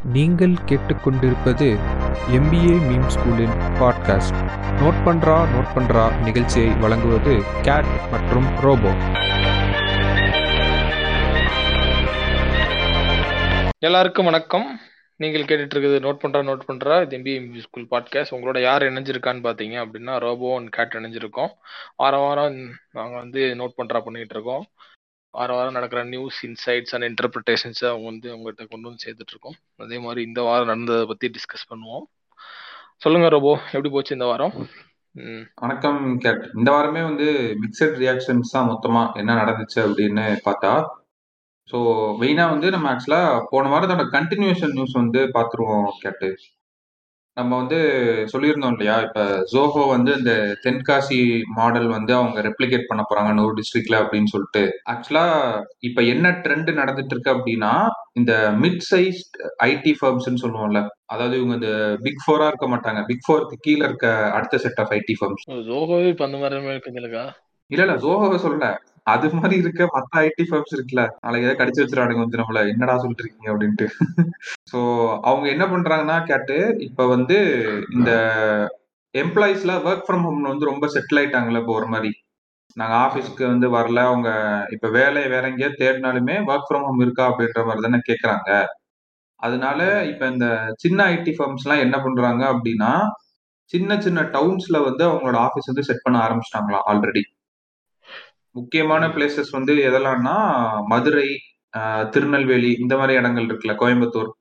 நீங்கள் கேட்டுக்கொண்டிருப்பது MBA meme ஸ்கூலின் பாட்காஸ்ட் நோட் பண்றா நோட் பண்றா நிகழ்ச்சியை வழங்குவது கேட் மற்றும் ரோபோ எல்லாருக்கும் வணக்கம் நீங்கள் கேட்டுட்டு இருக்குது நோட் பண்றா நோட் பண்றா இது எம்பிஏ ஸ்கூல் பாட்காஸ்ட் உங்களோட யார் இணைஞ்சிருக்கான்னு பாத்தீங்க அப்படின்னா ரோபோ அண்ட் கேட் இணைஞ்சிருக்கோம் வாரம் வாரம் நாங்க வந்து நோட் பண்றா பண்ணிட்டு இருக்கோம் வாரம் வாரம் நடக்கிற நியூஸ் இன்சைட்ஸ் அண்ட் இன்டர்பிரிட்டேஷன்ஸ் அவங்க வந்து உங்கள்கிட்ட கொண்டு வந்து சேர்த்துட்டு இருக்கோம் அதே மாதிரி இந்த வாரம் நடந்ததை பத்தி டிஸ்கஸ் பண்ணுவோம் சொல்லுங்க ரோபோ எப்படி போச்சு இந்த வாரம் ம் வணக்கம் கேட் இந்த வாரமே வந்து மிக்சட் ரியாக்ஷன்ஸ் தான் மொத்தமா என்ன நடந்துச்சு அப்படின்னு பார்த்தா ஸோ மெயினாக வந்து நம்ம ஆக்சுவலாக போன வாரத்தோட கண்டினியூஷன் நியூஸ் வந்து பார்த்துருவோம் கேட்டு நம்ம வந்து சொல்லியிருந்தோம் இல்லையா இப்போ ஜோஹோ வந்து இந்த தென்காசி மாடல் வந்து அவங்க ரெப்ளிகேட் பண்ண போறாங்க நூறு டிஸ்ட்ரிக்ட்ல அப்படின்னு சொல்லிட்டு ஆக்சுவலா இப்போ என்ன ட்ரெண்ட் நடந்துட்டு இருக்கு அப்படின்னா இந்த மிட் சைஸ் ஐடி ஃபர்ம்ஸ்னு சொல்லுவோம்ல அதாவது இவங்க இந்த பிக் ஃபோரா இருக்க மாட்டாங்க பிக் ஃபோருக்கு கீழே இருக்க அடுத்த செட் ஆஃப் ஐடி ஃபர்ம்ஸ் ஜோகோவே இப்ப அந்த மாதிரி இருக்குங்களா இல்ல இல்ல ஜோஹோவை சொல்லல அது மாதிரி இருக்க மத்த ஐடி ஃபர்ம்ஸ் இருக்குல்ல நாளைக்கு ஏதாவது கடிச்சு வச்சிருவானுங்க வந்து நம்மள என்னடா சொல்லிட்டு இருக்கீங்க அப்படின்ட்டு ஸோ அவங்க என்ன பண்றாங்கன்னா கேட்டு இப்ப வந்து இந்த எம்ப்ளாயிஸ்ல ஒர்க் ஃப்ரம் ஹோம் வந்து ரொம்ப செட்டில் ஆயிட்டாங்கல்ல இப்போ ஒரு மாதிரி நாங்க ஆபீஸ்க்கு வந்து வரல அவங்க இப்ப வேலையை வேற எங்கேயா தேடினாலுமே ஒர்க் ஃப்ரம் ஹோம் இருக்கா அப்படின்ற மாதிரி தானே கேக்குறாங்க அதனால இப்ப இந்த சின்ன ஐடி ஃபர்ம்ஸ் எல்லாம் என்ன பண்றாங்க அப்படின்னா சின்ன சின்ன டவுன்ஸ்ல வந்து அவங்களோட ஆபீஸ் வந்து செட் பண்ண ஆரம்பிச்சிட்டாங்களாம் ஆல்ரெடி முக்கியமான பிளேசஸ் வந்து எதெல்லாம்னா மதுரை ஆஹ் திருநெல்வேலி இந்த மாதிரி இடங்கள் இருக்குல்ல கோயம்புத்தூர்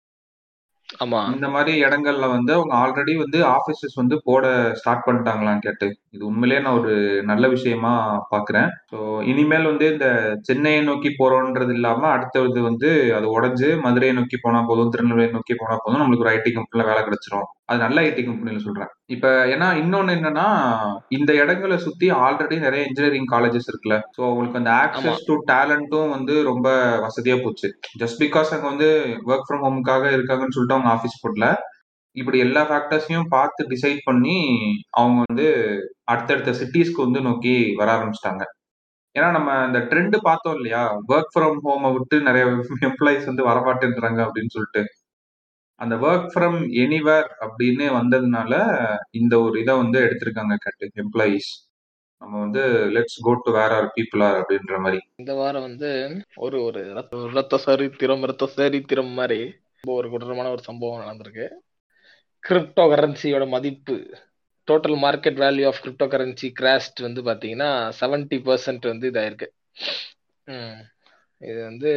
ஆமா இந்த மாதிரி இடங்கள்ல வந்து அவங்க ஆல்ரெடி வந்து ஆபீசஸ் வந்து போட ஸ்டார்ட் பண்ணிட்டாங்களான்னு கேட்டு இது உண்மையிலேயே நான் ஒரு நல்ல விஷயமா பாக்குறேன் ஸோ இனிமேல் வந்து இந்த சென்னையை நோக்கி போறோன்றது இல்லாம அடுத்தது வந்து அது உடஞ்சு மதுரையை நோக்கி போனா போதும் திருநெல்வேலியை நோக்கி போனா போதும் நம்மளுக்கு ஒரு ஐடி கம்பெனில வேலை கிடைச்சிரும் அது நல்ல ஐடி கம்பெனில சொல்றேன் இப்ப ஏன்னா இன்னொன்னு என்னன்னா இந்த இடங்களை சுத்தி ஆல்ரெடி நிறைய இன்ஜினியரிங் காலேஜஸ் இருக்குல்ல ஸோ அவங்களுக்கு அந்த ஆக்சஸ் டு டேலண்ட்டும் வந்து ரொம்ப வசதியா போச்சு ஜஸ்ட் பிகாஸ் அங்க வந்து ஒர்க் ஃப்ரம் ஹோமுக்காக இருக்காங்கன்னு சொல்லிட்டு அவங்க ஆஃபீஸ் போடல இப்படி எல்லா ஃபேக்டர்ஸையும் பார்த்து டிசைட் பண்ணி அவங்க வந்து அடுத்தடுத்த சிட்டிஸ்க்கு வந்து நோக்கி வர ஆரம்பிச்சிட்டாங்க ஏன்னா நம்ம இந்த ட்ரெண்ட் பார்த்தோம் இல்லையா ஒர்க் ஃப்ரம் ஹோமை விட்டு நிறைய எம்ப்ளாயிஸ் வந்து வரமாட்டேன்றாங்க அப்படின்னு சொல்லிட்டு அந்த ஒர்க் ஃப்ரம் எனிவேர் அப்படின்னு வந்ததுனால இந்த ஒரு இதை வந்து எடுத்திருக்காங்க கட்டு எம்ப்ளாயீஸ் நம்ம வந்து let's go to where are people are அப்படின்ற மாதிரி இந்த வாரம் வந்து ஒரு ஒரு ரத்த ரத்த சரித்திரம் ரத்த சரித்திரம் மாதிரி ரொம்ப ஒரு கொடூரமான ஒரு சம்பவம் நடந்திருக்கு கிரிப்டோ கரன்சியோட மதிப்பு total market value of crypto currency crossed வந்து பார்த்தீங்கன்னா செவன்டி பர்சன்ட் வந்து இதாயிருக்கு ம். இது வந்து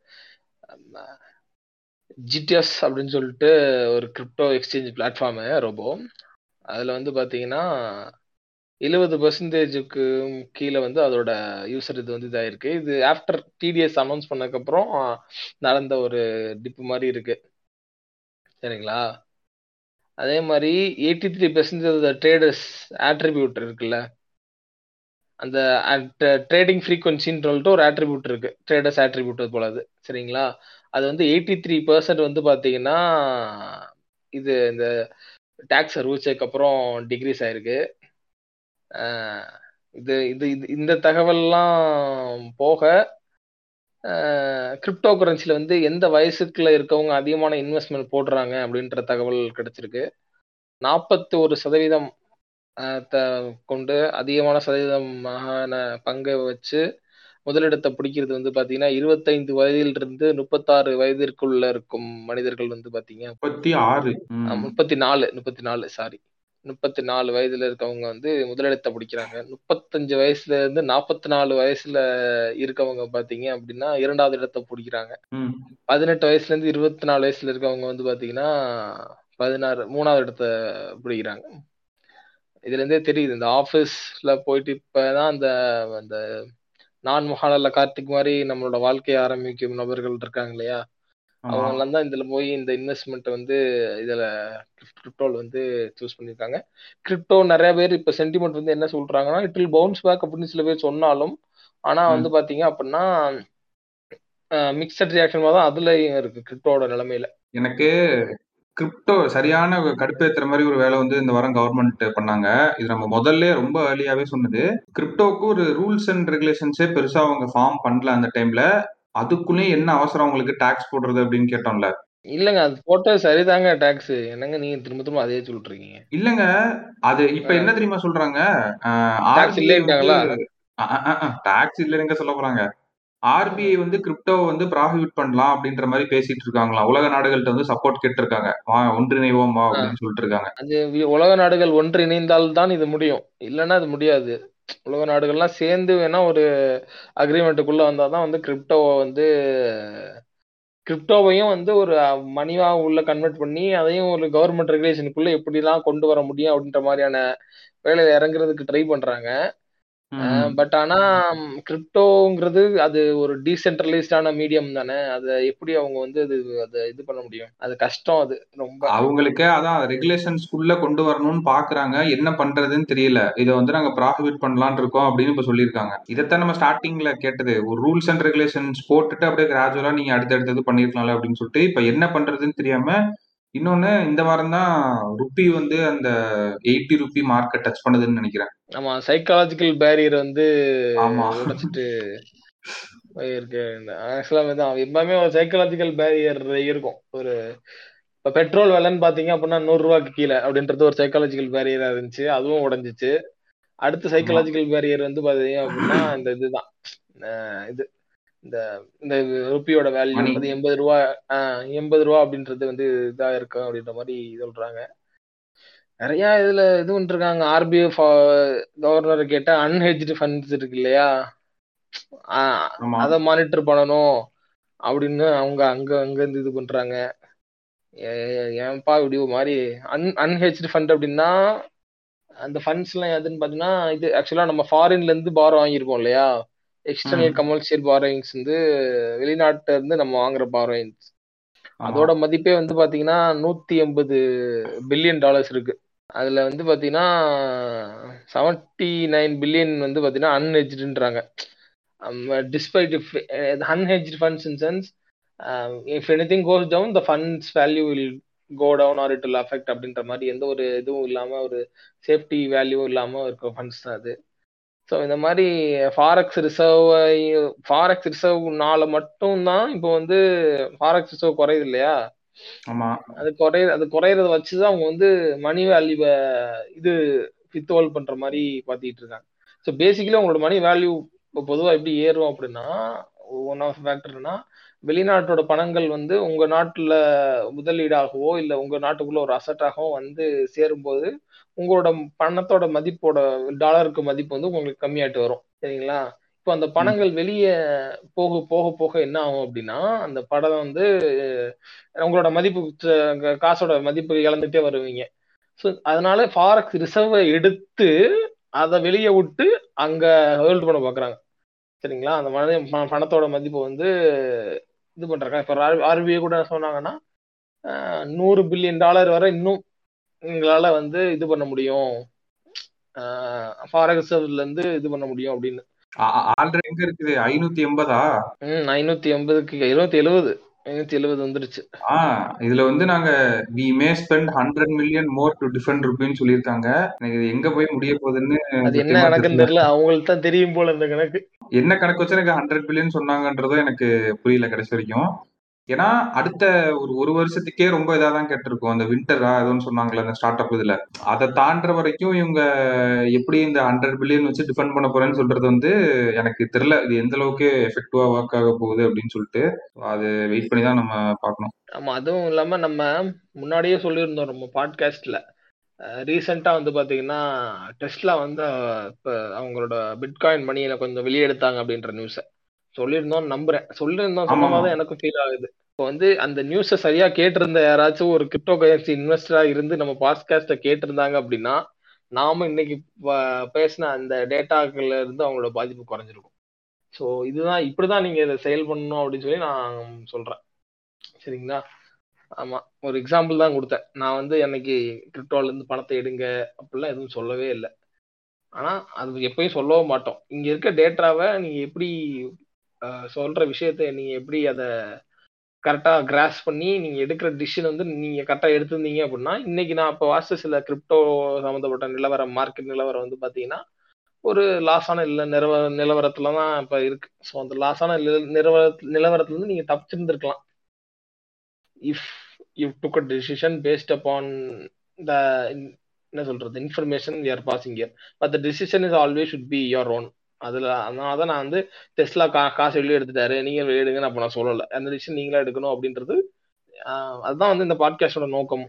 ஜிடிஎஸ் அப்படின்னு சொல்லிட்டு ஒரு கிரிப்டோ எக்ஸ்சேஞ்ச் பிளாட்ஃபார்மு ரோபோ அதில் வந்து பார்த்தீங்கன்னா எழுபது பர்சன்டேஜுக்கு கீழே வந்து அதோட யூசர் இது வந்து இதாயிருக்கு இது ஆஃப்டர் டிடிஎஸ் அனௌன்ஸ் பண்ணதுக்கப்புறம் நடந்த ஒரு டிப்பு மாதிரி இருக்கு சரிங்களா அதே மாதிரி eighty three percentage traders attribute இருக்குல்ல அந்த ட்ரேடிங் ஃப்ரீக்வன்சின்னு சொல்லிட்டு ஒரு ஆட்ரிபியூட் இருக்கு ட்ரேடர்ஸ் ஆட்ரிபியூட் போல அது சரிங்களா அது வந்து எயிட்டி த்ரீ பர்சன்ட் வந்து பார்த்தீங்கன்னா இது இந்த டேக்ஸ் அறிவிச்சதுக்கு அப்புறம் டிக்ரீஸ் ஆயிருக்கு அஹ் இது இது இது- இந்த தகவல்லாம் போக கிரிப்டோ கரன்சியில் வந்து எந்த வயசுக்குள்ள இருக்கவங்க அதிகமான இன்வெஸ்ட்மெண்ட் போடுறாங்க அப்படின்ற தகவல் கிடைச்சிருக்கு நாற்பத்தி ஒரு சதவீதம் அஹ், த- கொண்டு அதிகமான சதவீதமான பங்கை வச்சு முதலிடத்தை பிடிக்கிறது வந்து பார்த்தீங்கன்னா இருபத்தைந்து வயதிலிருந்து முப்பத்தாறு வயதிற்குள்ள இருக்கும் மனிதர்கள் வந்து பார்த்தீங்க முப்பத்தி ஆறு ம். முப்பத்தி நாலு முப்பத்தி நாலு சாரி முப்பத்தி நாலு வயதுல இருக்கவங்க வந்து முதலிடத்தை பிடிக்கிறாங்க முப்பத்தஞ்சு வயசுல இருந்து நாற்பத்தி நாலு வயசுல இருக்கவங்க பாத்தீங்க அப்படின்னா இரண்டாவது இடத்தை பிடிக்கிறாங்க ம். பதினெட்டு வயசுல இருந்து இருபத்தி நாலு வயசுல இருக்கவங்க வந்து பாத்தீங்கன்னா பதினாறு மூணாவது இடத்தை பிடிக்கிறாங்க இதுல இருந்தே தெரியுது இந்த ஆபீஸ்ல போயிட்டு இப்பதான் அந்த அந்த நான் மகாநல்ல கார்த்திக் மாதிரி நம்மளோட வாழ்க்கையை ஆரம்பிக்கும் நபர்கள் இருக்காங்க இல்லையா ஆமா. அவங்க எல்லாம் தான் இதுல போய் இந்த இன்வெஸ்ட்மெண்ட் வந்து இதுல கிரிப்டோல வந்து சூஸ் பண்ணிருக்காங்க கிரிப்டோ நிறைய பேர் இப்ப சென்டிமெண்ட் வந்து என்ன சொல்றாங்கன்னா இட் வில் பவுன்ஸ் பேக் அப்படின்னு சில பேர் சொன்னாலும் ஆனா ம். வந்து பாத்தீங்க அப்படின்னா மிக்சட் ரியாக்ஷன் தான் அதுலயும் இருக்கு கிரிப்டோட நிலைமையில எனக்கு கிரிப்டோ சரியான கடுப்பேத்துற மாதிரி ஒரு வேலை வந்து இந்த வாரம் கவர்மெண்ட் பண்ணாங்க இது நம்ம முதல்ல ரொம்ப ஏர்லியாவே சொன்னது கிரிப்டோக்கு ஒரு ரூல்ஸ் அண்ட் ரெகுலேஷன்ஸே பெருசா அவங்க ஃபார்ம் பண்ணல அந்த டைம்ல அதுக்குள்ளேயும் என்ன அவசரம் உங்களுக்கு டாக்ஸ் போடுறது அப்படின்னு கேட்டோம்ல இல்லங்க அது போட்டது சரிதாங்க டாக்ஸ் என்னங்க நீங்க திரும்ப திரும்ப அதே சொல்லிட்டு இருக்கீங்க இல்லங்க அது இப்ப ஆ. என்ன தெரியுமா சொல்றாங்க Tax ஆர்பிஐ வந்து இல்லைன்ட்டாங்களா? டாக்ஸ் இல்லைன்னு சொல்ல போறாங்க ஆர்பிஐ வந்து கிரிப்டோவை வந்து ப்ராஹிபிட் பண்ணலாம் அப்படின்ற மாதிரி பேசிட்டு இருக்காங்களாம் உலக நாடுகள்கிட்ட வந்து சப்போர்ட் கேட்டிருக்காங்க வா ஒன்றிணைவோம் வா ஆ. அப்படின்னு சொல்லிட்டு இருக்காங்க அது வி- உலக நாடுகள் ஒன்று இணைந்தால் தான் இது முடியும் இல்லைன்னா அது முடியாது உலக நாடுகள்லாம் சேர்ந்து வேணா ஒரு அக்ரிமெண்ட்டுக்குள்ள வந்தால் தான் வந்து கிரிப்டோவை வந்து கிரிப்டோவையும் வந்து ஒரு மணிவா உள்ள கன்வெர்ட் பண்ணி அதையும் ஒரு கவர்மெண்ட் ரெகுலேஷனுக்குள்ள எப்படிலாம் கொண்டு வர முடியும் அப்படின்ற மாதிரியான வேலையில இறங்குறதுக்கு ட்ரை பண்றாங்க ம். பட் ஆனா கிரிப்டோங்கிறது அது ஒரு டீசென்ட்ரலைஸ்டான மீடியம் தானே அதை எப்படி அவங்க வந்து அது அதை இது பண்ண முடியும் அது கஷ்டம் அது ரொம்ப அவங்களுக்கு அதான் ரெகுலேஷன்ஸ்குள்ள கொண்டு வரணும்னு பாக்குறாங்க என்ன பண்றதுன்னு தெரியல இதை வந்து நாங்க ப்ராஹிபிட் பண்ணலாம்னு இருக்கோம் அப்படின்னு இப்ப சொல்லியிருக்காங்க இதைத்தான் நம்ம ஸ்டார்டிங்ல கேட்டது ஒரு ரூல்ஸ் அண்ட் ரெகுலேஷன்ஸ் போட்டுட்டு அப்படியே கிராஜுவலா நீங்க அடுத்தடுத்தது பண்ணிருக்கலாம்ல அப்படின்னு சொல்லிட்டு இப்ப என்ன பண்றதுன்னு தெரியாம இன்னொன்னு இந்த வாரம் தான் ருப்பி வந்து அந்த எயிட்டி ருப்பி மார்க்கெட் டச் பண்ணுதுன்னு நினைக்கிறேன் ஆமா சைக்காலஜிக்கல் பேரியர் வந்து ஆமா உடைச்சிட்டு இருக்கு ஆக்சுவலா தான் எப்பவுமே ஒரு சைக்காலஜிக்கல் பேரியர் இருக்கும் ஒரு இப்ப பெட்ரோல் விலைன்னு பாத்தீங்க அப்படின்னா நூறு ரூபாய்க்கு கீழே அப்படின்றது ஒரு சைக்காலஜிக்கல் பேரியரா இருந்துச்சு அதுவும் உடைஞ்சிச்சு அடுத்த சைக்காலஜிக்கல் பேரியர் வந்து பாத்தீங்க அப்படின்னா இந்த இதுதான் அஹ் இது இந்த இந்த ருப்பியோட வேல்யூ Money. வந்து எண்பது ரூபா ஆஹ் எண்பது ரூபா அப்படின்றது வந்து இதா இருக்கும் அப்படின்ற மாதிரி சொல்றாங்க நிறைய இதுல இது பண்ணிருக்காங்க ஆர்பிஐ கவர்னர் கேட்ட அன்ஹெஜ்டு ஃபண்ட்ஸ் இருக்கு இல்லையா ஆஹ் ஆமா அதை மானிட்டர் பண்ணணும் அப்படின்னு அவங்க அங்க அங்க இருந்து இது பண்றாங்க ஏ- ஏன்பா இப்படி ஒரு மாதிரி அன் அன்ஹெச்டு ஃபண்ட் அப்படின்னா அந்த ஃபண்ட்ஸ் எல்லாம் எதுன்னு பாத்தீங்கன்னா இது ஆக்சுவலா நம்ம ஃபாரின்ல இருந்து பாரோ வாங்கியிருக்கோம் இல்லையா எக்ஸ்டர்னல் ம். கமர்ஷியல் பாரோயிங்ஸ் வந்து வெளிநாட்டுல இருந்து நம்ம வாங்குற பாரோயிங்ஸ் ஆமா. அதோட மதிப்பே வந்து பாத்தீங்கன்னா நூத்தி எண்பது பில்லியன் டாலர்ஸ் இருக்கு அதுல வந்து பாத்தீங்கன்னா செவன்டி நைன் பில்லியன் வந்து பாத்தீங்கன்னா அன்ஹெஜ்டுன்றாங்க despite if unhedged funds in sense if any thing goes down the funds value will go down or it will affect அப்படின்ற மாதிரி எந்த ஒரு இதுவும் இல்லாம ஒரு சேஃப்டி வேல்யூ இல்லாம இருக்க ஃபண்ட்ஸ் தான் அது ஸோ இந்த மாதிரி ஃபாரெக்ஸ் ரிசர்வ் ஃபாரெக்ஸ் ரிசர்வ்னால மட்டும் தான் இப்போ வந்து ஃபாரெக்ஸ் ரிசர்வ் குறையுது இல்லையா ஆமா அது குறை அது குறையறத வச்சுதான் அவங்க வந்து மணி வேல்யூவை இது வித்ஹோல்ட் பண்ற மாதிரி பாத்திட்டு இருக்காங்க ஸோ பேசிக்கலி உங்களோட மணி வேல்யூ இப்போ பொதுவாக எப்படி ஏறும் அப்படின்னா ஒன் ஆஃப் ஃபேக்டர்னா வெளிநாட்டோட பணங்கள் வந்து உங்க நாட்டுல முதலீடாகவோ இல்ல உங்க நாட்டுக்குள்ள ஒரு அசட்டாகவோ வந்து சேரும்போது உங்களோட பணத்தோட மதிப்போட டாலருக்கு மதிப்பு வந்து உங்களுக்கு கம்மியாயிட்டு வரும் சரிங்களா இப்போ அந்த பணங்கள் வெளியே போக போக போக என்ன ஆகும் அப்படின்னா அந்த படம் வந்து உங்களோட மதிப்பு ச- காசோட மதிப்பு இழந்துட்டே வருவீங்க ஸோ அதனால ஃபாரெக்ஸ் ரிசர்வை எடுத்து அதை வெளியே விட்டு அங்க ஹோல்டு பண்ண பார்க்குறாங்க சரிங்களா அந்த மனி ப- பணத்தோட மதிப்பை வந்து இது பண்றாங்க இப்போ ஆர்பிஐ கூட என்ன சொன்னாங்கன்னா அஹ், நூறு பில்லியன் டாலர் வரை இன்னும் எங்களால வந்து இது பண்ண முடியும் ஃபாரெக்ஸ் ரிசர்வ்ல இருந்து இது பண்ண முடியும் அப்படின்னு ஆல்ரெடி எங்க இருக்குது ஐநூத்தி எண்பதா ம் ஐநூத்தி எண்பதுக்கு இருநூத்தி எழுபது ஐநூத்தி எழுபது வந்துருச்சு ஆ இதுல வந்து நாங்க we may spend hundred million more to defend ருபின்னு சொல்லியிருக்காங்க எனக்கு இது எங்க போய் முடிய போகுதுன்னு அது என்ன சத்தியமா கணக்குன்னு தெரியல தெரியல அவங்களுக்கு தான் தெரியும் போல இந்த கணக்கு என்ன கணக்கு வச்சு எனக்கு ஹண்ட்ரட் பில்லியன் சொன்னாங்கன்றதும் எனக்கு புரியல கடைசி வரைக்கும் ஏன்னா அடுத்த ஒரு ஒரு வருஷத்துக்கே ரொம்ப இதா தான் கேட்டிருக்கோம் அந்த வின்டரா ஏதோன்னு சொன்னாங்களே அந்த ஸ்டார்ட் அப் இதுல அதை தாண்டுற வரைக்கும் இவங்க எப்படி இந்த ஹண்ட்ரட் பில்லியன் வச்சு டிஃபெண்ட் பண்ண போறேன்னு சொல்றது வந்து எனக்கு தெரியல இது எந்த அளவுக்கு எஃபெக்டிவா ஒர்க் ஆக போகுது அப்படின்னு சொல்லிட்டு அது வெயிட் பண்ணி தான் நம்ம பார்க்கணும் ஆமா அதுவும் இல்லாம நம்ம முன்னாடியே சொல்லியிருந்தோம் நம்ம பாட்காஸ்ட்ல ரீசெண்டா வந்து பாத்தீங்கன்னா டெஸ்லா வந்து அஹ், இப்ப அவங்களோட பிட்காயின் மணியில கொஞ்சம் வெளியெடுத்தாங்க அப்படின்ற நியூஸ சொல்லியிருந்தோம் நம்புறேன் சொல்லியிருந்தோம் சொன்ன ஆமா மாதிரி தான் எனக்கும் ஃபீல் ஆகுது இப்போ வந்து அந்த நியூஸை சரியா கேட்டிருந்த யாராச்சும் ஒரு கிரிப்டோ கரன்சி இன்வெஸ்டரா இருந்து நம்ம பாட்காஸ்ட்டை கேட்டிருந்தாங்க அப்படின்னா நாம இன்னைக்கு ப- பேசின அந்த டேட்டாக்கள்ல இருந்து அவங்களோட பாதிப்பு குறைஞ்சிருக்கும் ஸோ இதுதான் இப்படிதான் நீங்க இதை செயல் பண்ணணும் அப்படின்னு சொல்லி நான் சொல்றேன் சரிங்களா ஆமா ஒரு எக்ஸாம்பிள் தான் கொடுத்தேன் நான் வந்து எனக்கு கிரிப்டோல இருந்து பணத்தை எடுங்க அப்படிலாம் எதுவும் சொல்லவே இல்லை ஆனா அது எப்பயும் சொல்லவும் மாட்டோம் இங்க இருக்க டேட்டாவை நீங்க எப்படி அஹ், சொல்ற விஷயத்த நீங்க எப்படி அதை கரெக்டா கிராஸ் பண்ணி நீங்க எடுக்கிற டிசிஷன் வந்து நீங்க கரெக்டா எடுத்திருந்தீங்க அப்படின்னா இன்னைக்கு நான் இப்போ வாசிச்ச சில கிரிப்டோ சம்மந்தப்பட்ட நிலவரம் மார்க்கெட் நிலவரம் வந்து பாத்தீங்கன்னா ஒரு லாஸான இல்ல நிலவ நிலவரத்துல தான் இப்ப இருக்கு ஸோ அந்த லாஸான நிலவர நிலவரத்துல இருந்து நீங்க தப்பிச்சிருந்துருக்கலாம் if you took a decision based upon the என்ன சொல்றது information we are passing here but the decision is always should be your own அதுல அதனால தான் நான் வந்து டெஸ்லா கா காசு வெளியே எடுத்துட்டாரு நீங்க வெளியே எடுங்கன்னு அப்ப நான் சொல்லலை அந்த டிசிஷன் நீங்களா எடுக்கணும் அப்படின்றது ஆஹ் அதுதான் வந்து இந்த பாட்காஸ்டோட நோக்கம்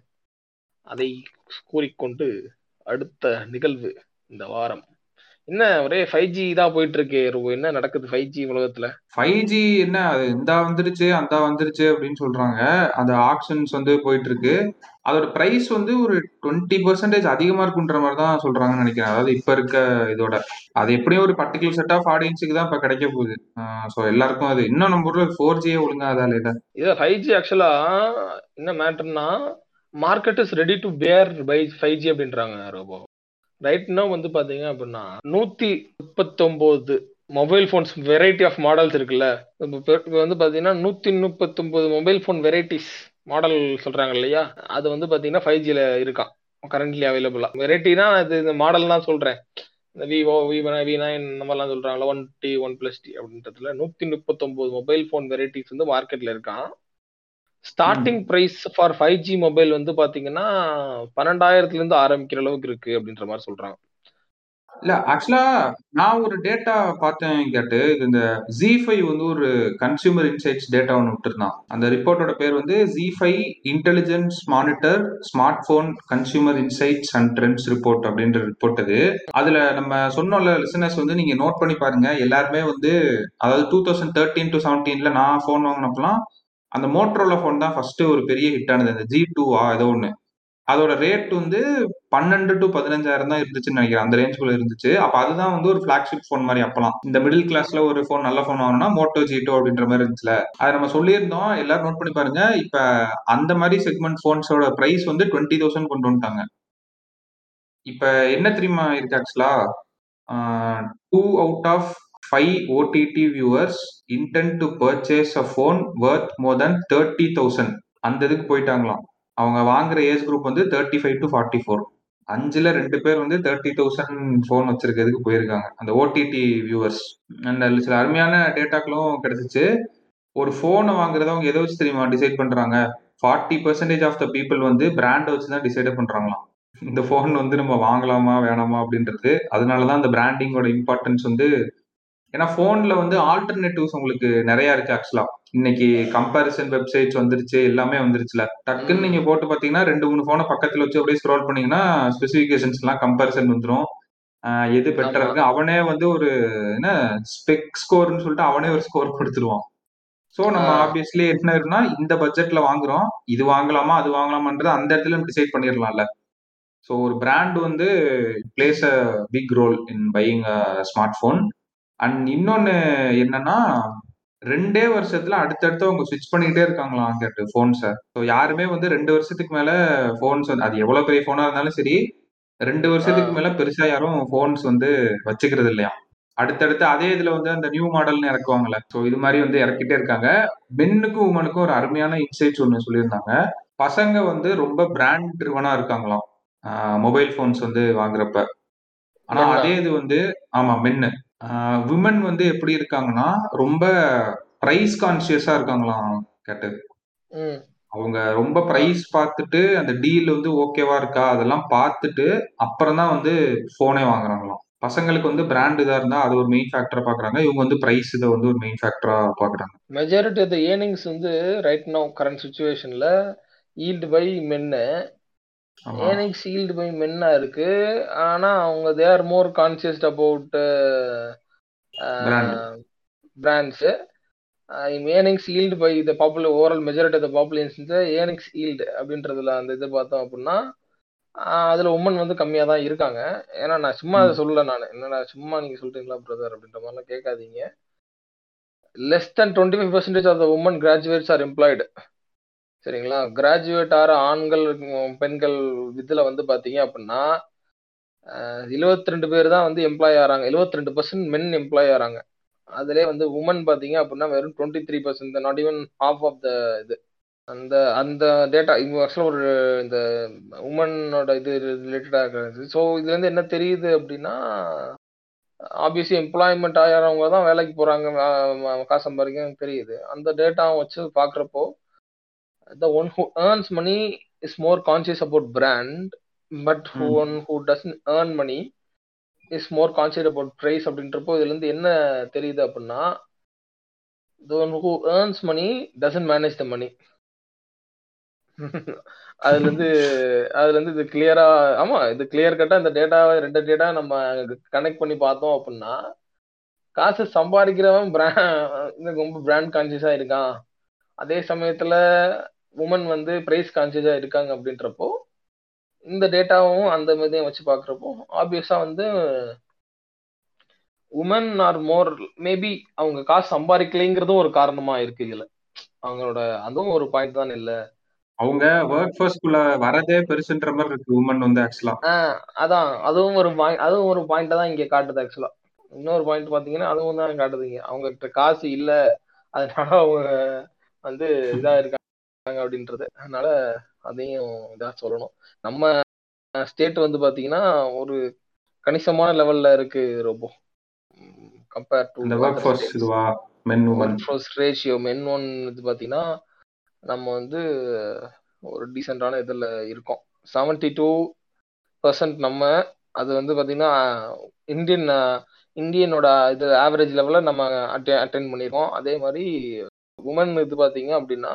அதை கூறிக்கொண்டு அடுத்த நிகழ்வு இந்த வாரம் என்ன ஒரே ஃபைவ் ஜி தான் போயிட்டு இருக்கு ரொம்ப என்ன நடக்குது ஃபைவ் ஜி உலகத்துல ஃபைவ் ஜி என்ன அது இந்த வந்துருச்சு அந்த வந்துருச்சு அப்படின்னு சொல்றாங்க அந்த ஆக்ஷன்ஸ் வந்து போயிட்டு இருக்கு அதோட பிரைஸ் வந்து ஒரு டுவெண்ட்டி பர்சன்டேஜ் அதிகமா இருக்குன்ற மாதிரி தான் சொல்றாங்கன்னு நினைக்கிறேன் அதாவது இப்ப இருக்க இதோட அது எப்படியும் ஒரு பர்டிகுலர் செட் ஆஃப் ஆடியன்ஸுக்கு தான் இப்ப கிடைக்க போகுது ஸோ எல்லாருக்கும் அது இன்னும் நம்ம ஊர்ல ஃபோர் ஜியே ஒழுங்கா அதால இல்ல இது ஃபைவ் ஜி ஆக்சுவலா என்ன மேட்டர்னா market is ready to bear by five G அப்படின்றாங்க ரோபோ ரைட் நோ வந்து பாத்தீங்க அப்படின்னா நூத்தி முப்பத்தொன்பது mobile phones variety of models இருக்குல்ல இப்போ வந்து பாத்தீங்கன்னா நூத்தி முப்பத்தொன்பது மொபைல் ஃபோன் வெரைட்டிஸ் மாடல் சொல்றாங்க இல்லையா அது வந்து பாத்தீங்கன்னா ஃபைவ் ஜில இருக்கான் கரண்ட்லி அவைலபிளா வெரைட்டினா இது இந்த மாடல் தான் சொல்றேன் இந்த விவோ வி வி நைன் இந்த மாதிரிலாம் சொல்றாங்களா one T one plus T அப்படின்றதுல நூத்தி முப்பத்தொன்பது மொபைல் ஃபோன் வெரைட்டிஸ் வந்து மார்க்கெட்ல இருக்கான் starting price for five G mobile வந்து பாத்தீங்கன்னா பன்னெண்டாயிரத்துல இருந்து ஆரம்பிக்கிற அளவுக்கு இருக்கு அப்படின்ற மாதிரி சொல்றாங்க இல்ல ஆக்சுவலா நான் ஒரு டேட்டா பார்த்தேன் கேட்டு இந்த ஜி ஃபைவ் வந்து ஒரு கன்சியூமர் இன்சைட்ஸ் டேட்டா ஒன்று விட்டுருந்தான் அந்த ரிப்போர்ட்டோட பேர் வந்து G five intelligence monitor smart phone consumer insights and trends report அப்படின்ற ரிப்போர்ட் அது அதுல நம்ம சொன்னோம்ல லிசனர்ஸ் வந்து நீங்க நோட் பண்ணி பாருங்க எல்லாருமே வந்து அதாவது டூ தௌசண்ட் தேர்ட்டீன் டு செவன்டீன்ல நான் ஃபோன் வாங்கினப்பெல்லாம் அந்த மோட்ரோலா ஃபோன் தான் ஃபர்ஸ்ட் ஒரு பெரிய ஹிட் ஆனது அந்த ஜி டூவா ஏதோ ஒன்று அதோட ரேட் வந்து பன்னெண்டு டு பதினஞ்சாயிரம் தான் இருந்துச்சுன்னு நினைக்கிறேன் அந்த ரேஞ்சுக்குள்ள இருந்துச்சு அப்ப அதுதான் வந்து ஒரு ஃபிளாக்ஷிப் ஃபோன் மாதிரி அப்பலாம் இந்த மிடில் கிளாஸ்ல ஒரு ஃபோன் நல்ல ஃபோன் வாங்கணும்னா மோட்டோ ஜி டூ அப்படின்ற மாதிரி இருந்துச்சுல அதை நம்ம சொல்லியிருந்தோம் எல்லாரும் நோட் பண்ணி பாருங்க இப்ப அந்த மாதிரி செக்மெண்ட் ஃபோன்ஸோட பிரைஸ் வந்து டுவெண்ட்டி தௌசண்ட் கொண்டு வந்துட்டாங்க இப்ப என்ன தெரியுமா இருக்கு ஆக்சுவலா two out of five OTT viewers intent to purchase a phone worth more than thirty thousand அந்த இதுக்கு போயிட்டாங்களாம் அவங்க வாங்குற ஏஜ் குரூப் வந்து thirty five to forty four அஞ்சுல ரெண்டு பேர் வந்து தேர்ட்டி தௌசண்ட் ஃபோன் வச்சிருக்கிறதுக்கு போயிருக்காங்க அந்த ஓடிடி வியூவர்ஸ் அந்த சில அருமையான டேட்டாக்களும் கிடைச்சிச்சு ஒரு ஃபோனை வாங்குறத அவங்க எதை வச்சு தெரியுமா டிசைட் பண்றாங்க forty percentage of the people வந்து பிராண்டை வச்சு தான் டிசைடே பண்றாங்களாம் இந்த ஃபோன் வந்து நம்ம வாங்கலாமா வேணாமா அப்படின்றது அதனாலதான் அந்த பிராண்டிங்கோட இம்பார்ட்டன்ஸ் வந்து ஏன்னா ஃபோன்ல வந்து ஆல்டர்னேட்டிவ்ஸ் உங்களுக்கு நிறைய இருக்கு ஆக்சுவலா இன்னைக்கு கம்பாரிசன் வெப்சைட்ஸ் வந்துருச்சு எல்லாமே வந்துருச்சுல டக்குன்னு நீங்க போட்டு பாத்தீங்கன்னா ரெண்டு மூணு போனை பக்கத்துல வச்சு அப்படியே ஸ்க்ரோல் பண்ணீங்கன்னா ஸ்பெசிபிகேஷன்ஸ் எல்லாம் கம்பாரிசன் வந்துடும் எது பெட்டரா இருக்கு அவனே வந்து ஒரு என்ன ஸ்பெக் ஸ்கோர்னு சொல்லிட்டு அவனே ஒரு ஸ்கோர் கொடுத்துருவான் ஸோ நம்ம ஆப்வியஸ்லி என்ன இருக்குன்னா இந்த பட்ஜெட்ல வாங்குறோம் இது வாங்கலாமா அது வாங்கலாமான்றது அந்த இடத்துல டிசைட் பண்ணிடலாம்ல ஸோ ஒரு பிராண்ட் வந்து plays a big role in buying a smart phone and இன்னொன்னு என்னன்னா ரெண்டே வருஷத்துல அடுத்தடுத்து அவங்க ஸ்விட்ச் பண்ணிக்கிட்டே இருக்காங்களாம் கேட்டு ஃபோன்ஸை ஸோ யாருமே வந்து ரெண்டு வருஷத்துக்கு மேல ஃபோன்ஸ் வந்து அது எவ்வளவு பெரிய ஃபோனா இருந்தாலும் சரி ரெண்டு வருஷத்துக்கு மேல பெருசா யாரும் ஃபோன்ஸ் வந்து வச்சுக்கிறது இல்லையா அடுத்தடுத்து அதே இதுல வந்து அந்த நியூ மாடல்னு இறக்குவாங்கல்ல ஸோ இது மாதிரி வந்து இறக்கிட்டே இருக்காங்க மென்னுக்கும் உமனுக்கும் ஒரு அருமையான இன்சைட்ஸ் ஒன்று சொல்லியிருந்தாங்க பசங்க வந்து ரொம்ப பிராண்ட் ட்ரிவனா இருக்காங்களாம் மொபைல் ஃபோன்ஸ் வந்து வாங்குறப்ப ஆனா அதே இது வந்து ஆமா மென்னு விமன் வந்து எப்படி இருக்காங்கன்னா ரொம்ப பிரைஸ் கான்சியஸா இருக்காங்களாம் கேட்டு அவங்க ரொம்ப பிரைஸ் பார்த்துட்டு அந்த டீல் வந்து ஓகேவா இருக்கா அதெல்லாம் பார்த்துட்டு அப்புறம் தான் வந்து போனே வாங்குறாங்களாம் பசங்களுக்கு வந்து பிராண்ட் இதா இருந்தா அது ஒரு மெயின் ஃபேக்டரா பாக்குறாங்க இவங்க வந்து பிரைஸ் இதை வந்து ஒரு மெயின் ஃபேக்டரா பாக்குறாங்க மெஜாரிட்டி ஆஃப் த ஏர்னிங்ஸ் வந்து ரைட் நோ கரண்ட் சுச்சுவேஷன்ல ஈல்டு பை மென்னு ஏர்னிங்ஸ் ஈல்டு பை மென்னா இருக்கு ஆனா அவங்க they are more conscious about brands earnings yield by the popular overall majority of the populations earnings yield அப்படின்றதுல அந்த இது பார்த்தோம் அப்படின்னா அதுல உமன் வந்து கம்மியா தான் இருக்காங்க ஏன்னா நான் சும்மா அதை சொல்லல நான் என்னடா சும்மா நீங்க சொல்றீங்களா பிரதர் அப்படின்ற மாதிரிலாம் கேட்காதீங்க less than twenty five percentage of the women graduates are employed சரிங்களா கிராஜுவேட் ஆகிற ஆண்கள் பெண்கள் இதுல வந்து பாத்தீங்க அப்படின்னா எழுவத்தி ரெண்டு பேர் தான் வந்து எம்ப்ளாய் ஆகிறாங்க எழுவத்தி ரெண்டு பர்சன்ட் மென் எம்ப்ளாய் ஆகிறாங்க அதுலேயே வந்து உமன் பார்த்தீங்க அப்படின்னா வெறும் twenty three percent not even half of the இது அந்த அந்த டேட்டா இவங்க ஆக்சுவலாக ஒரு இந்த உமனோட இது ரிலேட்டடாக இருக்கிறது ஸோ இதுலேருந்து என்ன தெரியுது அப்படின்னா ஆப்வியஸ்லி எம்ப்ளாய்மெண்ட் ஆகிறவங்க தான் வேலைக்கு போகிறாங்க காசு சம்பாதிக்க தெரியுது அந்த டேட்டாவும் வச்சு பார்க்குறப்போ the one who earns money is more conscious about brand but who ம். one who doesn't earn money is more conscious about price அப்படின்றப்போ இதுல இருந்து என்ன தெரியுது அப்படின்னா the one who earns money doesn't manage the money அதுல இருந்து அதுல இருந்து இது கிளியரா ஆமா இது கிளியர் கட்டா இந்த டேட்டாவை ரெண்டு டேட்டா நம்ம கனெக்ட் பண்ணி பார்த்தோம் அப்படின்னா காசு சம்பாதிக்கிறவன் brand ரொம்ப பிராண்ட் கான்சியஸா இருக்கான் அதே சமயத்துல உமன் வந்து பிரைஸ் கான்சியஸா இருக்காங்க அப்படின்றப்போ இந்த டேட்டாவும் அந்த இதையும் வச்சு பாக்குறப்போ ஆப்வியஸா வந்து உமன் ஆர் மோர் மேபி அவங்க காசு சம்பாதிக்கலைங்கிறதும் ஒரு காரணமா இருக்கு இதுல அவங்களோட அதுவும் ஒரு பாயிண்ட் தான் இல்ல அவங்க ஒர்க் ஃபோர்ஸ்க்குள்ள வரதே பெருசுன்ற மாதிரி இருக்கு உமன் வந்து ஆக்சுவலா ஆஹ் அதான் அதுவும் ஒரு point- அதுவும் ஒரு பாயிண்ட் தான் இங்க காட்டுது ஆக்சுவலா இன்னொரு பாயிண்ட் பாத்தீங்கன்னா அதுவும் தான் காட்டுதுங்க அவங்க கிட்ட காசு இல்ல அதனால அவங்க வந்து இதா இருக்காங்க அப்படின்றது அதனால அதையும் இதா சொல்லணும் நம்ம ஸ்டேட் வந்து பாத்தீங்கன்னா ஒரு கணிசமான லெவல்ல இருக்கு ரொம்ப கம்பேர் டு இந்த ஒர்க் ஃபோர்ஸ் இதுவா men women work force ratio men one இது பார்த்தீங்கன்னா நம்ம வந்து ஒரு டீசெண்டான இதில் இருக்கோம் செவன்டி டூ பர்சன்ட் நம்ம அது வந்து பார்த்தீங்கன்னா இந்தியன் இந்தியனோட இது ஆவரேஜ் லெவலில் நம்ம அட்டெ அட்டென்ட் பண்ணியிருக்கோம் அதே மாதிரி உமன் இது பார்த்தீங்க அப்படின்னா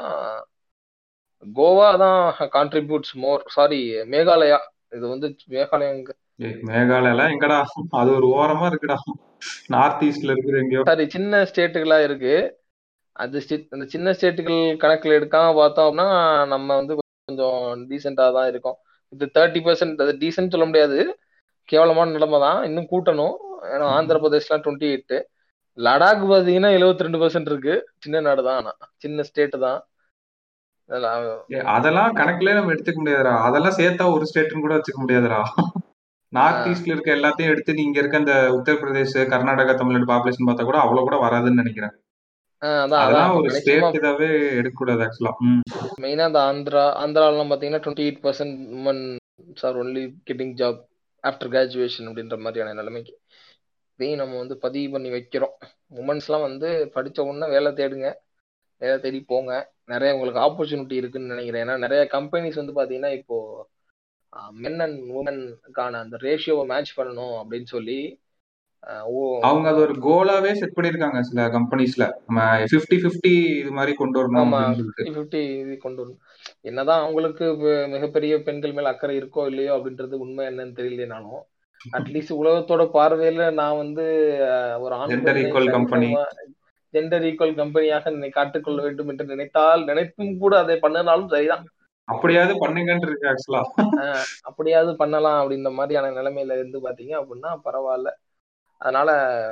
கோவா தான் கான்ட்ரிபியூட்ஸ் மோர் சாரி மேகாலயா இது வந்து மேகாலயா ஏய், மேகாலயால எங்கடா அது ஒரு ஓரமா இருக்குடா நார்த் ஈஸ்ட்ல இருக்குது எங்கேயோ சாரி சின்ன ஸ்டேட்டுகளா இருக்கு அது sti- அந்த சின்ன ஸ்டேட்டுகள் கணக்குல எடுக்காம பார்த்தோம் அப்படின்னா நம்ம வந்து கொஞ்சம் டீசெண்டா தான் இருக்கோம் இது தேர்ட்டி பர்சன்ட் அது டீசென்ட் சொல்ல முடியாது கேவலமான நிலைமை தான் இன்னும் கூட்டணும் ஏன்னா ஆந்திர பிரதேஷ்லாம் டுவெண்ட்டி எயிட் லடாக் பார்த்தீங்கன்னா எழுபத்தி ரெண்டு பர்சன்ட் இருக்கு சின்ன நாடு தான் ஆனா சின்ன ஸ்டேட் தான் அதெல்லாம் ஏய், அதெல்லாம் கணக்குலயே நம்ம எடுத்துக்க முடியாதுடா அதெல்லாம் சேர்த்தா ஒரு ஸ்டேட்னு கூட வச்சுக்க முடியாதுடா நார்த் ஈஸ்ட்ல இருக்க எல்லாத்தையும் எடுத்து நீங்க இருக்க இந்த உத்தரப்பிரதேஷ் கர்நாடகா தமிழ்நாடு பாப்புலேஷன் பார்த்தா கூட அவ்வளவு கூட வராதுன்னு நினைக்கிறேன் ஆஹ் அதான் அதெல்லாம் அதான் ஒரு மேக்சிமம் ஸ்டேட் இதாவே எடுக்கக்கூடாது ஆக்சுவலா ம் மெயினா அந்த ஆந்திரா ஆந்திராலாம் பார்த்தீங்கன்னா twenty eight percent women sir only getting job after graduation அப்படின்ற மாதிரியான நிலைமைக்கு இதையும் நம்ம வந்து பதிவு பண்ணி வைக்கிறோம் உமன்ஸ்லாம் வந்து படிச்ச உடனே வேலை தேடுங்க வேலை தேடி போங்க நிறைய உங்களுக்கு ஆப்பர்ச்சுனிட்டி இருக்குன்னு நினைக்கிறேன் ஏன்னா நிறைய கம்பெனிஸ் வந்து பார்த்தீங்கன்னா இப்போ மென் அண்ட் உமனுக்கான அந்த ரேஷியோவை மேட்ச் பண்ணணும் அப்படின்னு சொல்லி ஆஹ் ஓ- அவங்க அது ஒரு கோலாவே செட் பண்ணிருக்காங்க சில கம்பெனிஸ்ல நம்ம 50 50 இது மாதிரி கொண்டு வரணும் ஆமா அப்படின்னு சொல்லிட்டு ஃபிஃப்டி ஃபிஃப்டி இது கொண்டு வரணும் என்னதான் அவங்களுக்கு இப்ப மிகப்பெரிய பெண்கள் மேல அக்கறை இருக்கோ இல்லையோ அப்படின்றது உண்மை என்னன்னு தெரியலனாலும் அட்லீஸ்ட் உலகத்தோட பார்வையில நான் வந்து அஹ், ஒரு ஆண் gender equal company gender equal கம்பெனியாக என்னை காட்டுக்கொள்ள வேண்டும் என்று நினைத்தால் நினைத்தும் கூட அதை பண்ணினாலும் சரிதான் அப்படியாவது பண்ணுங்கன்னு இருக்கு ஆக்சுவலா அஹ், அப்படியாவது பண்ணலாம் அப்படின்ற மாதிரியான நிலைமையில இருந்து பாத்தீங்க அப்படின்னா பரவாயில்ல அதனால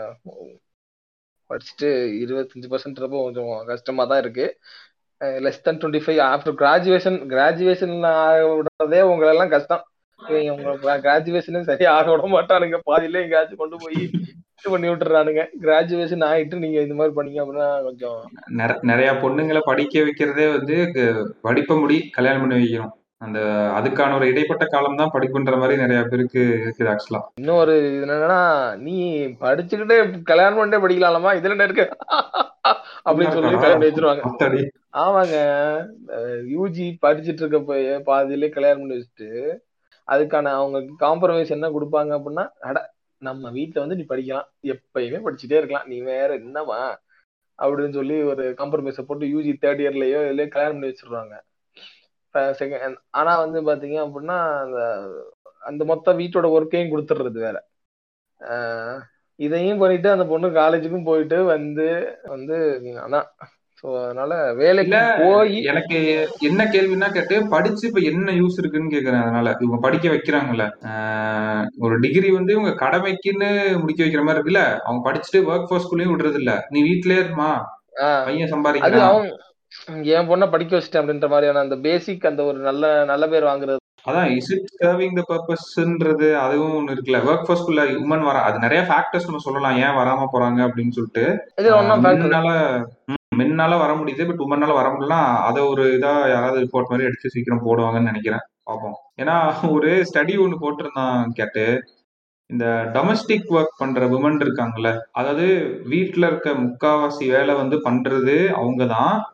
படிச்சுட்டு இருபத்தஞ்சு பர்சன்ட் கொஞ்சம் கஷ்டமா தான் இருக்கு less than twenty five after graduation graduation விடுறதே உங்களை எல்லாம் கஷ்டம் இவங்க உங்க கிராஜுவேஷனே சரியா ஆக விட மாட்டானுங்க பாதியில எங்கேயாச்சும் கொண்டு போய் இது பண்ணி விட்டுறானுங்க கிராஜுவேஷன் ஆயிட்டு நீங்க இந்த மாதிரி பண்ணீங்க அப்படின்னா கொஞ்சம் நிற- நிறைய பொண்ணுங்களை படிக்க வைக்கிறதே வந்து க- படிப்ப முடி கல்யாணம் பண்ணி வைக்கணும் அந்த அதுக்கான ஒரு இடைப்பட்ட காலம் தான் படிப்புன்ற மாதிரி நிறைய பேருக்கு இருக்குது ஆக்சுவலா இன்னொரு இது என்னன்னா நீ படிச்சுக்கிட்டே கல்யாணம் பண்ணிட்டே படிக்கலாமா இதுல என்ன இருக்கு அப்படின்னு சொல்லி கல்யாணம் பண்ணி வச்சிருவாங்க அத்தாடி ஆமாங்க யூஜி படிச்சுட்டு இருக்க போய் பாதியிலே கல்யாணம் பண்ணி வச்சுட்டு அதுக்கான அவங்க காம்ப்ரமைஸ் என்ன கொடுப்பாங்க அப்படின்னா அட நம்ம வீட்ல வந்து நீ படிக்கலாம் எப்பயுமே படிச்சுட்டே இருக்கலாம் நீ வேற என்னவா அப்படின்னு சொல்லி ஒரு காம்ப்ரமைஸை போட்டு யூஜி தேர்ட் இயர்லயோ இல்லையோ கல்யாணம் பண்ணி வச்சிருவாங்க செகண்ட் ஆனா வந்து பாத்தீங்க அப்படின்னா அந்த அந்த மொத்த வீட்டோட ஒர்க்கையும் கொடுத்துடுறது வேற ஆஹ் இதையும் பண்ணிட்டு அந்த பொண்ணு காலேஜுக்கும் போயிட்டு வந்து வந்து அதான் ஸோ அதனால வேலைக்கு இல்ல போய் எனக்கு என்ன கேள்வின்னா கேட்டு படிச்சு இப்ப என்ன யூஸ் இருக்குன்னு கேக்குறேன் அதனால இவங்க படிக்க வைக்கிறாங்கல்ல ஆஹ் ஒரு டிகிரி வந்து இவங்க கடமைக்குன்னு முடிக்க வைக்கிற மாதிரி இருக்குல்ல அவங்க படிச்சுட்டு ஒர்க் ஃபோர்ஸ்குள்ளேயும் விடுறது இல்ல நீ வீட்லயே இருமா ஆஹ் பையன் அது சம்பாதிக்கிறான் அவங்க என் பொண்ணை படிக்க வச்சிட்டேன் அப்படின்ற மாதிரியான அந்த பேசிக் அந்த ஒரு நல்ல நல்ல பேர் வாங்குறது அதான் இஸ் இட் சர்விங் த பர்பஸ்ன்றது அதுவும் ஒண்ணு இருக்குல்ல ஒர்க் ஃபோர்ஸ்குள்ள உமன் வர அது நிறைய ஃபேக்டர்ஸ் நம்ம சொல்லலாம் ஏன் வராம போறாங்க அப்படின்னு சொல்லிட்டு இது ஒன்றும் ஃபேக்டர் மென்னால மென்னால வர முடியுது பட் உமனால வர முடியலாம் அதை ஒரு இதா யாராவது ரிப்போர்ட் மாதிரி எடுத்து சீக்கிரம் போடுவாங்கன்னு நினைக்கிறேன் பார்ப்போம் ஏன்னா ஒரு ஸ்டடி ஒன்று போட்டிருந்தான் கேட்டு இந்த டொமஸ்டிக் ஒர்க் பண்ற விமன் இருக்காங்கல்ல அதாவது வீட்ல இருக்க முக்காவாசி வேலை வந்து பண்றது அவங்க தான்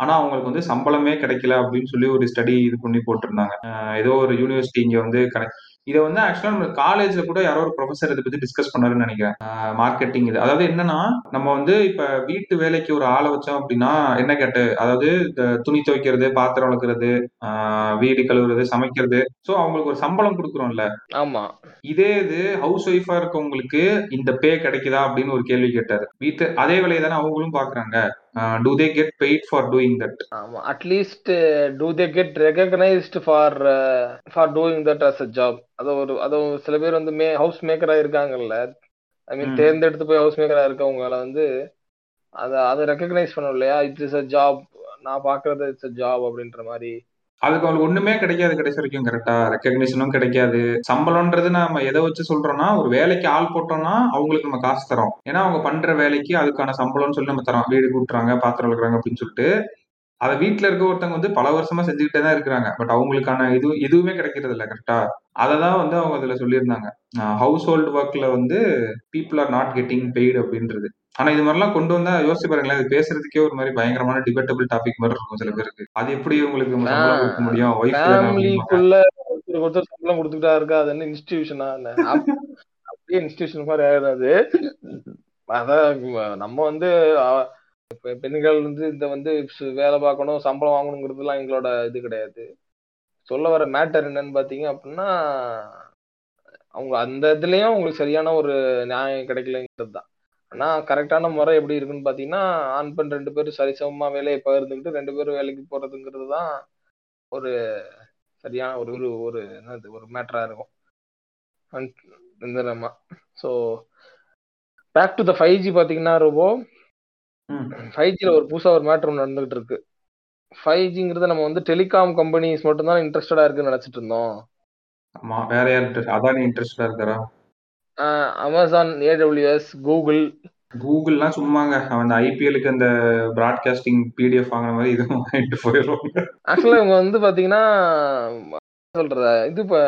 ஆனா அவங்களுக்கு வந்து சம்பளமே கிடைக்கல அப்படின்னு சொல்லி ஒரு ஸ்டடி இது பண்ணி போட்டிருந்தாங்க அஹ் ஏதோ ஒரு யூனிவர்சிட்டி இங்க வந்து கனெக்ட் இதை வந்து ஆக்சுவலா நம்ம காலேஜ்ல கூட யாரோ ஒரு ப்ரொஃபசர் இதை பத்தி டிஸ்கஸ் பண்ணாருன்னு நினைக்கிறேன் மார்க்கெட்டிங் இது அதாவது என்னன்னா நம்ம வந்து இப்ப வீட்டு வேலைக்கு ஒரு ஆளை வச்சோம் அப்படின்னா என்ன கேட்டு அதாவது இந்த துணி துவைக்கிறது பாத்திரம் வளர்க்குறது வீடு கழுவுறது சமைக்கிறது ஸோ அவங்களுக்கு ஒரு சம்பளம் கொடுக்குறோம்ல ஆமா இதே இது ஹவுஸ் ஒய்ஃபா இருக்கவங்களுக்கு இந்த பே கிடைக்குதா அப்படின்னு ஒரு கேள்வி கேட்டாரு வீட்டு அதே வேலையை தானே அவங்களும் பாக்குறாங்க do they get paid for doing that ஆமா at least do they get recognised for for doing that as a job அது ஒரு அது சில பேர் வந்து மே ஹவுஸ் மேக்கரா இருக்காங்கல்ல ஐ மீன் ம். தேர்ந்தெடுத்து போய் ஹவுஸ் மேக்கரா இருக்கவங்கள வந்து அதை அதை ரெகக்னைஸ் பண்ணும் இல்லையா இட்ஸ் இஸ் அ ஜாப் நான் பாக்குறது இட்ஸ் அ ஜாப் அப்படின்ற மாதிரி அதுக்கு அவங்களுக்கு ஒண்ணுமே கிடைக்காது கடைசி வரைக்கும் கரெக்டா ரெக்கக்னிஷனும் கிடைக்காது சம்பளம்ன்றது நம்ம எதை வச்சு சொல்றோம்னா ஒரு வேலைக்கு ஆள் போட்டோம்னா அவங்களுக்கு நம்ம காசு தரோம் ஏன்னா அவங்க பண்ற வேலைக்கு அதுக்கான சம்பளம்னு சொல்லி நம்ம தரோம் வீடு கூட்டுறாங்க பாத்திரம் வளர்க்குறாங்க அப்படின்னு சொல்லிட்டு அதை வீட்டுல இருக்க ஒருத்தவங்க வந்து பல வருஷமா செஞ்சுக்கிட்டே தான் இருக்கிறாங்க பட் அவங்களுக்கான இது எதுவுமே கிடைக்கிறது இல்ல கரெக்டா அதை தான் வந்து அவங்க அதுல சொல்லியிருந்தாங்க ஹவுஸ் ஹோல்டு ஒர்க்ல வந்து people are not getting paid அப்படின்றது ஆனா இது மாதிரிலாம் கொண்டு வந்தா யோசிச்சு பாருங்களேன் இது பேசுறதுக்கே ஒரு மாதிரி பயங்கரமான டிபேட்டபிள் டாபிக் மாதிரி இருக்கும் சில பேருக்கு அது எப்படி உங்களுக்கு நம்ம சம்பளம் கொடுக்க முடியும் ஒய்ஃப் ஃபேமிலிக்குள்ள ஒருத்தருக்கு ஒருத்தர் சம்பளம் கொடுத்துக்கிட்டா இருக்கா அது என்ன இன்ஸ்டிடியூஷனா அப்படியே இன்ஸ்டிடியூஷன் மாதிரி ஆயிடாது அதான் நம்ம வந்து அஹ், இப்ப பெண்கள் வந்து இந்த வந்து சு- வேலை பார்க்கணும் சம்பளம் வாங்கணுங்கிறதுலாம் எங்களோட இது கிடையாது சொல்ல வர மேட்டர் என்னன்னு பாத்தீங்க அப்படின்னா அவங்க அந்த இதுலயும் உங்களுக்கு சரியான ஒரு நியாயம் கிடைக்கலங்கிறது தான் ஆனா கரெக்டான முறை எப்படி இருக்குன்னு பாத்தீங்கன்னா ஆண் பெண் ரெண்டு பேரும் சரிசமமா வேலையை பகிர்ந்துக்கிட்டு ரெண்டு பேரும் வேலைக்கு போறதுங்கிறது தான் ஒரு சரியான ஒரு ஒரு ஒரு என்னது ஒரு மேட்டரா இருக்கும் அண்ட் இந்த நம்ம so back to the five G பார்த்தீங்கன்னா ரொம்ப ஃபைவ் ஜியில் ஒரு புதுசாக ஒரு மேட்ரு ஒன்று நடந்துகிட்டு இருக்கு ஃபைவ் ஜிங்கிறத நம்ம வந்து டெலிகாம் கம்பெனிஸ் மட்டும்தான் இன்ட்ரெஸ்டடாக இருக்குன்னு நினச்சிட்டு இருந்தோம் ஆமா வேற யார் interest- அதானி இன்ட்ரெஸ்டா இருக்காரா அமேசான் ஏடபிள்யூஎஸ் கூகுள் கூகுள்லாம் சும்மாங்க அவன் அந்த ஐபிஎலுக்கு அந்த பிராட்காஸ்டிங் பிடிஎஃப் வாங்கின மாதிரி இதுவும் வாங்கிட்டு போயிடுவாங்க ஆக்சுவலாக இவங்க வந்து பார்த்தீங்கன்னா சொல்கிறத இது இப்போ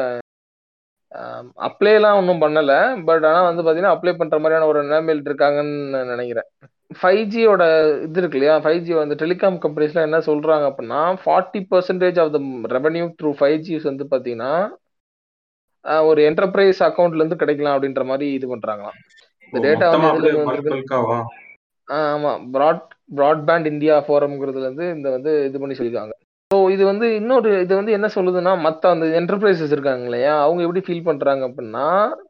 அப்ளைலாம் ஒன்றும் பண்ணலை பட் ஆனால் வந்து பார்த்தீங்கன்னா அப்ளை பண்ணுற மாதிரியான ஒரு நிலைமையில் இருக்காங்கன்னு நினைக்கிறேன் ஃபைவ் ஜியோட இது இருக்கு இல்லையா ஃபைவ் ஜி வந்து டெலிகாம் கம்பெனிஸ்லாம் என்ன சொல்கிறாங்க அப்படின்னா forty percentage of the revenue through five Gs வந்து பார்த்தீங்கன்னா ஆஹ் ஒரு என்டர்பிரைஸ் அக்கௌண்ட்லேருந்து கிடைக்கலாம் அப்படின்ற மாதிரி இது பண்ணுறாங்களாம் இந்த டேட்டா மொத்தமா வந்து அப்படியே எதுல பல்க் வந்திருக்கு பல்காவா ஆஹ் ஆமா ப்ராட் ப்ராட்பேண்ட் இந்தியா ஃபோரம்ங்கிறதுல இருந்து இந்த வந்து இது பண்ணி சொல்லியிருக்காங்க ஸோ இது வந்து இன்னொரு இது வந்து என்ன சொல்லுதுன்னா மற்ற அந்த என்டர்பிரைசஸ் இருக்காங்க இல்லையா அவங்க எப்படி ஃபீல் பண்றாங்க அப்படின்னா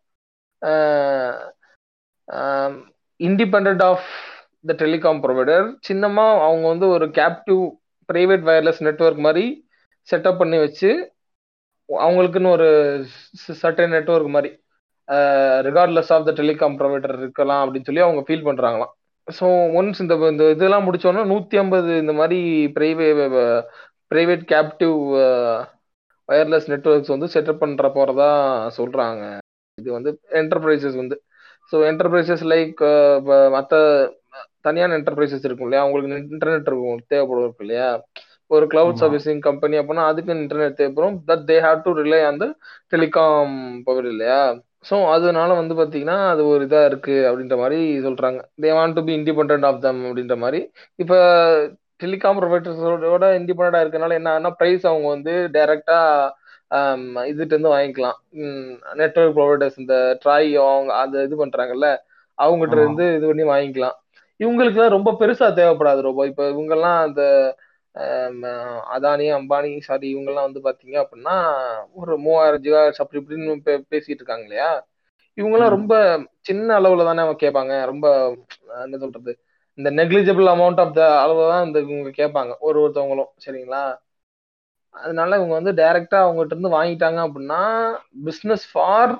independent of the telecom provider சின்னமா அவங்க வந்து ஒரு கேப்டிவ் பிரைவேட் வயர்லெஸ் நெட்வொர்க் மாதிரி செட்டப் பண்ணி வச்சு அவங்களுக்குன்னு ஒரு சர்டன் நெட்வொர்க் மாதிரி regardless of the telecom provider இருக்கலாம் அப்படின்னு சொல்லி அவங்க ஃபீல் பண்றாங்களாம் ஸோ ஒன்ஸ் இந்த இந்த இதெல்லாம் முடிச்சோன்னா நூற்றி ஐம்பது இந்த மாதிரி private private captive wireless networks வந்து செட்டப் பண்ணுற போகிறதா சொல்கிறாங்க இது வந்து என்டர்பிரைசஸ் வந்து ஸோ என்டர்பிரைசஸ் லைக் மற்ற தனியான என்டர்பிரைசஸ் இருக்கும் இல்லையா அவங்களுக்கு இன்டர்நெட் இருக்கும் தேவைப்படும் இருக்கு இல்லையா ஒரு கிளவுட் ஆமா. சர்வீசிங் கம்பெனி அப்படின்னா அதுக்கு இன்டர்நெட் தேவைப்படும் that they have to rely on the telecom power இல்லையா ஸோ அதனால வந்து பார்த்தீங்கன்னா அது ஒரு இதாக இருக்கு அப்படின்ற மாதிரி சொல்றாங்க they want to be independent of them அப்படின்ற மாதிரி இப்போ டெலிகாம் ப்ரொவைடர்ஸோட இண்டிபெண்டாக இருக்கனால என்ன ஆகுனா ப்ரைஸ் அவங்க வந்து டைரக்டா இதுட்டு இருந்து வாங்கிக்கலாம் நெட்ஒர்க் ப்ரொவைடர்ஸ் இந்த ட்ராய் அவங்க அந்த இது பண்றாங்கல்ல அவங்ககிட்ட ஆமா. இருந்து இது பண்ணி வாங்கிக்கலாம் இவங்களுக்குலாம் ரொம்ப பெருசா தேவைப்படாது ரொம்ப இப்போ இவங்கெல்லாம் அந்த ஆம், அதானி அம்பானி சாரி இவங்கெல்லாம் வந்து பாத்தீங்க அப்படின்னா ஒரு மூவாயிரம் ஜிகா அப்படி இப்படின்னு பே- பேசிட்டு இருக்காங்க இல்லையா இவங்கெல்லாம் ம். ரொம்ப சின்ன அளவுல தானே அவங்க கேட்பாங்க ரொம்ப அஹ், என்ன சொல்றது இந்த நெக்லிஜிபிள் அமௌண்ட் ஆஃப் த அளவு தான் இந்த இவங்க கேட்பாங்க ஒரு ஒருத்தவங்களும் சரிங்களா அதனால இவங்க வந்து டைரக்டா அவங்ககிட்ட இருந்து வாங்கிட்டாங்க அப்படின்னா பிஸ்னஸ் ஃபார்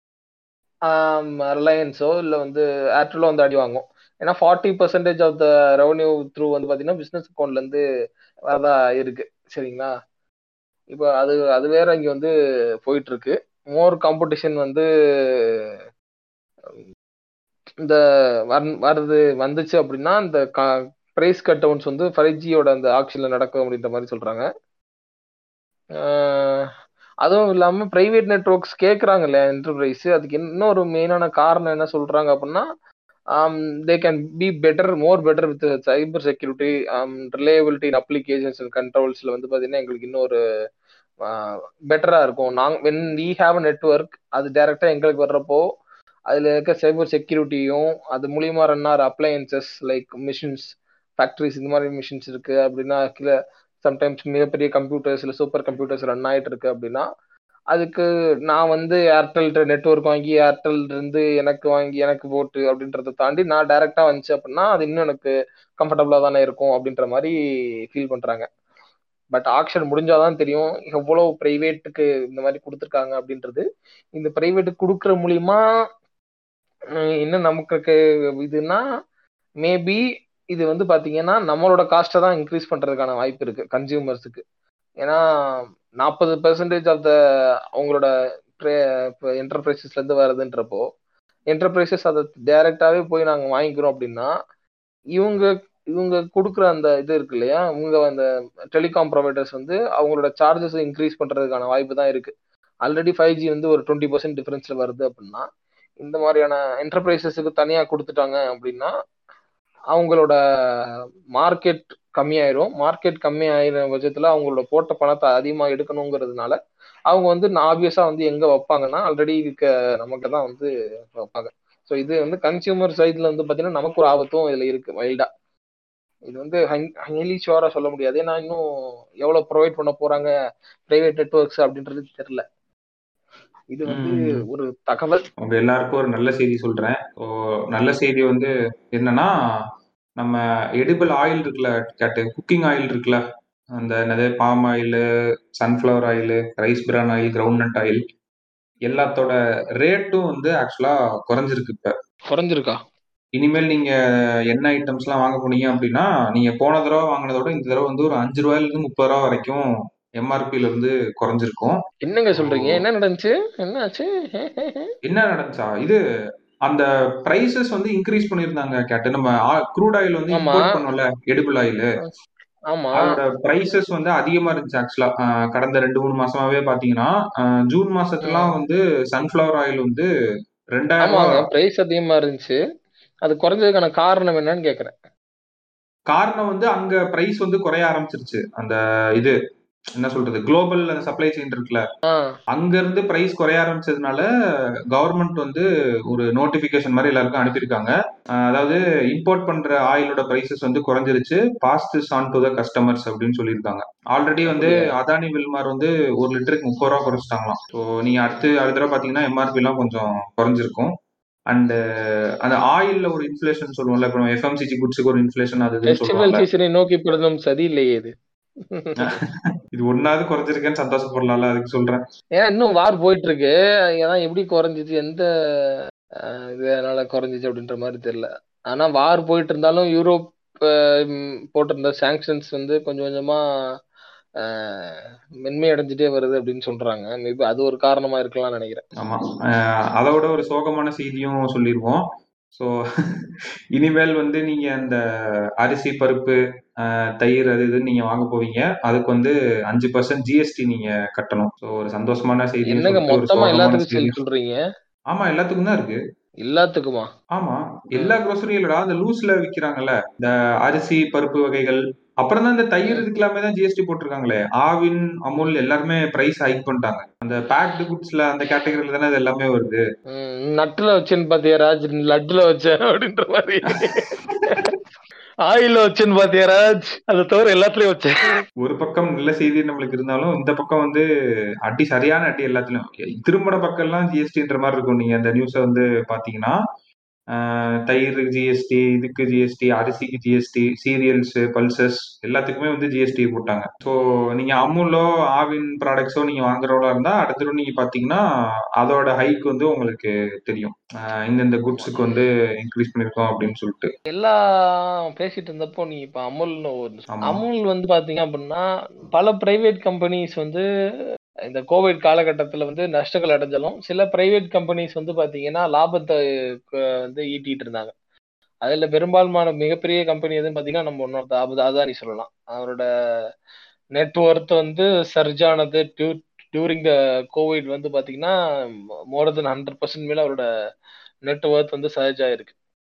ரிலையன்ஸோ இல்லை வந்து ஏர்டெல்லோ வந்து அடி வாங்கும் ஏன்னா forty percentage of the revenue through வந்து பார்த்தீங்கன்னா பிஸ்னஸ் அக்கௌண்ட்லேருந்து வரதா இருக்கு சரிங்களா இப்போ அது அது வேற இங்கே வந்து போயிட்டு இருக்கு மோர் காம்படிஷன் வந்து இந்த வர- வருது வந்துச்சு அப்படின்னா இந்த ப்ரைஸ் கட் டவுன்ஸ் வந்து ஃபைவ் ஜியோட அந்த ஆக்ஷனில் நடக்கும் அப்படின்ற மாதிரி சொல்கிறாங்க அதுவும் இல்லாமல் ப்ரைவேட் நெட்ஒர்க்ஸ் கேட்குறாங்க இல்லையா என்டர்பிரைஸ் அதுக்கு இன்னொரு மெயினான காரணம் என்ன சொல்கிறாங்க அப்படின்னா they can be better more better with cyber security reliability in applications and கண்ட்ரோல்ஸ்ல வந்து பாத்தீங்கன்னா எங்களுக்கு இன்னொரு பெட்டரா இருக்கும் நாங்க when we have a network அது டைரக்டா எங்களுக்கு வர்றப்போ அதுல இருக்க சைபர் செக்யூரிட்டியும் அது மூலியமா ரன் ஆகிற அப்ளையன்சஸ் லைக் மிஷின்ஸ் ஃபேக்டரிஸ் இந்த மாதிரி மிஷின்ஸ் இருக்கு அப்படின்னா கீழே சம்டைம்ஸ் மிகப்பெரிய கம்ப்யூட்டர்ஸ் இல்லை சூப்பர் கம்ப்யூட்டர்ஸ் ரன் ஆயிட்டு இருக்கு அப்படின்னா அதுக்கு நான் வந்து ஏர்டெல் நெட்ஒர்க் வாங்கி ஏர்டெல் இருந்து எனக்கு வாங்கி எனக்கு போட்டு அப்படின்றத தாண்டி நான் டைரக்டா வந்துச்சு அப்படின்னா அது இன்னும் எனக்கு கம்ஃபர்டபுளா தானே இருக்கும் அப்படின்ற மாதிரி ஃபீல் பண்றாங்க பட் ஆக்ஷன் முடிஞ்சாதான் தெரியும் எவ்வளவு பிரைவேட்டுக்கு இந்த மாதிரி கொடுத்துருக்காங்க அப்படின்றது இந்த பிரைவேட்டுக்கு கொடுக்குற மூலியமா இன்னும் நமக்கு இதுனா மேபி இது வந்து பாத்தீங்கன்னா நம்மளோட காஸ்ட்டை தான் இன்க்ரீஸ் பண்றதுக்கான வாய்ப்பு இருக்கு கன்சியூமர்ஸுக்கு ஏன்னா நாற்பது பெர்சன்டேஜ் ஆஃப் த அவங்களோட என்டர்பிரைசஸ்ல இருந்து வருதுன்றப்போ என்டர்பிரைசஸ் அதை டைரக்டாவே போய் நாங்க வாங்கிக்கிறோம் அப்படின்னா இவங்க இவங்க கொடுக்குற அந்த இது இருக்கு இல்லையா இவங்க அந்த டெலிகாம் ப்ரொவைடர்ஸ் வந்து அவங்களோட சார்ஜஸ் இன்க்ரீஸ் பண்றதுக்கான வாய்ப்பு தான் இருக்கு ஆல்ரெடி ஃபைவ் ஜி வந்து ஒரு டுவெண்ட்டி பர்சன்ட் டிஃபரன்ஸ்ல வருது அப்படின்னா இந்த மாதிரியான என்டர்பிரைசஸுக்கு தனியா கொடுத்துட்டாங்க அப்படின்னா அவங்களோட மார்க்கெட் கம்மியாயிரும் மார்க்கெட் கம்மி ஆயிர பட்சத்துல அவங்களோட போட்ட பணத்தை அதிகமா எடுக்கணுங்கிறதுனால அவங்க வந்து ஆப்வியஸா வந்து எங்க வைப்பாங்கன்னா ஆல்ரெடி இருக்க நமக்கு தான் வந்து வைப்பாங்க ஸோ இது வந்து கன்சியூமர் சைட்ல வந்து பாத்தீங்கன்னா நமக்கு ஒரு ஆபத்தும் இதுல இருக்கு வைல்டா இது வந்து ஹைலி ஷுவரா சொல்ல முடியாது ஏன்னா இன்னும் எவ்வளவு ப்ரொவைட் பண்ண போறாங்க பிரைவேட் நெட்ஒர்க்ஸ் அப்படின்றது தெரியல இது வந்து ஒரு தகவல் உங்க எல்லாருக்கும் ஒரு நல்ல செய்தி சொல்றேன் நல்ல செய்தி வந்து என்னன்னா நம்ம எடிபிள் ஆயில் இருக்குல்ல கேட்டு குக்கிங் ஆயில் இருக்குல்ல அந்த என்னது palm oil sunflower oil rice bran oil ground nut oil எல்லாத்தோட ரேட்டும் வந்து ஆக்சுவலா குறைஞ்சிருக்கு இப்ப குறைஞ்சிருக்கா இனிமேல் நீங்க எண்ணெய் ஐட்டம்ஸ் எல்லாம் வாங்க போனீங்க அப்படின்னா நீங்க போன தடவை வாங்கினதோட இந்த தடவை வந்து ஒரு அஞ்சு ரூபாயில இருந்து முப்பது ரூபா வரைக்கும் எம்ஆர்பில இருந்து குறைஞ்சிருக்கும் என்னங்க சொல்றீங்க என்ன நடந்துச்சு என்ன ஆச்சு என்ன நடந்துச்சா இது அந்த பிரைசஸ் வந்து இன்க்ரீஸ் பண்ணிருந்தாங்க கேட்டு நம்ம க்ரூட் ஆயில் வந்து இம்போர்ட் பண்ணோம்ல எடிபிள் ஆயில் ஆமா அதோட பிரைசஸ் வந்து அதிகமா இருந்துச்சு ஆக்சுவலா கடந்த ரெண்டு மூணு மாசமாவே பாத்தீங்கன்னா ஜூன் மாசத்துலாம் வந்து சன்ஃபிளவர் ஆயில் வந்து ரெண்டாயிரம் ஆமாங்க பிரைஸ் அதிகமா இருந்துச்சு அது குறைஞ்சதுக்கான காரணம் என்னன்னு கேக்குறேன் காரணம் வந்து அங்க பிரைஸ் வந்து குறைய ஆரம்பிச்சிருச்சு அந்த இது என்ன சொல்றது குளோபல் அந்த சப்ளை செயின் இருக்குல்ல அங்க இருந்து பிரைஸ் குறைய ஆரம்பிச்சதுனால கவர்மெண்ட் வந்து ஒரு நோட்டிபிகேஷன் மாதிரி எல்லாருக்கும் அனுப்பியிருக்காங்க அதாவது இம்போர்ட் பண்ற ஆயிலோட பிரைசஸ் வந்து குறைஞ்சிருச்சு passed on to the customers அப்படின்னு சொல்லியிருக்காங்க ஆல்ரெடி வந்து அதானி வில்மார் வந்து ஒரு லிட்டருக்கு முப்பது ரூபா குறைச்சிட்டாங்களாம் ஸோ நீங்க அடுத்து அடுத்த தடவை பாத்தீங்கன்னா எம்ஆர்பி எல்லாம் கொஞ்சம் குறைஞ்சிருக்கும் அண்ட் அந்த ஆயில்ல ஒரு இன்ஃபிளேஷன் சொல்லுவோம்ல இப்போ எஃப்எம்சிஜி குட்ஸுக்கு ஒரு இன்ஃபிளேஷன் அது நோக்கி படுதும் சதி இல்லையே இது இது ஒன்னாவது குறைஞ்சிருக்கேன்னு சந்தோஷப்படலாம்ல அதுக்கு சொல்றேன் ஏன்னா இன்னும் வார் போயிட்டு இருக்கு ஏன்னா எப்படி குறைஞ்சிச்சு எந்த இதனால குறைஞ்சிச்சு அப்படின்ற மாதிரி தெரியல ஆனா வார் போயிட்டு இருந்தாலும் யூரோப் போட்டிருந்த சாங்ஷன்ஸ் வந்து கொஞ்சம் கொஞ்சமா மென்மை அடைஞ்சிட்டே வருது அப்படின்னு சொல்றாங்க மேபி அது ஒரு காரணமா இருக்கலாம் நினைக்கிறேன் ஆமா அதோட ஒரு சோகமான செய்தியும் சொல்லிடுவோம் ஸோ இனிமேல் வந்து நீங்க அந்த அரிசி பருப்பு தயிர் அது இதுன்னு நீங்க வாங்க போவீங்க அதுக்கு வந்து அஞ்சு பர்சன்ட் ஜிஎஸ்டி நீங்க கட்டணும் ஸோ ஒரு சந்தோஷமான செய்தி என்னங்க மொத்தமா எல்லாத்துக்கும் சொல்றீங்க ஆமா எல்லாத்துக்கும் தான் இருக்கு எல்லாத்துக்குமா ஆமா எல்லா க்ரோசரியிலடா அந்த லூஸ்ல விக்கிறாங்கல்ல இந்த அரிசி பருப்பு வகைகள் அப்புறம் தான் இந்த தயிர் இதுக்கெல்லாமே தான் ஜிஎஸ்டி போட்டிருக்காங்களே ஆவின் அமுல் எல்லாருமே பிரைஸ் ஹைக் பண்ணிட்டாங்க அந்த பேக்டு குட்ஸ்ல அந்த கேட்டகரியில தானே அது எல்லாமே வருது நட்டுல வச்சேன்னு பாத்தியா ராஜ் லட்டுல வச்சேன் அப்படின்ற மாதிரி ஆயில வச்சேன்னு பாத்தியா ராஜ் அதை தவிர எல்லாத்துலயும் வச்சேன் ஒரு பக்கம் நல்ல செய்தி நம்மளுக்கு இருந்தாலும் இந்த பக்கம் வந்து அடி சரியான அடி எல்லாத்துலயும் திருமண பக்கம் எல்லாம் ஜிஎஸ்டின்ற மாதிரி இருக்கும் நீங்க அந்த நியூஸை வந்து பாத்தீங்கன்னா தயிர் ஜிஎஸ்டி இதுக்கு ஜிஎஸ்டி அரிசிக்கு ஜிஎஸ்டி சீரியல்ஸ் பல்சஸ் எல்லாத்துக்குமே வந்து ஜிஎஸ்டி போட்டாங்க ஸோ நீங்க அமுலோ ஆவின் ப்ராடக்ட்ஸோ நீங்க வாங்குறவங்களா இருந்தா அடுத்த நீங்க பாத்தீங்கன்னா அதோட ஹைக் வந்து உங்களுக்கு தெரியும் இந்தந்த குட்ஸுக்கு வந்து இன்க்ரீஸ் பண்ணிருக்கோம் அப்படின்னு சொல்லிட்டு எல்லாம் பேசிட்டு இருந்தப்போ நீ இப்ப அமுல்னு அமுல் வந்து பாத்தீங்க அப்படின்னா பல பிரைவேட் கம்பெனிஸ் வந்து இந்த கோவிட் காலகட்டத்தில் வந்து நஷ்டங்கள் அடைஞ்சாலும் சில பிரைவேட் கம்பெனிஸ் வந்து பார்த்தீங்கன்னா லாபத்தை வந்து ஈட்டிட்டு இருந்தாங்க அதில் பெரும்பான்மையான மிகப்பெரிய கம்பெனி எதுன்னு பார்த்தீங்கன்னா நம்ம ஒன்னொருத்த அபு அதானி சொல்லலாம் அவரோட நெட்ஒர்த் வந்து சர்ஜானது டியூ டியூரிங் த கோவிட் வந்து பார்த்தீங்கன்னா மோர் தென் ஹண்ட்ரட் பர்சன்ட் மேலே அவரோட நெட்ஒர்த் வந்து சர்ஜ் ஆயிருக்கு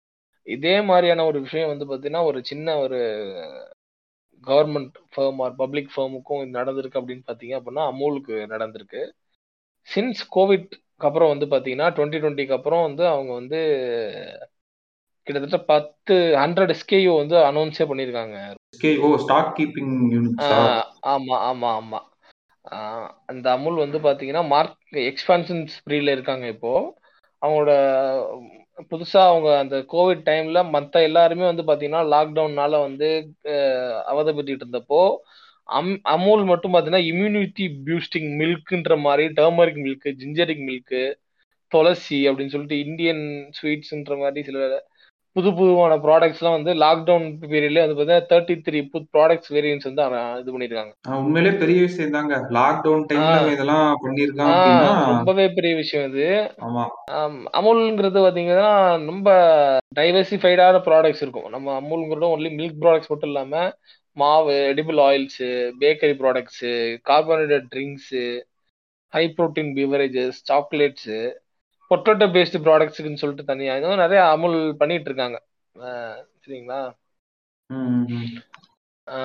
இதே மாதிரியான ஒரு விஷயம் வந்து பார்த்தீங்கன்னா, ஒரு சின்ன ஒரு கவர்மெண்ட் ஃபர்ம் ஆர் பப்ளிக் ஃபர்முக்கும் இது நடந்திருக்கு அப்படின்னு பார்த்தீங்க அப்படின்னா, அமுலுக்கு நடந்திருக்கு. சின்ஸ் கோவிட்க்கு அப்புறம் வந்து பார்த்தீங்கன்னா, 2020க்கு அப்புறம் வந்து அவங்க வந்து கிட்டத்தட்ட 10 100 எஸ்கேயூ வந்து அனௌன்ஸே பண்ணியிருக்காங்க. எஸ்கேஓ ஸ்டாக் கீப்பிங் ஆ யூனிட்ஸா? ஆமா, ஆமா, ஆமா. ஆ அந்த அமுல் வந்து பார்த்தீங்கன்னா, மார்க் எக்ஸ்பான்ஷன் ஸ்ப்ரீல இருக்காங்க இப்போ. அவங்களோட புதுசா அவங்க அந்த கோவிட் டைம்ல மத்த எல்லாருமே வந்து பார்த்தீங்கன்னா, லாக்டவுன்னால வந்து அ அவதிப்பட்டுட்டு இருந்தப்போ, அம் அமுல் மட்டும் பார்த்தீங்கன்னா, இம்யூனிட்டி பூஸ்டிங் மில்க்ன்ற மாரி டர்மரிக் மில்க், ஜிஞ்சரிக் மில்க், துளசி அப்படின்னு சொல்லிட்டு இந்தியன் ஸ்வீட்ஸ்ன்ற மாரி சில புது புதுவான ப்ராடக்ட்ஸ்லாம் வந்து லாக்டவுன் பீரியட்லயே வந்து பார்த்தீங்கன்னா, 33 புது ப்ராடக்ட்ஸ் வேரியன்ட்ஸ் வந்து அ இது பண்ணியிருக்காங்க. ஆ உண்மையிலேயே பெரிய விஷயம் தாங்க. லாக்டவுன் ஆ. டைம்ல இவன் இதெல்லாம் பண்ணியிருக்கான் ஆ அப்படின்னா ரொம்பவே பெரிய விஷயம் இது. ஆமா. அம் அமுல்ங்கிறது பார்த்தீங்கன்னா, ரொம்ப டைவர்சிஃபைடான ப்ராடக்ட்ஸ் இருக்கும். நம்ம அமுல்ங்கிறது ஒன்லி மில்க் ப்ராடக்ட்ஸ் மட்டும் இல்லாம, மாவு, edible oils, bakery products, carbonated drinks, high protein beverages, chocolates, potato based ப்ராடக்ட்ஸ்க்குன்னு சொல்லிட்டு தனியா, இந்த மாரி நெறைய அமுல் பண்ணிட்டு இருக்காங்க. ஆ சரிங்களா? ம், ம், ம். ஆ.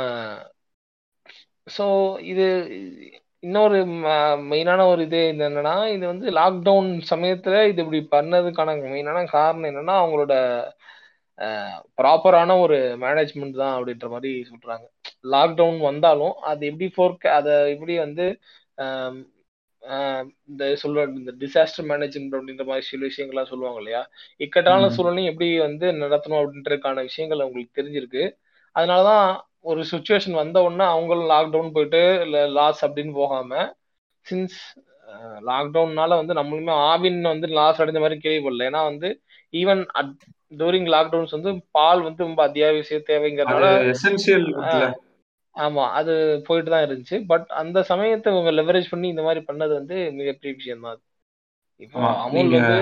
ஸோ இது இன்னொரு ம மெயினான ஒரு இது என்னன்னா, இது வந்து லாக்டவுன் சமயத்துல இது இப்படி பண்ணதுக்கான மெயினான காரணம் என்னன்னா, அவங்களோட அ ப்ராப்பரான ஒரு மேனேஜ்மெண்ட் தான் அப்படின்ற மாரி சொல்றாங்க. லாக்டவுன் வந்தாலும், அது எப்படி ஃபோர்க் அத எப்படி வந்து அம் அ இந்த சொல்ற இந்த டிசாஸ்டர் மேனேஜ்மென்ட் அப்படின்ற மாரி சில விஷயங்கள்லாம் சொல்லுவாங்க இல்லையா? இக்கட்டான ம். சூழலையும் எப்படி வந்து நடத்தணும் அப்படின்றதுக்கான விஷயங்கள் அவங்களுக்கு தெரிஞ்சிருக்கு. அதனால தான் ஒரு சிச்சுவேஷன் வந்த உடனே அவங்களும் லாக்டவுன் போயிட்டு இல்ல லாஸ் அப்படின்னு போகாம, சின்ஸ் அ லாக்டவுன்னால வந்து நம்மளுமே ஆவின் வந்து லாஸ் அடைஞ்ச மாரி கேள்விப்படல. ஏன்னா வந்து ஈவன் அட் டூரிங் லாக்டவுன்ஸ் வந்து பால் வந்து ரொம்ப அத்தியாவசிய அது தேவைங்கிறதுனால எசென்ஷியல் ஆ குட்ல. ஆமா. அது போயிட்டு தான் இருந்துச்சு. பட் அந்த சமயத்த இவங்க லெவரேஜ் பண்ணி இந்த மாரி பண்ணது வந்து மிகப்பெரிய விஷயம் தான் அது. இப்போ ஆமா. அமுல் நீங்க வந்து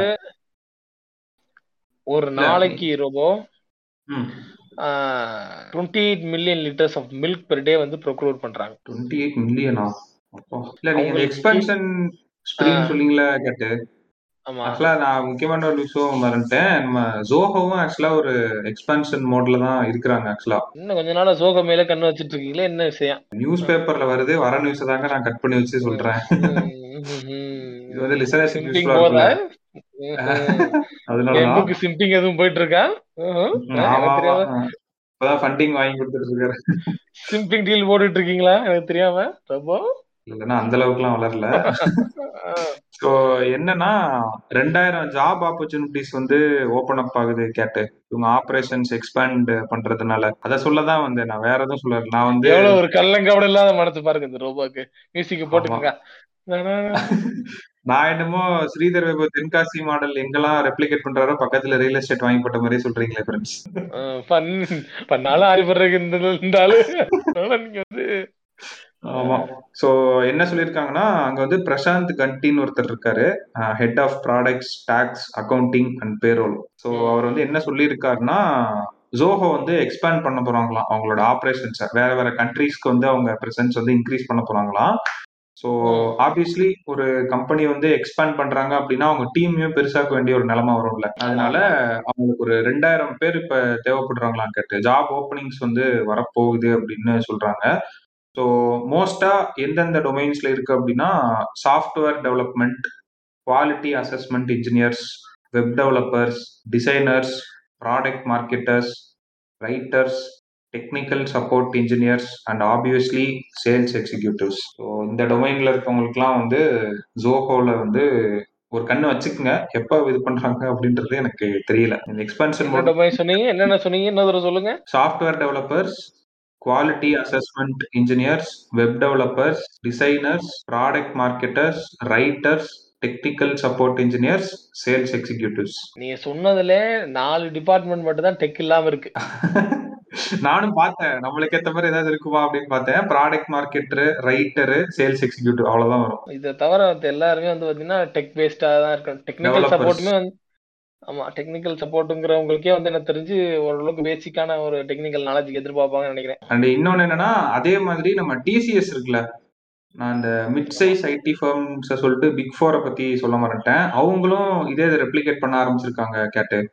ஒரு இல்ல நீ நாளைக்கு ரோபோ ம். ஆ 28 million litres of milk per day வந்து ப்ரொக்யூர் பண்றாங்க. 28 மில்லியனா? அப்பா! இல்ல நீங்க இந்த அவங்களுக்கு எக்ஸ்பான்ஷன் ஆ ஸ்ப்ரீன்னு சொன்னீங்கல்ல கேட்டு. ஆமா. ஆக்சுவலா நான் முக்கியமான ஒரு விஷயம் மறந்துட்டேன். நம்ம ஜோஹோவும் ஆக்சுவலா ஒரு எக்ஸ்பான்ஷன் மோட்ல தான் இருக்கிறாங்க ஆக்சுவலா. இன்னும் கொஞ்ச நாளா சோக மேல கண்ணு வச்சுட்டு இருக்கீங்களே, என்ன விஷயம்? நியூஸ் அ. பேப்பர்ல வருது. வர நியூஸ தாங்க நான் கட் பண்ணி வச்சு ம். சொல்றேன். இது வந்து ம்ஹ்ம். லிசனர்ஸ்க்கு சிம்பிங் யூஸ்ஃபுல்லா போதா? இருக்கும்ல. ம்ஹ்ம். அதனால என் தான். புக் சிம்பிங் எதுவும் போயிட்டு இருக்கா? ம்ஹ்ம். ம். அ ஆமா, எனக்கு ஆமா. தெரியாம அ. இப்பதான் ஃபண்டிங் வாங்கி குடுத்துட்டு இருக்காரு. சிம்பிங் டீல் போட்டுட்டு இருக்கீங்களா? எனக்கு தெரியாம. ரொம்ப இல்லன்னா அந்த அளவுக்குலாம் வளரல. ஆ. ஸோ என்னன்னா 2000 ஜாப் ஆப்பர்ச்சுனிட்டீஸ் வந்து ஓப்பன் அப் ஆகுது கேட்டு. இவங்க ஆப்பரேஷன்ஸ் எக்ஸ்பேண்ட் பண்றதுனால. அத சொல்ல தான் வந்தேன். நான் வேற எதுவும் சொல்லல. நான் வந்து எவ்வளவு ஒரு கள்ளங்கபடம் இல்லாத மனசு பாருங்க இந்த ரோபோக்கு. மியூசிக்க ஆமா. போட்டுக்கங்க. நான் என்னமோ ஸ்ரீதர் வைபவ் தென்காசி மாடல் எங்கெல்லாம் ரெப்ளிகேட் பண்றாரோ பக்கத்துல ரியல் எஸ்டேட் வாங்கி போட்ட மாரியே சொல்றீங்களே ஃபிரெண்ட்ஸ். அ பண் பண்ணாலும் ஆடிப்படுறதுக்கு இந்த இந்த ஆளு. அதனால நீங்க வந்து ஆமா. ஸோ என்ன சொல்லியிருக்காங்கன்னா, அங்க வந்து பிரசாந்த் கண்டின்னு ஒருத்தர் இருக்காரு. A head of products, taxes, accounting and payroll. So அவர் வந்து ம். என்ன சொல்லியிருக்காருன்னா, ஜோஹோ வந்து எக்ஸ்பேண்ட் பண்ண போறாங்களாம். அவங்களோட ஆப்பரேஷன்ஸ. வேற வேற கண்ட்ரீஸ்க்கு வந்து அவங்க பிரசன்ஸ் வந்து இன்கிரீஸ் பண்ண போறாங்களாம். ஸோ ம். ஆப்வியஸ்லி ஒரு கம்பெனி வந்து எக்ஸ்பேண்ட் பண்றாங்க அப்படின்னா, அவங்க டீமையும் பெருசாக்க வேண்டிய ஒரு நிலைமை வரும்ல. ஆமா, அதனால ஆமா. அவங்களுக்கு ஒரு 2000 பேர் இப்ப தேவைப்படுறாங்களாம் கேட்டு. ஜாப் ஓப்பனிங்ஸ் வந்து வரப்போகுது அப்படின்னு சொல்றாங்க. ஸோ மோஸ்ட்டா எந்தெந்த டொமைன்ஸ்ல இருக்கு அப்படின்னா, software development, quality assessment engineers, web developers, designers, product marketers, writers, technical support engineers and obviously sales executives. So இந்த டொமைன்ல இருக்கவங்களுக்குலாம் வந்து ஜோஹோல வந்து ஒரு கண்ணு வச்சுக்கங்க. எப்ப இது பண்றாங்க அப்படின்றது எனக்கு தெரியல. இந்த எக்ஸ்பான்ஷன் என்ன மோட் டொமைன் சொன்னீங்க? என்னென்ன சொன்னீங்க? இன்னொரு தடவ சொல்லுங்க. Software developers, quality assessment engineers, web developers, designers, product marketers, writers, technical support engineers, sales executives. நீங்க சொன்னதுலே 4 டிபார்ட்மெண்ட் மட்டும் தான் டெக் இல்லாம இருக்கு. நானும் பார்த்தேன். நம்மளுக்கு ஏத்த மாரி ஏதாவது இருக்குமா அப்படின்னு பார்த்தேன். Product marketer, writer, sales executive அவ்வளவுதான் வரும். இத தவிர மத்த எல்லாருமே வந்து பார்த்தீங்கன்னா, டெக் பேஸ்டா தான் இருக்காங்க. Technical developers. சப்போர்ட்டுமே வந்து ஆமா. டெக்னிக்கல் சப்போர்ட்ங்கிறவங்களுக்கே வந்து எனக்கு தெரிஞ்சு ஓரளவுக்கு பேசிக்கான ஒரு டெக்னிக்கல் நாலேட்ஜ் எதிர்பார்ப்பாங்கன்னு நெனைக்கிறேன். அண்ட் இன்னொன்னு என்னன்னா, அதே மாதிரி நம்ம டிசிஎஸ் இருக்குல்ல. நான் இந்த மிட் ஆமா. சைஸ் ஐடி ஃபர்ம்ஸ சொல்லிட்டு பிக் 4 பத்தி சொல்ல மறந்துட்டேன். அவங்களும் இதே இத ரெப்ளிகேட் பண்ண ஆரம்பிச்சிருக்காங்க கேட்டு.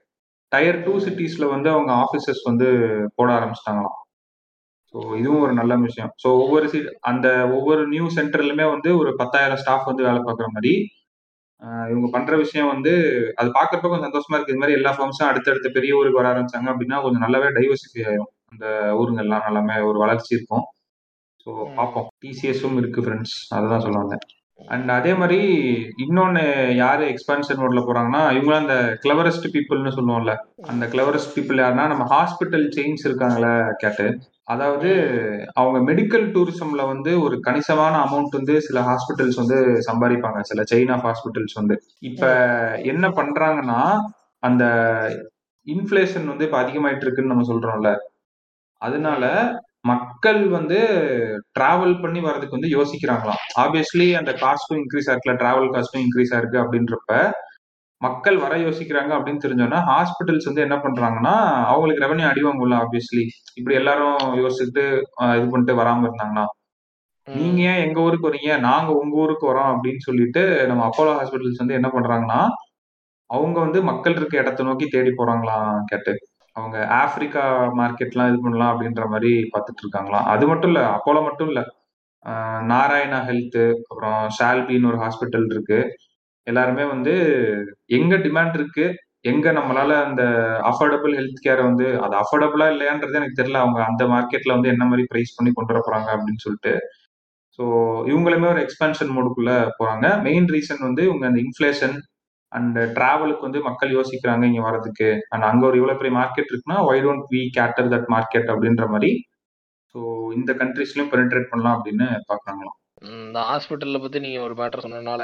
டயர் டூ ம். சிட்டிஸ்ல வந்து அவங்க ஆஃபீஸஸ் வந்து போட ஆரம்பிச்சிட்டாங்களாம் ஸோ இதுவும் ஒரு நல்ல விஷயம் ஸோ ஒவ்வொரு சி அந்த ஒவ்வொரு நியூ சென்டர்லுமே வந்து ஒரு பத்தாயிரம் ஸ்டாஃப் வந்து வேலை பார்க்குற மாதிரி ஆஹ் இவங்க பண்ற விஷயம் வந்து அது பார்க்கறப்ப கொஞ்சம் சந்தோஷமா இருக்கு இது மாதிரி எல்லா ஃபார்ம்ஸும் அடுத்தடுத்த பெரிய ஊருக்கு வர ஆரம்பிச்சாங்க அப்படின்னா கொஞ்சம் நல்லாவே டைவர்சிஃபை ஆயிரும் அந்த ஊருங்கெல்லாம் நல்லாமே ஒரு வளர்ச்சி இருக்கும் ஸோ ம். பார்ப்போம் டிசிஎஸும் இருக்கு ஃப்ரெண்ட்ஸ் அதுதான் சொல்ல வந்தேன் அண்ட் அதே மாதிரி இன்னொன்னு யாரு எக்ஸ்பான்ஷன் மோட்ல போறாங்கன்னா இவங்களாம் அந்த கிளவரஸ்ட் பீப்புள்னு சொல்லுவோம்ல அந்த கிளவரஸ்ட் பீப்புள் யாருன்னா நம்ம ஹாஸ்பிட்டல் செயின்ஸ் இருக்காங்களே கேட்டு அதாவது அவங்க மெடிக்கல் டூரிசம்ல வந்து ஒரு கணிசமான அமௌண்ட் வந்து சில ஹாஸ்பிட்டல்ஸ் வந்து சம்பாதிப்பாங்க சில செயின் ஆஃப் ஹாஸ்பிட்டல்ஸ் வந்து இப்ப என்ன பண்றாங்கன்னா அந்த இன்ஃபிளேஷன் வந்து இப்ப அதிகமாயிட்டு இருக்குன்னு நம்ம சொல்றோம்ல அதனால மக்கள் வந்து டிராவல் பண்ணி வர்றதுக்கு வந்து யோசிக்கிறாங்களாம் ஆப்வியஸ்லி அந்த காஸ்ட்டும் இன்க்ரீஸ் ஆயிருக்கல டிராவல் காஸ்ட்டும் இன்க்ரீஸ் ஆயிருக்கு அப்படின்றப்ப மக்கள் வர யோசிக்கிறாங்க அப்படின்னு தெரிஞ்சோன்னா ஹாஸ்பிட்டல்ஸ் வந்து என்ன பண்றாங்கன்னா அவங்களுக்கு ரெவன்யூ அடிவாங்கும்ல ஆப்வியஸ்லி இப்படி எல்லாரும் யோசிச்சுட்டு ஆஹ் இது பண்ணிட்டு வராம இருந்தாங்கன்னா நீங்க ஏன் எங்க ஊருக்கு வரீங்க நாங்க உங்க ஊருக்கு வரோம் அப்படின்னு சொல்லிட்டு நம்ம அப்போலோ ஹாஸ்பிட்டல்ஸ் வந்து என்ன பண்றாங்கன்னா அவங்க வந்து மக்கள் இருக்க இடத்த நோக்கி தேடி போறாங்களாம் கேட்டு அவங்க ஆப்பிரிக்கா மார்க்கெட்லாம் இது பண்ணலாம் அப்படின்ற மாதிரி பார்த்துட்டு இருக்காங்களாம் அது மட்டும் இல்ல அப்போலோ மட்டும் இல்ல ஆஹ் நாராயணா ஹெல்த் அப்புறம் ஷால்பின்னு ஒரு ஹாஸ்பிட்டல் இருக்கு எல்லாருமே வந்து எங்க டிமாண்ட் இருக்கு எங்க நம்மளால அந்த அஃபோர்டபுள் ஹெல்த் கேர் வந்து அது அஃபோர்டபுளா இல்லையான்றது எனக்கு தெரியல அவங்க அந்த மார்க்கெட்ல வந்து என்ன மாதிரி பிரைஸ் பண்ணி கொண்டு வர போறாங்க அப்படின்னு சொல்லிட்டு ஸோ இவங்களுமே ஒரு எக்ஸ்பென்ஷன் மோடுக்குள்ள போறாங்க மெயின் ரீசன் வந்து இவங்க அந்த இன்ஃபிளேஷன் அண்ட் டிராவலுக்கு வந்து மக்கள் யோசிக்கிறாங்க இங்க வரதுக்கு அண்ட் அங்க ஒரு இவ்வளவு பெரிய மார்க்கெட் இருக்குன்னா why don't we cater that market அப்படின்ற மாதிரி ஸோ இந்த கண்ட்ரீஸ்லயும் பெனிட்ரேட் பண்ணலாம் அப்படின்னு பாக்குறாங்களாம் இந்த ஹாஸ்பிட்டல்ல பத்தி நீங்க ஒரு மேட்டர் சொன்னனால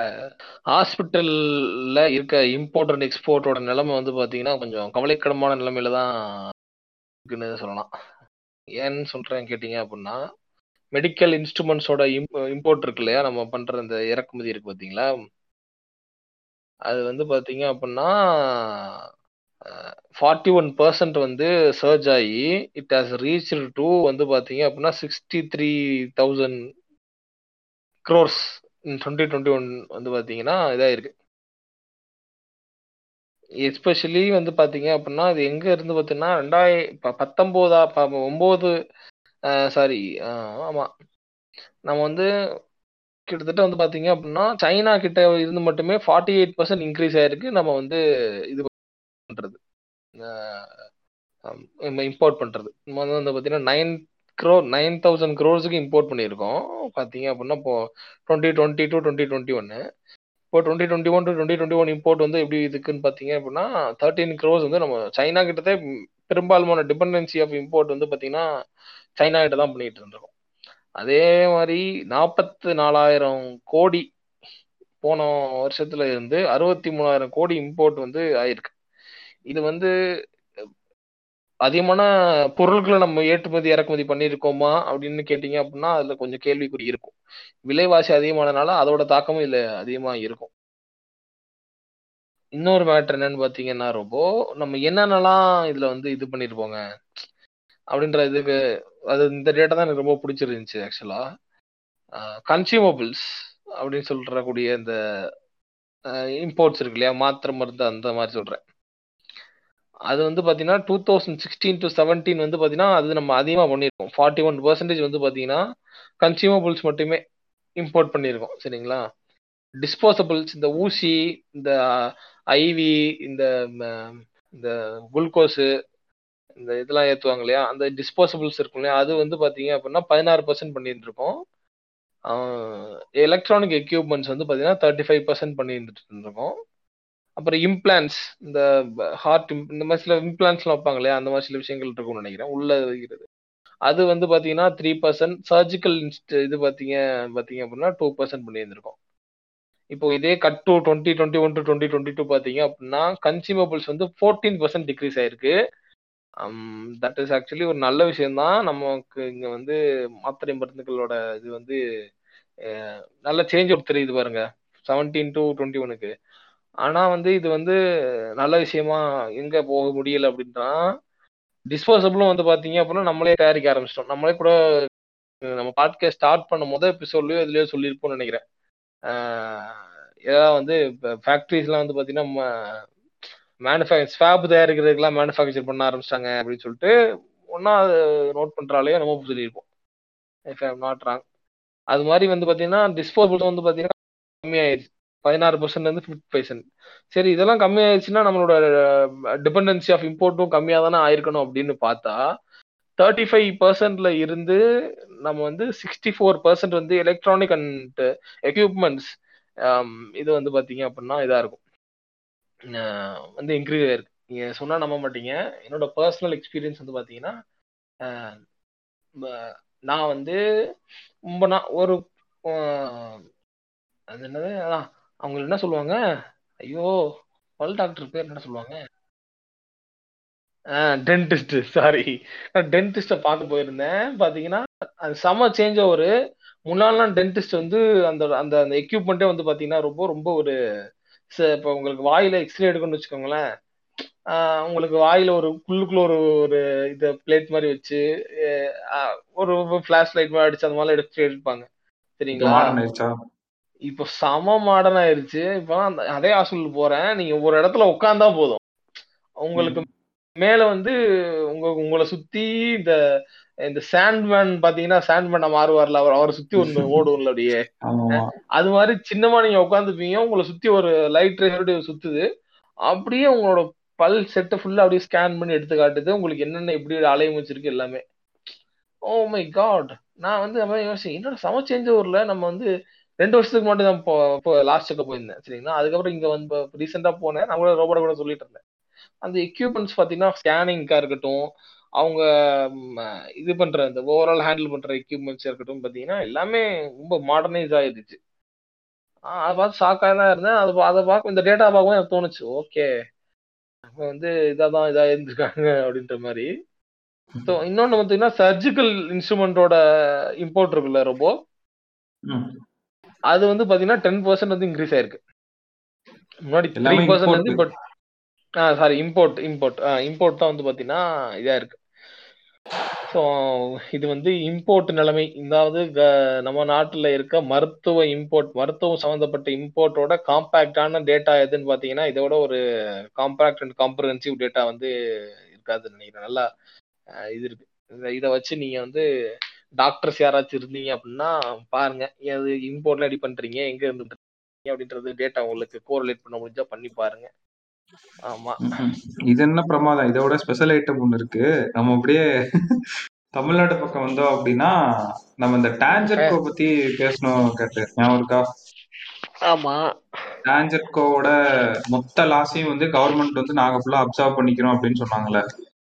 ஹாஸ்பிட்டல்ல இருக்க இம்போர்ட் அண்ட் எக்ஸ்போர்ட்டோட நிலைமை வந்து பாத்தீங்கன்னா கொஞ்சம் கவலைக்கிடமான நிலைமையில தான் இருக்குன்னு சொல்லலாம் ஏன்னு சொல்றேன் கேட்டீங்க அப்படின்னா மெடிக்கல் இன்ஸ்ட்ருமெண்ட்ஸோட இம்போர்ட் இருக்கு இல்லையா நம்ம பண்ற இந்த இறக்குமதி இருக்கு பாத்தீங்களா அது வந்து பாத்தீங்க அப்படின்னா ஃபார்ட்டி ஒன் பர்சன்ட் வந்து சர்ஜ் ஆகி இட் ஹாஸ் ரீச் டு வந்து பாத்தீங்க அப்படின்னா sixty three thousand crores twenty twenty one வந்து பார்த்தீங்கன்னா இதாக இருக்கு எஸ்பெஷலி வந்து பார்த்தீங்க அப்படின்னா அது எங்கே இருந்து பார்த்தீங்கன்னா ரெண்டாயிர இப்போ பத்தொம்போதா ஒம்பது சாரி ஆமாம் நம்ம வந்து கிட்டத்தட்ட வந்து பார்த்தீங்க அப்படின்னா சைனா கிட்ட இருந்து மட்டுமே ஃபார்ட்டி எயிட் பர்சன்ட் இன்க்ரீஸ் ஆயிருக்கு நம்ம வந்து இது பண்ணுறது இம்போர்ட் பண்ணுறது நம்ம வந்து பார்த்தீங்கன்னா நைன் க்ரோ நைன் தௌசண்ட் க்ரோர்ஸுக்கு இம்போர்ட் பண்ணியிருக்கோம் பார்த்தீங்க அப்படின்னா இப்போ twenty twenty two twenty twenty ஒன்று இப்போ twenty twenty one to twenty twenty one import வந்து எப்படி இதுக்குன்னு பார்த்தீங்க அப்படின்னா தேர்ட்டின் க்ரோஸ் வந்து நம்ம சைனா கிட்டத்தே பெரும்பாலுமான டிபெண்டன்சி ஆஃப் இம்போர்ட் வந்து பார்த்தீங்கன்னா சைனா கிட்ட தான் பண்ணிட்டு இருந்திருக்கோம் அதே மாதிரி நாற்பத்து நாலாயிரம் கோடி போன வருஷத்துல இருந்து அறுபத்தி மூணாயிரம் கோடி இம்போர்ட் வந்து ஆயிருக்கு இது வந்து அதிகமான பொருட்களை நம்ம ஏற்றுமதி இறக்குமதி பண்ணியிருக்கோமா அப்படின்னு கேட்டீங்க அப்படின்னா அதுல கொஞ்சம் கேள்விக்குறி இருக்கும் விலைவாசி அதிகமானதுனால அதோட தாக்கமும் இதுல அதிகமா இருக்கும் இன்னொரு மேட்டர் என்னன்னு பாத்தீங்கன்னா ரொம்ப நம்ம என்னென்னலாம் இதுல வந்து இது பண்ணிருப்போங்க அப்படின்ற இதுக்கு அது இந்த டேட்டா தான் எனக்கு ரொம்ப பிடிச்சிருந்துச்சு ஆக்சுவலா கன்சியூமபிள்ஸ் அப்படின்னு சொல்றக்கூடிய இந்த இம்போர்ட்ஸ் இருக்கு இல்லையா மாத்திரை மருந்து அந்த மாதிரி சொல்றேன் அது வந்து பார்த்தீங்கன்னா two thousand sixteen to seventeen வந்து பார்த்தீங்கன்னா அது நம்ம அதிகமாக பண்ணியிருக்கோம் ஃபார்ட்டி ஒன் பர்சன்டேஜ் வந்து பார்த்தீங்கன்னா கன்சியூமபிள்ஸ் மட்டுமே இம்போர்ட் பண்ணியிருக்கோம் சரிங்களா டிஸ்போசபிள்ஸ் இந்த ஊசி இந்த ஐவி இந்த இந்த குளுக்கோஸு இந்த இதெல்லாம் ஏற்றுவாங்க இல்லையா அந்த டிஸ்போசபிள்ஸ் இருக்கும் இல்லையா அது வந்து பார்த்தீங்க அப்படின்னா பதினாறு பர்சன்ட் பண்ணிட்டு இருக்கோம் எலக்ட்ரானிக் எக்யூப்மெண்ட்ஸ் வந்து பார்த்தீங்கன்னா தேர்ட்டி ஃபைவ் பர்சன்ட் பண்ணிட்டு இருக்கோம் அப்புறம் இம்ப்ளான்ஸ் இந்த ஹார்ட் இந்த மாதிரி சில இம்ப்ளான்ஸ்லாம் வைப்பாங்க இல்லையா அந்த மாதிரி சில விஷயங்கள் இருக்கும்னு நினைக்கிறேன் உள்ள வைக்கிறது அது வந்து பார்த்தீங்கன்னா த்ரீ பர்சன்ட் சர்ஜிக்கல் இது பார்த்தீங்க பார்த்தீங்க அப்படின்னா டூ பர்சன்ட் பண்ணியிருந்திருக்கோம் இப்போ இதே cut to twenty twenty one to twenty twenty two பார்த்தீங்க அப்படின்னா கன்சியூமபிள்ஸ் வந்து ஃபோர்டீன் பர்சன்ட் டிக்ரீஸ் ஆயிருக்கு தட் இஸ் ஆக்சுவலி ஒரு நல்ல விஷயம்தான் நமக்கு இங்கே வந்து மாத்திரை மருந்துகளோட இது வந்து நல்ல சேஞ்ச் ஒரு தெரியுது பாருங்க செவன்டீன் டு டுவெண்ட்டி ஒனுக்கு ஆனா வந்து இது வந்து நல்ல விஷயமா எங்க போக முடியல அப்படின்னா டிஸ்போசபிளும் வந்து பாத்தீங்க அப்படின்னா நம்மளே தயாரிக்க ஆரம்பிச்சிட்டோம் நம்மளே கூட நம்ம பாட்காஸ்ட் ஸ்டார்ட் பண்ணும் போது எபிசோட்லயோ இதுலயோ சொல்லியிருப்போம்னு நினைக்கிறேன் ஏதாவது வந்து இப்போ ஃபேக்ட்ரிஸ்லாம் வந்து பார்த்தீங்கன்னா மேனுஃபேக்சர் ஸ்வாப் தயாரிக்கிறதுக்கெல்லாம் மேனுஃபேக்சர் பண்ண ஆரம்பிச்சிட்டாங்க அப்படின்னு சொல்லிட்டு ஒன்னா நோட் பண்றாலே நம்ம சொல்லியிருப்போம் இஃப் ஐம் நாட் ராங் அது மாதிரி வந்து பாத்தீங்கன்னா டிஸ்போசபிள் வந்து பாத்தீங்கன்னா கம்மியாயிருச்சு பதினாறு பர்சன்ட் இருந்து ஃபிஃப்டி பர்சன்ட் சரி இதெல்லாம் கம்மியாயிருச்சுன்னா நம்மளோட டிபெண்டன்சி ஆஃப் இம்போர்ட்டும் கம்மியாக தானே ஆயிருக்கணும் அப்படின்னு பார்த்தா தேர்ட்டி ஃபைவ் பர்சன்ட்ல இருந்து நம்ம வந்து சிக்ஸ்டி ஃபோர் பர்சன்ட் வந்து எலக்ட்ரானிக் அண்ட் எக்யூப்மெண்ட்ஸ் இது வந்து பாத்தீங்க அப்படின்னா இதா இருக்கும் அஹ் வந்து இன்க்ரீஸ் ஆயிருக்கு நீங்க சொன்னா நம்ப மாட்டீங்க என்னோட பர்சனல் எக்ஸ்பீரியன்ஸ் வந்து பாத்தீங்கன்னா அஹ் ம- நான் வந்து ரொம்ப நான் ஒரு அஹ், அது என்னது அதான் அவங்க என்ன சொல்லுவாங்க ஐயோ பல் டாக்டர் பேர் என்ன சொல்லுவாங்க டென்டிஸ்ட் சாரி நான் டென்டிஸ்ட பார்க்க போயிருந்தேன் பாத்தீங்கன்னா அது செம சேஞ்ச் ஒரு முன்னாலாம் டென்டிஸ்ட் வந்து அந்த அந்த அந்த எக்யூப்மெண்ட்டே வந்து பாத்தீங்கன்னா ரொம்ப ரொம்ப ஒரு ச- இப்ப உங்களுக்கு வாயில எக்ஸ்ரே எடுக்கணும்னு வச்சுக்கோங்களேன் ஆஹ் உங்களுக்கு வாயில ஒரு உள்ளுக்குள்ள ஒரு ஒரு இது பிளேட் மாதிரி வச்சு அஹ் ஒரு ஃபிளாஷ் லைட் மாதிரி அடிச்சு அந்த மாதிரி எடுத்து எடுப்பாங்க சரிங்களா மாடர்ன் ஆயிடுச்சா இப்போ செம மாடர்ன் ஆயிருச்சு இப்போ அந்த அதே ஹாஸ்பிட்டல் போறேன் நீங்க ஒரு இடத்துல உட்காந்தா போதும் உங்களுக்கு மேல வந்து உங்க உங்களை சுத்தி இந்த இந்த சாண்ட்மேன் பாத்தீங்கன்னா சாண்ட்மேன் மாறுவார்ல அவர் அவரை சுத்தி ஒண்ணு ஓடும்ல அப்படியே ஆமா அது மாதிரி சின்னமா நீங்க உட்காந்துப்பீங்க உங்களை சுத்தி ஒரு லைட் ரேஸோட சுத்துது அப்படியே உங்களோட பல் செட்டை ஃபுல்லா அப்படியே ஸ்கேன் பண்ணி எடுத்து காட்டுது உங்களுக்கு என்னென்ன எப்படி அலையும் வச்சிருக்கு எல்லாமே ஓ மை காட் நான் வந்து அந்த மாதிரி யோசிச்சேன் என்னோட சம சேஞ்ச் ஊர்ல நம்ம வந்து ரெண்டு வருஷத்துக்கு மட்டும் தான் இப்போ லாஸ்ட் செக்க போயிருந்தேன் சரிங்களா அதுக்கப்புறம் இங்க வந்து ரீசெண்டா போனேன் நான் கூட ரோபோட கூட சொல்லிட்டு இருந்தேன் அந்த எக்யூப்மெண்ட்ஸ் பாத்தீங்கன்னா ஸ்கேனிங்கா இருக்கட்டும் அவங்க ம், இது பண்ற இந்த ஓவரால் ஹேண்டில் பண்ற எக்யூப்மெண்ட்ஸ் இருக்கட்டும் பாத்தீங்கன்னா எல்லாமே ரொம்ப மாடர்னைஸ் ஆயிடுச்சு ஆஹ் அதை பார்த்து ஷாக்காக தான் இருந்தேன் அதை பா- அதை பார்க்க இந்த டேட்டா பார்க்கவும் எனக்கு தோணுச்சு ஓகே அவங்க வந்து இதாக தான் இதாக இருந்திருக்காங்க அப்படின்ற மாதிரி ஸோ இன்னொன்று பார்த்தீங்கன்னா சர்ஜிக்கல் இன்ஸ்ட்ருமெண்ட்டோட இம்போர்ட் இருக்குல்ல ரொம்ப ம். அது வந்து பார்த்தீங்கன்னா டென் பர்சன்ட் வந்து இன்க்ரீஸ் ஆயிருக்கு முன்னாடி த்ரீ எல்லாமே பர்சன்ட் வந்து import. இப்போ ஆ சாரி இம்போர்ட் இம்போர்ட் இம்போர்ட் தான் வந்து பார்த்தீங்கன்னா இதாக இருக்கு ஸோ இது வந்து இம்போர்ட் நிலைமை இதாவது க- நம்ம நாட்டில் இருக்க மருத்துவ இம்போர்ட் மருத்துவம் சம்மந்தப்பட்ட இம்போர்ட்டோட காம்பேக்டான டேட்டா எதுன்னு பார்த்தீங்கன்னா இதோட ஒரு காம்பேக்ட் அண்ட் காம்ப்ரஹென்சிவ் டேட்டா வந்து இருக்காதுன்னு நினைக்கிறேன் நல்லா அஹ், இது இருக்கு இத- இதை வச்சு நீங்க வந்து டாக்டர்ஸ் யாராச்சும் இருந்தீங்க அப்படின்னா பாருங்க அது இம்போர்ட்ல ரெடி பண்றீங்க எங்க இருந்து பண்றீங்க அப்படின்றது டேட்டா உங்களுக்கு கோரிலேட் பண்ண முடிஞ்சா பண்ணி பாருங்க ஆமா ம்ஹும். இது என்ன பிரமாதம் இதோட ஸ்பெஷல் ஐட்டம் ஒண்ணு இருக்கு நம்ம அப்படியே தமிழ்நாடு பக்கம் வந்தோம் அப்படின்னா நம்ம இந்த டான்ஜெட்கோ பத்தி பேசணும் கேட்டு ஞாபகம் இருக்கா ஆமா டான்ஜெட்கோவோட மொத்த லாஸையும் வந்து கவர்மெண்ட் வந்து நாங்க ஃபுல்லா அப்சர்வ் பண்ணிக்கிறோம் அப்படின்னு சொன்னாங்கல்ல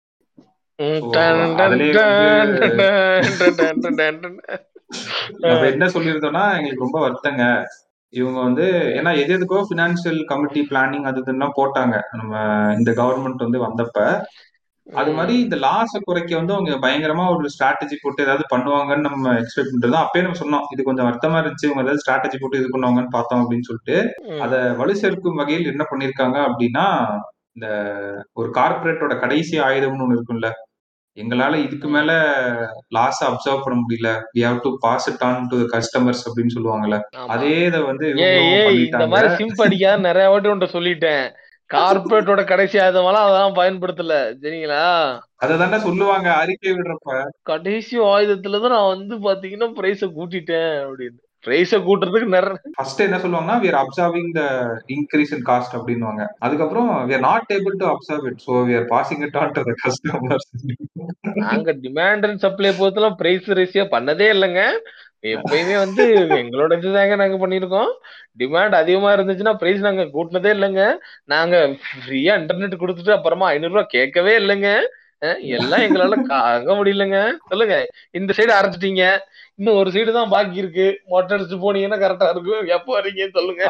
ம், ஓ, டன், டன், அதுலயே டன், வந்து- done, done, done, done, done, done. நம்ம என்ன சொல்லியிருந்தோம்னா எங்களுக்கு ரொம்ப வருத்தங்க இவங்க வந்து ஏன்னா எது எதுக்கோ பினான்சியல் கமிட்டி பிளானிங் அது இதுன்னு போட்டாங்க நம்ம இந்த கவர்மெண்ட் வந்து வந்தப்ப அது மாதிரி இந்த லாஸை குறைக்க வந்து அவங்க பயங்கரமா ஒரு ஸ்ட்ராட்டஜி போட்டு ஏதாவது பண்ணுவாங்கன்னு நம்ம எக்ஸ்பெக்ட் பண்றது அப்பயே நம்ம சொன்னோம் இது கொஞ்சம் வருத்தமா இருந்துச்சு இவங்க ஏதாவது ஸ்ட்ராட்டஜி போட்டு இது பண்ணுவாங்கன்னு பார்த்தோம் அப்படின்னு சொல்லிட்டு ம், அத வலு சேர்க்கும் வகையில் என்ன பண்ணிருக்காங்க அப்படின்னா இந்த ஒரு கார்ப்பரேட்டோட கடைசி ஆயுதம்னு ஒண்ணு இருக்கும்ல எங்களால இதுக்கு மேல லாஸ் அப்சர்வ் பண்ண முடியல we have to pass it on to customers அப்படின்னு சொல்லுவாங்கல்ல ஆமா. அதே இதை வந்து ஏய் இவங்களும் ஏய் இந்த பண்ணிட்டாங்க மாதிரி சிம்ப் அடிக்காத நிறைய வாட்டி உன்ட்ட சொல்லிட்டேன் கார்பரேட்டோட கடைசி ஆயுதமெல்லாம் அதெல்லாம் பயன்படுத்தல சரிங்களா அதை தானே சொல்லுவாங்க அறிக்கை விடுறப்ப கடைசி ஆயுதத்துல தான் நான் வந்து பாத்தீங்கன்னா பிரைஸ கூட்டிட்டேன் அப்படின்னு பிரைஸ கூட்டுறதுக்கு நிறைய ஃபர்ஸ்ட் என்ன சொல்லுவாங்கன்னா we are observing the increase in cost அப்படின்னுவாங்க அதுக்கப்புறம் we are not able to observe it so we are passing it on to the customers நாங்க டிமாண்ட் அண்ட் சப்ளை பொறுத்தலாம் பிரைஸ் ரேஷியோ பண்ணதே இல்லைங்க எப்பயுமே வந்து எங்களோட இதுதாங்க நாங்க பண்ணிருக்கோம் டிமாண்ட் அதிகமா இருந்துச்சுன்னா பிரைஸ் நாங்க கூட்டினதே இல்லைங்க நாங்க ஃப்ரீயா இன்டர்நெட் கொடுத்துட்டு அப்புறமா ஐநூறு ரூபாய் கேட்கவே இல்லைங்க அஹ் எல்லாம் எங்களால தாங்க முடியலங்க சொல்லுங்க இந்த சைடு அரைச்சிட்டீங்க இன்னும் ஒரு சைடு தான் பாக்கி இருக்கு மொட்டை அடிச்சு போனீங்கன்னா கரெக்டா இருக்கும் எப்போ வரீங்கன்னு சொல்லுங்க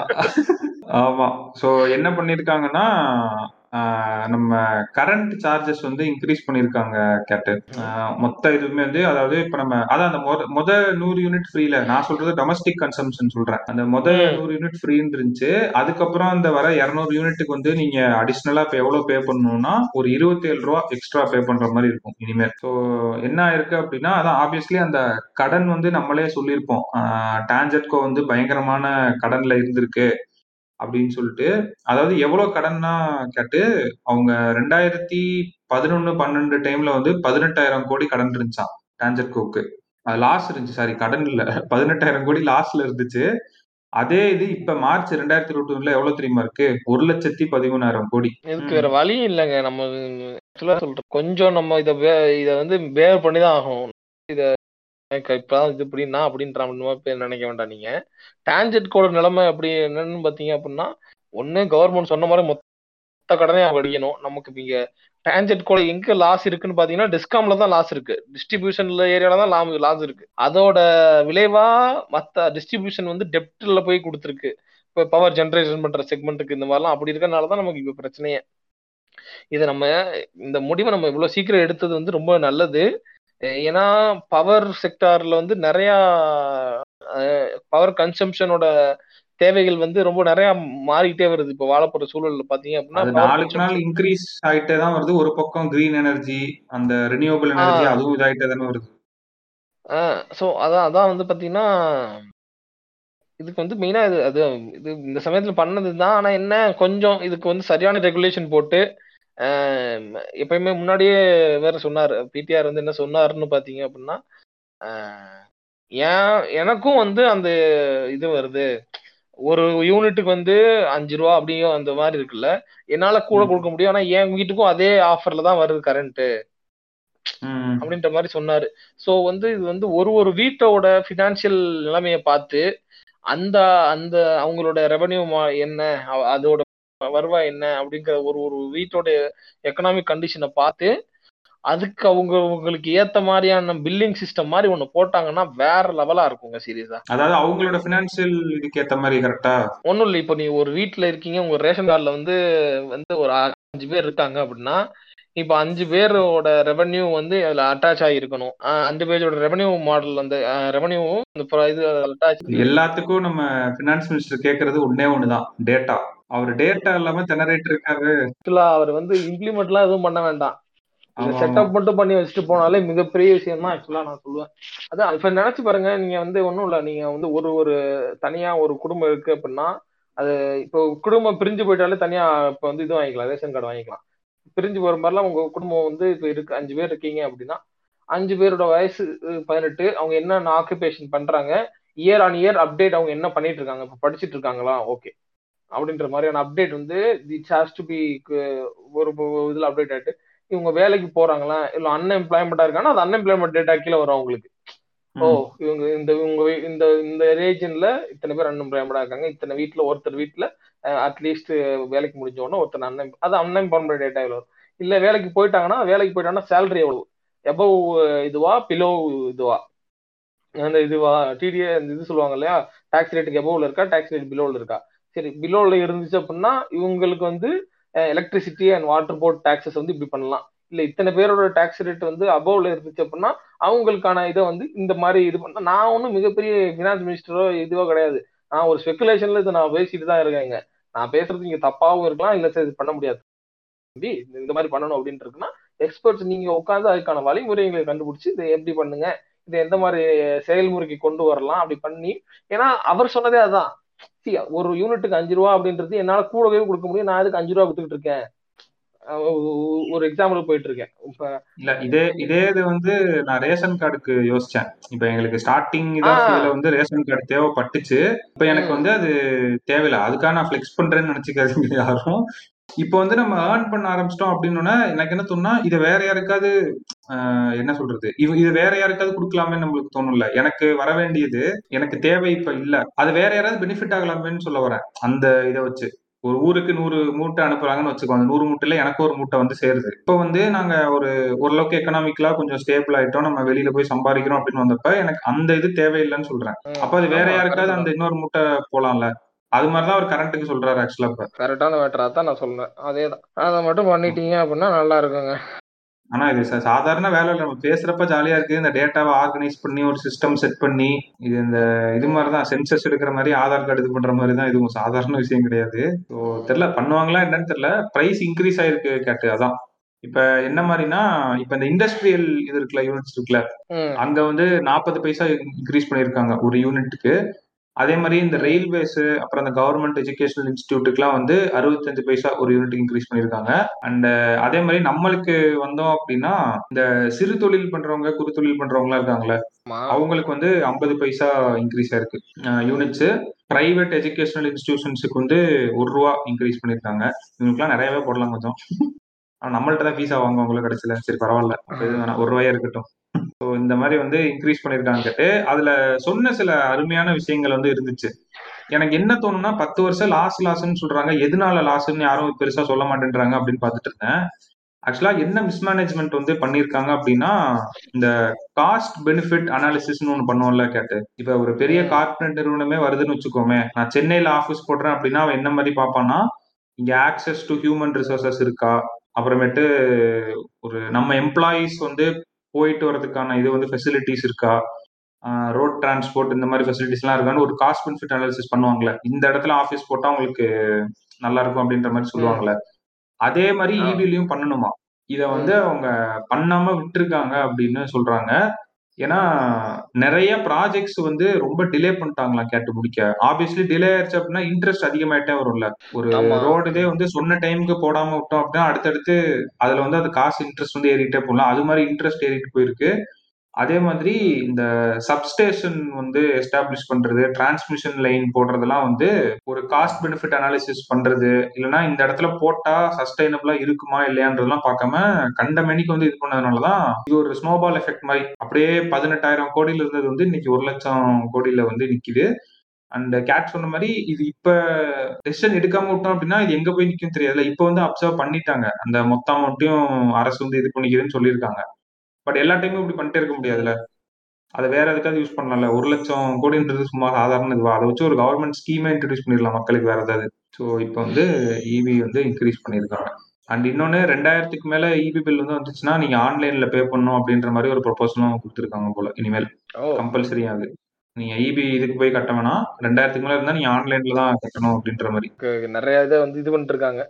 ஆமா சோ என்ன பண்ணிருக்காங்கன்னா ஆஹ் நம்ம கரண்ட் சார்ஜஸ் வந்து இன்க்ரீஸ் பண்ணிருக்காங்க கேட்டு ஆஹ் மொத்த இதுவுமே வந்து அதாவது இப்ப நம்ம அதான் அந்த மொத மொத நூறு யூனிட் ஃப்ரீல நான் சொல்றது டொமஸ்டிக் கன்சம்ஷன் சொல்றேன் அந்த மொத ம். நூறு யூனிட் ஃப்ரீன்னு இருந்துச்சு அதுக்கப்புறம் அந்த வர இருநூறு யூனிட்டுக்கு வந்து நீங்க அடிஷ்னலா இப்ப எவ்வளவு பே பண்ணணும்னா ஒரு இருபத்தி ஏழு ரூபா எக்ஸ்ட்ரா பே பண்ற மாதிரி இருக்கும் இனிமேல் ஸோ என்ன ஆயிருக்கு அப்படின்னா அதான் ஆப்வியஸ்லி அந்த கடன் வந்து நம்மளே சொல்லியிருப்போம் டான்ஜெட்கோ வந்து பயங்கரமான கடன்ல இருந்திருக்கு அப்படின்னு சொல்லிட்டு அதாவது எவ்வளவு கடன்னா கேட்டு அவங்க ரெண்டாயிரத்தி பதினொன்னு பன்னெண்டு டைம்ல வந்து பதினெட்டாயிரம் கோடி கடன் இருந்துச்சான் டான்ஜெட்கோக்கு அது லாஸ் இருந்துச்சு சாரி கடன் இல்ல பதினெட்டாயிரம் கோடி லாஸ்ல இருந்துச்சு அதே இது இப்ப மார்ச் ரெண்டாயிரத்தி இருபத்தி ஒண்ணுல எவ்வளவு தெரியுமா இருக்கு ஒரு லட்சத்தி பதிமூணாயிரம் கோடி இதுக்கு வேற வழி இல்லைங்க நம்ம ஆக்சுவலா சொல்றோம் கொஞ்சம் நம்ம இத வே- இத வந்து பேர் பண்ணி தான் ஆகணும் இத எனக்கு இப்பதான் இது இப்படின்னா அப்படின்ற மாதிரி பேர் நினைக்க வேண்டாம் நீங்க டான்ஜெட் கோட நிலைமை அப்படி என்னன்னு பாத்தீங்க அப்படின்னா ஒண்ணு கவர்மெண்ட் சொன்ன மாதிரி மொத்த கடனே அவங்க அடிக்கணும் நமக்கு இப்ப இங்க டான்ஜெட் கோட எங்க லாஸ் இருக்குன்னு பாத்தீங்கன்னா டிஸ்காம்ல தான் லாஸ் இருக்கு டிஸ்ட்ரிபியூஷன்ல ஏரியால தான் லாஸ் லாஸ் இருக்கு அதோட விளைவா மத்த டிஸ்ட்ரிபியூஷன் வந்து டெப்ட்ல போய் கொடுத்துருக்கு இப்போ பவர் ஜென்ரேஷன் பண்ற செக்மெண்ட்டுக்கு இந்த மாதிரிலாம் அப்படி இருக்கறனால தான் நமக்கு இப்ப பிரச்சனையே இதை நம்ம இந்த முடிவை நம்ம இவ்வளவு சீக்கிரம் எடுத்தது வந்து ரொம்ப நல்லது அஹ் ஏன்னா பவர் செக்டார்ல வந்து நிறைய பவர் கன்சம்ஷனோட தேவைகள் வந்து ரொம்ப நிறைய மாறிக்கிட்டே வருது இப்போ வாழப்போற சூழல்ல பாத்தீங்க அப்படின்னா அது power நாளுக்கு நாள் consumption- இன்க்ரீஸ் ஆயிட்டே தான் வருது ஒரு பக்கம் கிரீன் எனர்ஜி அந்த ரினியூவபிள் எனர்ஜி ஆ. அதுவும் இதாயிட்டே தானே வருது ஸோ அதான் அதான் வந்து பாத்தீங்கன்னா இதுக்கு வந்து மெயினா இது அது இது இந்த சமயத்துல பண்ணது தான் ஆனா என்ன கொஞ்சம் இதுக்கு வந்து சரியான ரெகுலேஷன் போட்டு ஆஹ் எப்பயுமே முன்னாடியே வேற சொன்னார் பிடிஆர் வந்து என்ன சொன்னாருன்னு பாத்தீங்க அப்படின்னா ஆஹ் ஏன் எனக்கும் வந்து அந்த இது வருது ஒரு யூனிட்டுக்கு வந்து அஞ்சு ரூபா அப்படியும் அந்த மாதிரி இருக்குல்ல என்னால கூட ம். கொடுக்க முடியும் ஆனா என் வீட்டுக்கும் அதே ஆஃபர்ல தான் வருது கரண்ட் ம். அப்படின்ற மாதிரி சொன்னாரு சோ வந்து இது வந்து ஒரு ஒரு வீட்டோட ஃபினான்ஷியல் நிலைமையை பார்த்து அந்த அந்த அவங்களோட ரெவன்யூ என்ன அ- அதோட வருவாய் என்ன அப்படிங்கிற ஒரு ஒரு வீட்டோட எக்கனாமிக் கண்டிஷனை பார்த்து அதுக்கு அவங்க உங்களுக்கு ஏத்த மாதிரியான பில்லிங் சிஸ்டம் மாதிரி ஒண்ணு போட்டாங்கன்னா வேற லெவலா இருக்குங்க சீரியஸா அதாவது அவங்களோட பினான்சியல் இதுக்கு ஏத்த மாதிரி கரெக்டா ஒன்றும் இல்லை இப்போ நீ ஒரு வீட்டில் இருக்கீங்க உங்க ரேஷன் கார்டில் வந்து வந்து ஒரு அ- அஞ்சு பேர் இருக்காங்க அப்படின்னா இப்போ அஞ்சு பேரோட ரெவன்யூ வந்து அதில் அட்டாச் ஆகிருக்கணும் அஹ் அஞ்சு பேரோட ரெவன்யூ மாடல் அந்த ரெவன்யூ அந்த pro- இது அட்டாச் எல்லாத்துக்கும் நம்ம பினான்ஸ் மினிஸ்டர் கேக்குறது ஒண்ணே ஒண்ணுதான் டேட்டா அவர் டேட்டா இல்லாம திணறிட்டு இருக்காரு ஆக்சுவலாக அவர் வந்து இம்ப்ளிமெண்ட்லாம் எதுவும் பண்ண வேண்டாம் இந்த ஆமா, ஆமா. செட்டப் மட்டும் பண்ணி வச்சுட்டு போனாலே மிகப்பெரிய விஷயம் தான் ஆக்சுவலாக நான் சொல்லுவேன் அதான் இப்போ நினைச்சு பாருங்க நீங்க வந்து ஒன்றும் இல்லை நீங்க வந்து ஒரு ஒரு தனியா ஒரு குடும்பம் இருக்கு அப்படின்னா அது இப்போ குடும்பம் பிரிஞ்சு போயிட்டாலே தனியா இப்போ வந்து இது வாங்கிக்கலாம் ரேஷன் கார்டு வாங்கிக்கலாம் பிரிஞ்சு போற மாதிரிலாம் உங்க குடும்பம் வந்து இப்போ இருக்கு அஞ்சு பேர் இருக்கீங்க அப்படின்னா அஞ்சு பேரோட வயசு அஹ், பதினெட்டு அவங்க என்னென்ன ஆக்குபேஷன் பண்றாங்க இயர் ஆன் இயர் அப்டேட் அவங்க என்ன பண்ணிட்டு இருக்காங்க இப்போ படிச்சிட்டு இருக்காங்களா ஓகே அப்படின்ற மாதிரியான அப்டேட் வந்து இட்ஸ் ஹாஸ் டு பி ஒரு ஒரு இதுல அப்டேட் ஆயிட்டு இவங்க வேலைக்கு போறாங்களா இல்ல அன்எம்ப்ளாய்மெண்டா இருக்காங்கன்னா அது அன்எம்ப்ளாய்மெண்ட் டேட்டா கீழே வரும் அவங்களுக்கு ஓ ம். இவங்க இந்த இவங்க வீ- இந்த இந்த ரீஜன்ல இத்தனை பேர் அன்எம்ப்ளாய்மெண்டா இருக்காங்க இத்தனை வீட்ல ஒருத்தர் வீட்ல அட்லீஸ்ட் வேலைக்கு முடிஞ்ச உடனே ஒருத்தர் அன்எம் அது அன்எம்ப்ளாய்மெண்ட் டேட்டா எவ்வளவு வரும் இல்ல வேலைக்கு போயிட்டாங்கன்னா வேலைக்கு போயிட்டாங்கன்னா சேலரி எவ்வளவு எபவ் இதுவா பிலோ இதுவா அந்த இதுவா டிடிஏ அந்த இது சொல்லுவாங்க இல்லையா டாக்ஸ் ரேட்டுக்கு எபோவ்ல இருக்கா டாக்ஸ் ரேட் பிலோவில் இருக்கா சரி பிலோவில் இருந்துச்சு அப்படின்னா இவங்களுக்கு வந்து electricity and water board taxes வந்து இப்படி பண்ணலாம் இல்ல இத்தனை பேரோட டாக்ஸ் ரேட் வந்து அபோவ்ல இருந்துச்சு அப்படின்னா அவங்களுக்கான இதை வந்து இந்த மாதிரி இது பண்ண நான் ஒன்றும் மிகப்பெரிய ஃபினான்ஸ் மினிஸ்டரோ இதுவோ கிடையாது நான் ஒரு ஸ்பெகுலேஷன்ல இதை நான் பேசிட்டு தான் இருக்கேங்க நான் பேசுறது இங்க தப்பாவும் இருக்கலாம் இல்ல சரி இது பண்ண முடியாது தம்பி இந்த- இந்த மாதிரி பண்ணணும் அப்படின்னு இருக்குன்னா எக்ஸ்பர்ட்ஸ் நீங்க உட்காந்து அதுக்கான வழிமுறைகளை கண்டுபிடிச்சு இதை எப்படி பண்ணுங்க இதை எந்த மாதிரி செயல்முறைக்கு கொண்டு வரலாம் அப்படி பண்ணி ஏன்னா அவர் சொன்னதே அதான் See, ஒரு யூனிட்டுக்கு அஞ்சு ரூபா அப்படின்றது என்னால கூடவே கொடுக்க முடியும் நான் அதுக்கு அஞ்சு ரூபா கொடுத்துட்டு இருக்கேன் அஹ் ஒ- ஒரு எக்ஸாம்பிள் போயிட்டு இருக்கேன் இப்ப இல்ல இதே இதே இது வந்து நான் ரேஷன் கார்டுக்கு யோசிச்சேன் இப்ப எங்களுக்கு ஸ்டார்டிங் இதாக ஆ. இதுல வந்து ரேஷன் கார்டு தேவைப்பட்டுச்சு இப்ப எனக்கு ம். வந்து அது தேவையில்லை அதுக்காக நான் ஃபிளெக்ஸ் பண்றேன்னு நினைச்சுக்காதீங்க யாரும் இப்போ வந்து நம்ம ஏர்ன் பண்ண ஆரம்பிச்சிட்டோம் அப்படின்னா எனக்கு என்ன தோணுனா இதை வேற யாருக்காவது ஆஹ், என்ன சொல்றது இது இது வேற யாருக்காவது கொடுக்கலாமே நம்மளுக்கு தோணும்ல எனக்கு வர வேண்டியது எனக்கு தேவை இப்ப இல்ல அது வேற யாராவது பெனிஃபிட் ஆகலாமேன்னு சொல்ல வரேன் அந்த இதை வச்சு ஒரு ஊருக்கு நூறு மூட்டை அனுப்புறாங்கன்னு வச்சுக்கோ அந்த நூறு மூட்டையில எனக்கு ஒரு மூட்டை வந்து சேருது இப்போ வந்து நாங்க ஒரு ஓரளவுக்கு எக்கனாமிக்கலா கொஞ்சம் ஸ்டேபிள் ஆயிட்டோம் நம்ம வெளியில போய் சம்பாதிக்கிறோம் அப்படின்னு வந்தப்ப எனக்கு அந்த இது தேவையில்லைன்னு சொல்றேன் ம், அப்ப அது வேற ஆமா, யாருக்காவது correct அந்த இன்னொரு மூட்டை போலாம்ல அது மாதிரிதான் அவர் கரண்ட்டுக்கு சொல்றாரு ஆக்சுவலா இப்ப கரெக்டான மேட்டரா தான் நான் சொல்றேன் அதேதான் அதை மட்டும் பண்ணிட்டீங்க அப்படின்னா நல்லா இருக்குங்க ஆனா இது சா- சாதாரண வேலை இல்ல நம்ம பேசுறப்ப ஜாலியா இருக்கு இந்த டேட்டாவை ஆர்கனைஸ் பண்ணி ஒரு சிஸ்டம் செட் பண்ணி இது இந்த இது மாதிரிதான் சென்சஸ் எடுக்கிற மாதிரி ஆதார் கார்டு இது பண்ற மாதிரி தான் இதுவும் சாதாரண விஷயம் கிடையாது ஸோ தெரியல பண்ணுவாங்களா என்னன்னு தெரியல பிரைஸ் இன்க்ரீஸ் ஆயிருக்கு கேட்டு அதான் இப்ப என்ன மாதிரினா இப்ப இந்த இண்டஸ்ட்ரியல் இது இருக்குல்ல யூனிட்ஸ் இருக்குல்ல ம் அங்க வந்து நாற்பது பைசா இன்க்ரீஸ் பண்ணிருக்காங்க ஒரு யூனிட்டுக்கு அதே மாதிரி இந்த ரயில்வேஸ் அப்புறம் இந்த கவர்மெண்ட் எஜுகேஷனல் இன்ஸ்டியூட்டுக்குலாம் வந்து அறுபத்தஞ்சு பைசா ஒரு யூனிட் இன்க்ரீஸ் பண்ணியிருக்காங்க அண்ட் அதே மாதிரி நம்மளுக்கு வந்தோம் அப்படின்னா இந்த சிறு தொழில் பண்றவங்க குறு தொழில் பண்றவங்கலாம் இருக்காங்களே ஆமா அவங்களுக்கு வந்து ஐம்பது பைசா இன்க்ரீஸ் ஆயிருக்கு யூனிட்ஸ் பிரைவேட் எஜுகேஷனல் இன்ஸ்டிடியூஷன்ஸுக்கு வந்து ஒரு ரூபா இன்க்ரீஸ் பண்ணியிருக்காங்க இவங்களுக்குலாம் நிறையவே போடலாம் கொஞ்சம் ஆனா நம்மள்ட்ட தான் ஃபீஸா வாங்குவாங்களோ கடைசியில சரி பரவாயில்ல அப்ப எதுவும் வேணாம் ஒரு ரூபாயா இருக்கட்டும் ஸோ இந்த மாதிரி வந்து இன்க்ரீஸ் பண்ணியிருக்காங்க கேட்டு அதுல சொன்ன சில அருமையான விஷயங்கள் வந்து இருந்துச்சு எனக்கு என்ன தோணும்னா பத்து வருஷம் லாஸ் லாஸ்ன்னு சொல்றாங்க எதனால லாஸ்ன்னு யாரும் பெருசா சொல்ல மாட்டேன்றாங்க அப்படின்னு பார்த்துட்டு இருந்தேன் ஆக்சுவலா என்ன மிஸ்மேனேஜ்மெண்ட் வந்து பண்ணியிருக்காங்க அப்படின்னா இந்த காஸ்ட் பெனிஃபிட் அனாலிசிஸ்னு ஒன்று பண்ணுவோம்ல கேட்டு இப்ப ஒரு பெரிய கார்பரேட் நிறுவனமே வருதுன்னு வச்சுக்கோமே நான் சென்னையில ஆஃபீஸ் போடுறேன் அப்படின்னா அவன் என்ன மாதிரி பார்ப்பான்னா இங்க ஆக்சஸ் டு ஹியூமன் ரிசோர்சஸ் இருக்கா அப்புறமேட்டு ஒரு நம்ம எம்ப்ளாயீஸ் வந்து போயிட்டு வரதுக்கான இது வந்து ஃபெசிலிட்டிஸ் இருக்கா ரோட் டிரான்ஸ்போர்ட் இந்த மாதிரி ஃபெசிலிட்டிஸ்லாம் இருக்கான்னு ஒரு காஸ்ட் பெனிஃபிட் அனாலிசிஸ் பண்ணுவாங்கல்ல இந்த இடத்துல ஆஃபீஸ் போட்டால் உங்களுக்கு நல்லா இருக்கும் அப்படின்ற மாதிரி சொல்லுவாங்கல்ல அதே மாதிரி ஆ. இபிலையும் பண்ணணுமா இதை வந்து அவங்க பண்ணாம விட்டுருக்காங்க அப்படின்னு சொல்றாங்க ஏன்னா நிறைய ப்ராஜெக்ட்ஸ் வந்து ரொம்ப டிலே பண்ணிட்டாங்களாம் கேட்டு முடிக்க ஆப்வியஸ்லி டிலே ஆயிடுச்சு அப்படின்னா இன்ட்ரெஸ்ட் அதிகமாயிட்டே வரும்ல ஒரு ஆமா. ரோடுதே வந்து சொன்ன டைமுக்கு போடாம விட்டோம் அப்படின்னா அடுத்தடுத்து அதுல வந்து அது காசு இன்ட்ரெஸ்ட் வந்து ஏறிட்டே போகலாம் அது மாதிரி இன்ட்ரெஸ்ட் ஏறிட்டு போயிருக்கு அதே மாதிரி இந்த சப்ஸ்டேஷன் வந்து எஸ்டாப்ளிஷ் பண்றது டிரான்ஸ்மிஷன் லைன் போடுறதெல்லாம் வந்து ஒரு காஸ்ட் பெனிஃபிட் அனாலிசிஸ் பண்றது இல்லைன்னா இந்த இடத்துல போட்டா சஸ்டைனபிளா இருக்குமா இல்லையான்றதெல்லாம் பார்க்காம கண்ட மணிக்கு வந்து இது பண்ணதுனாலதான் இது ஒரு ஸ்னோபால் எஃபெக்ட் மாதிரி அப்படியே பதினெட்டாயிரம் கோடியில இருந்தது வந்து இன்னைக்கு ஒரு லட்சம் கோடியில வந்து நிக்குது அண்ட் கேட் சொன்ன மாதிரி இது இப்ப டெசிஷன் எடுக்காம விட்டோம் அப்படின்னா இது எங்க போய் நிக்கும் தெரியாதுல இப்ப வந்து அப்சர்வ் பண்ணிட்டாங்க அந்த மொத்த அமௌண்ட்டையும் அரசு வந்து இது பண்ணிக்குதுன்னு சொல்லியிருக்காங்க பட் எல்லா டைமும் இப்படி பண்ணிட்டே இருக்க முடியாதுல்ல அதை வேற எதுக்காவது யூஸ் பண்ணலாம்ல ஒரு லட்சம் கோடின்றது சும்மா சாதாரண இதுவா அதை வச்சு ஒரு கவர்மெண்ட் ஸ்கீமே இன்ட்ரடியூஸ் பண்ணிடலாம் மக்களுக்கு வேற ஏதாவது ஸோ இப்போ வந்து இவி வந்து இன்க்ரீஸ் பண்ணியிருக்காங்க அண்ட் இன்னொன்று ரெண்டாயிரத்துக்கு மேல இபி பில் வந்து வந்துச்சுன்னா நீங்க ஆன்லைன்ல பே பண்ணணும் அப்படின்ற மாதிரி ஒரு ப்ரொபோசலும் கொடுத்துருக்காங்க போல இனிமேல் ஓ கம்பல்சரியா அது நீங்க இபி இதுக்கு போய் கட்ட வேணாம் ரெண்டாயிரத்துக்கு மேல இருந்தா நீங்க ஆன்லைன்ல தான் கட்டணும் அப்படின்ற மாதிரி க- நிறைய இதை வந்து இது பண்ணிட்டு இருக்காங்க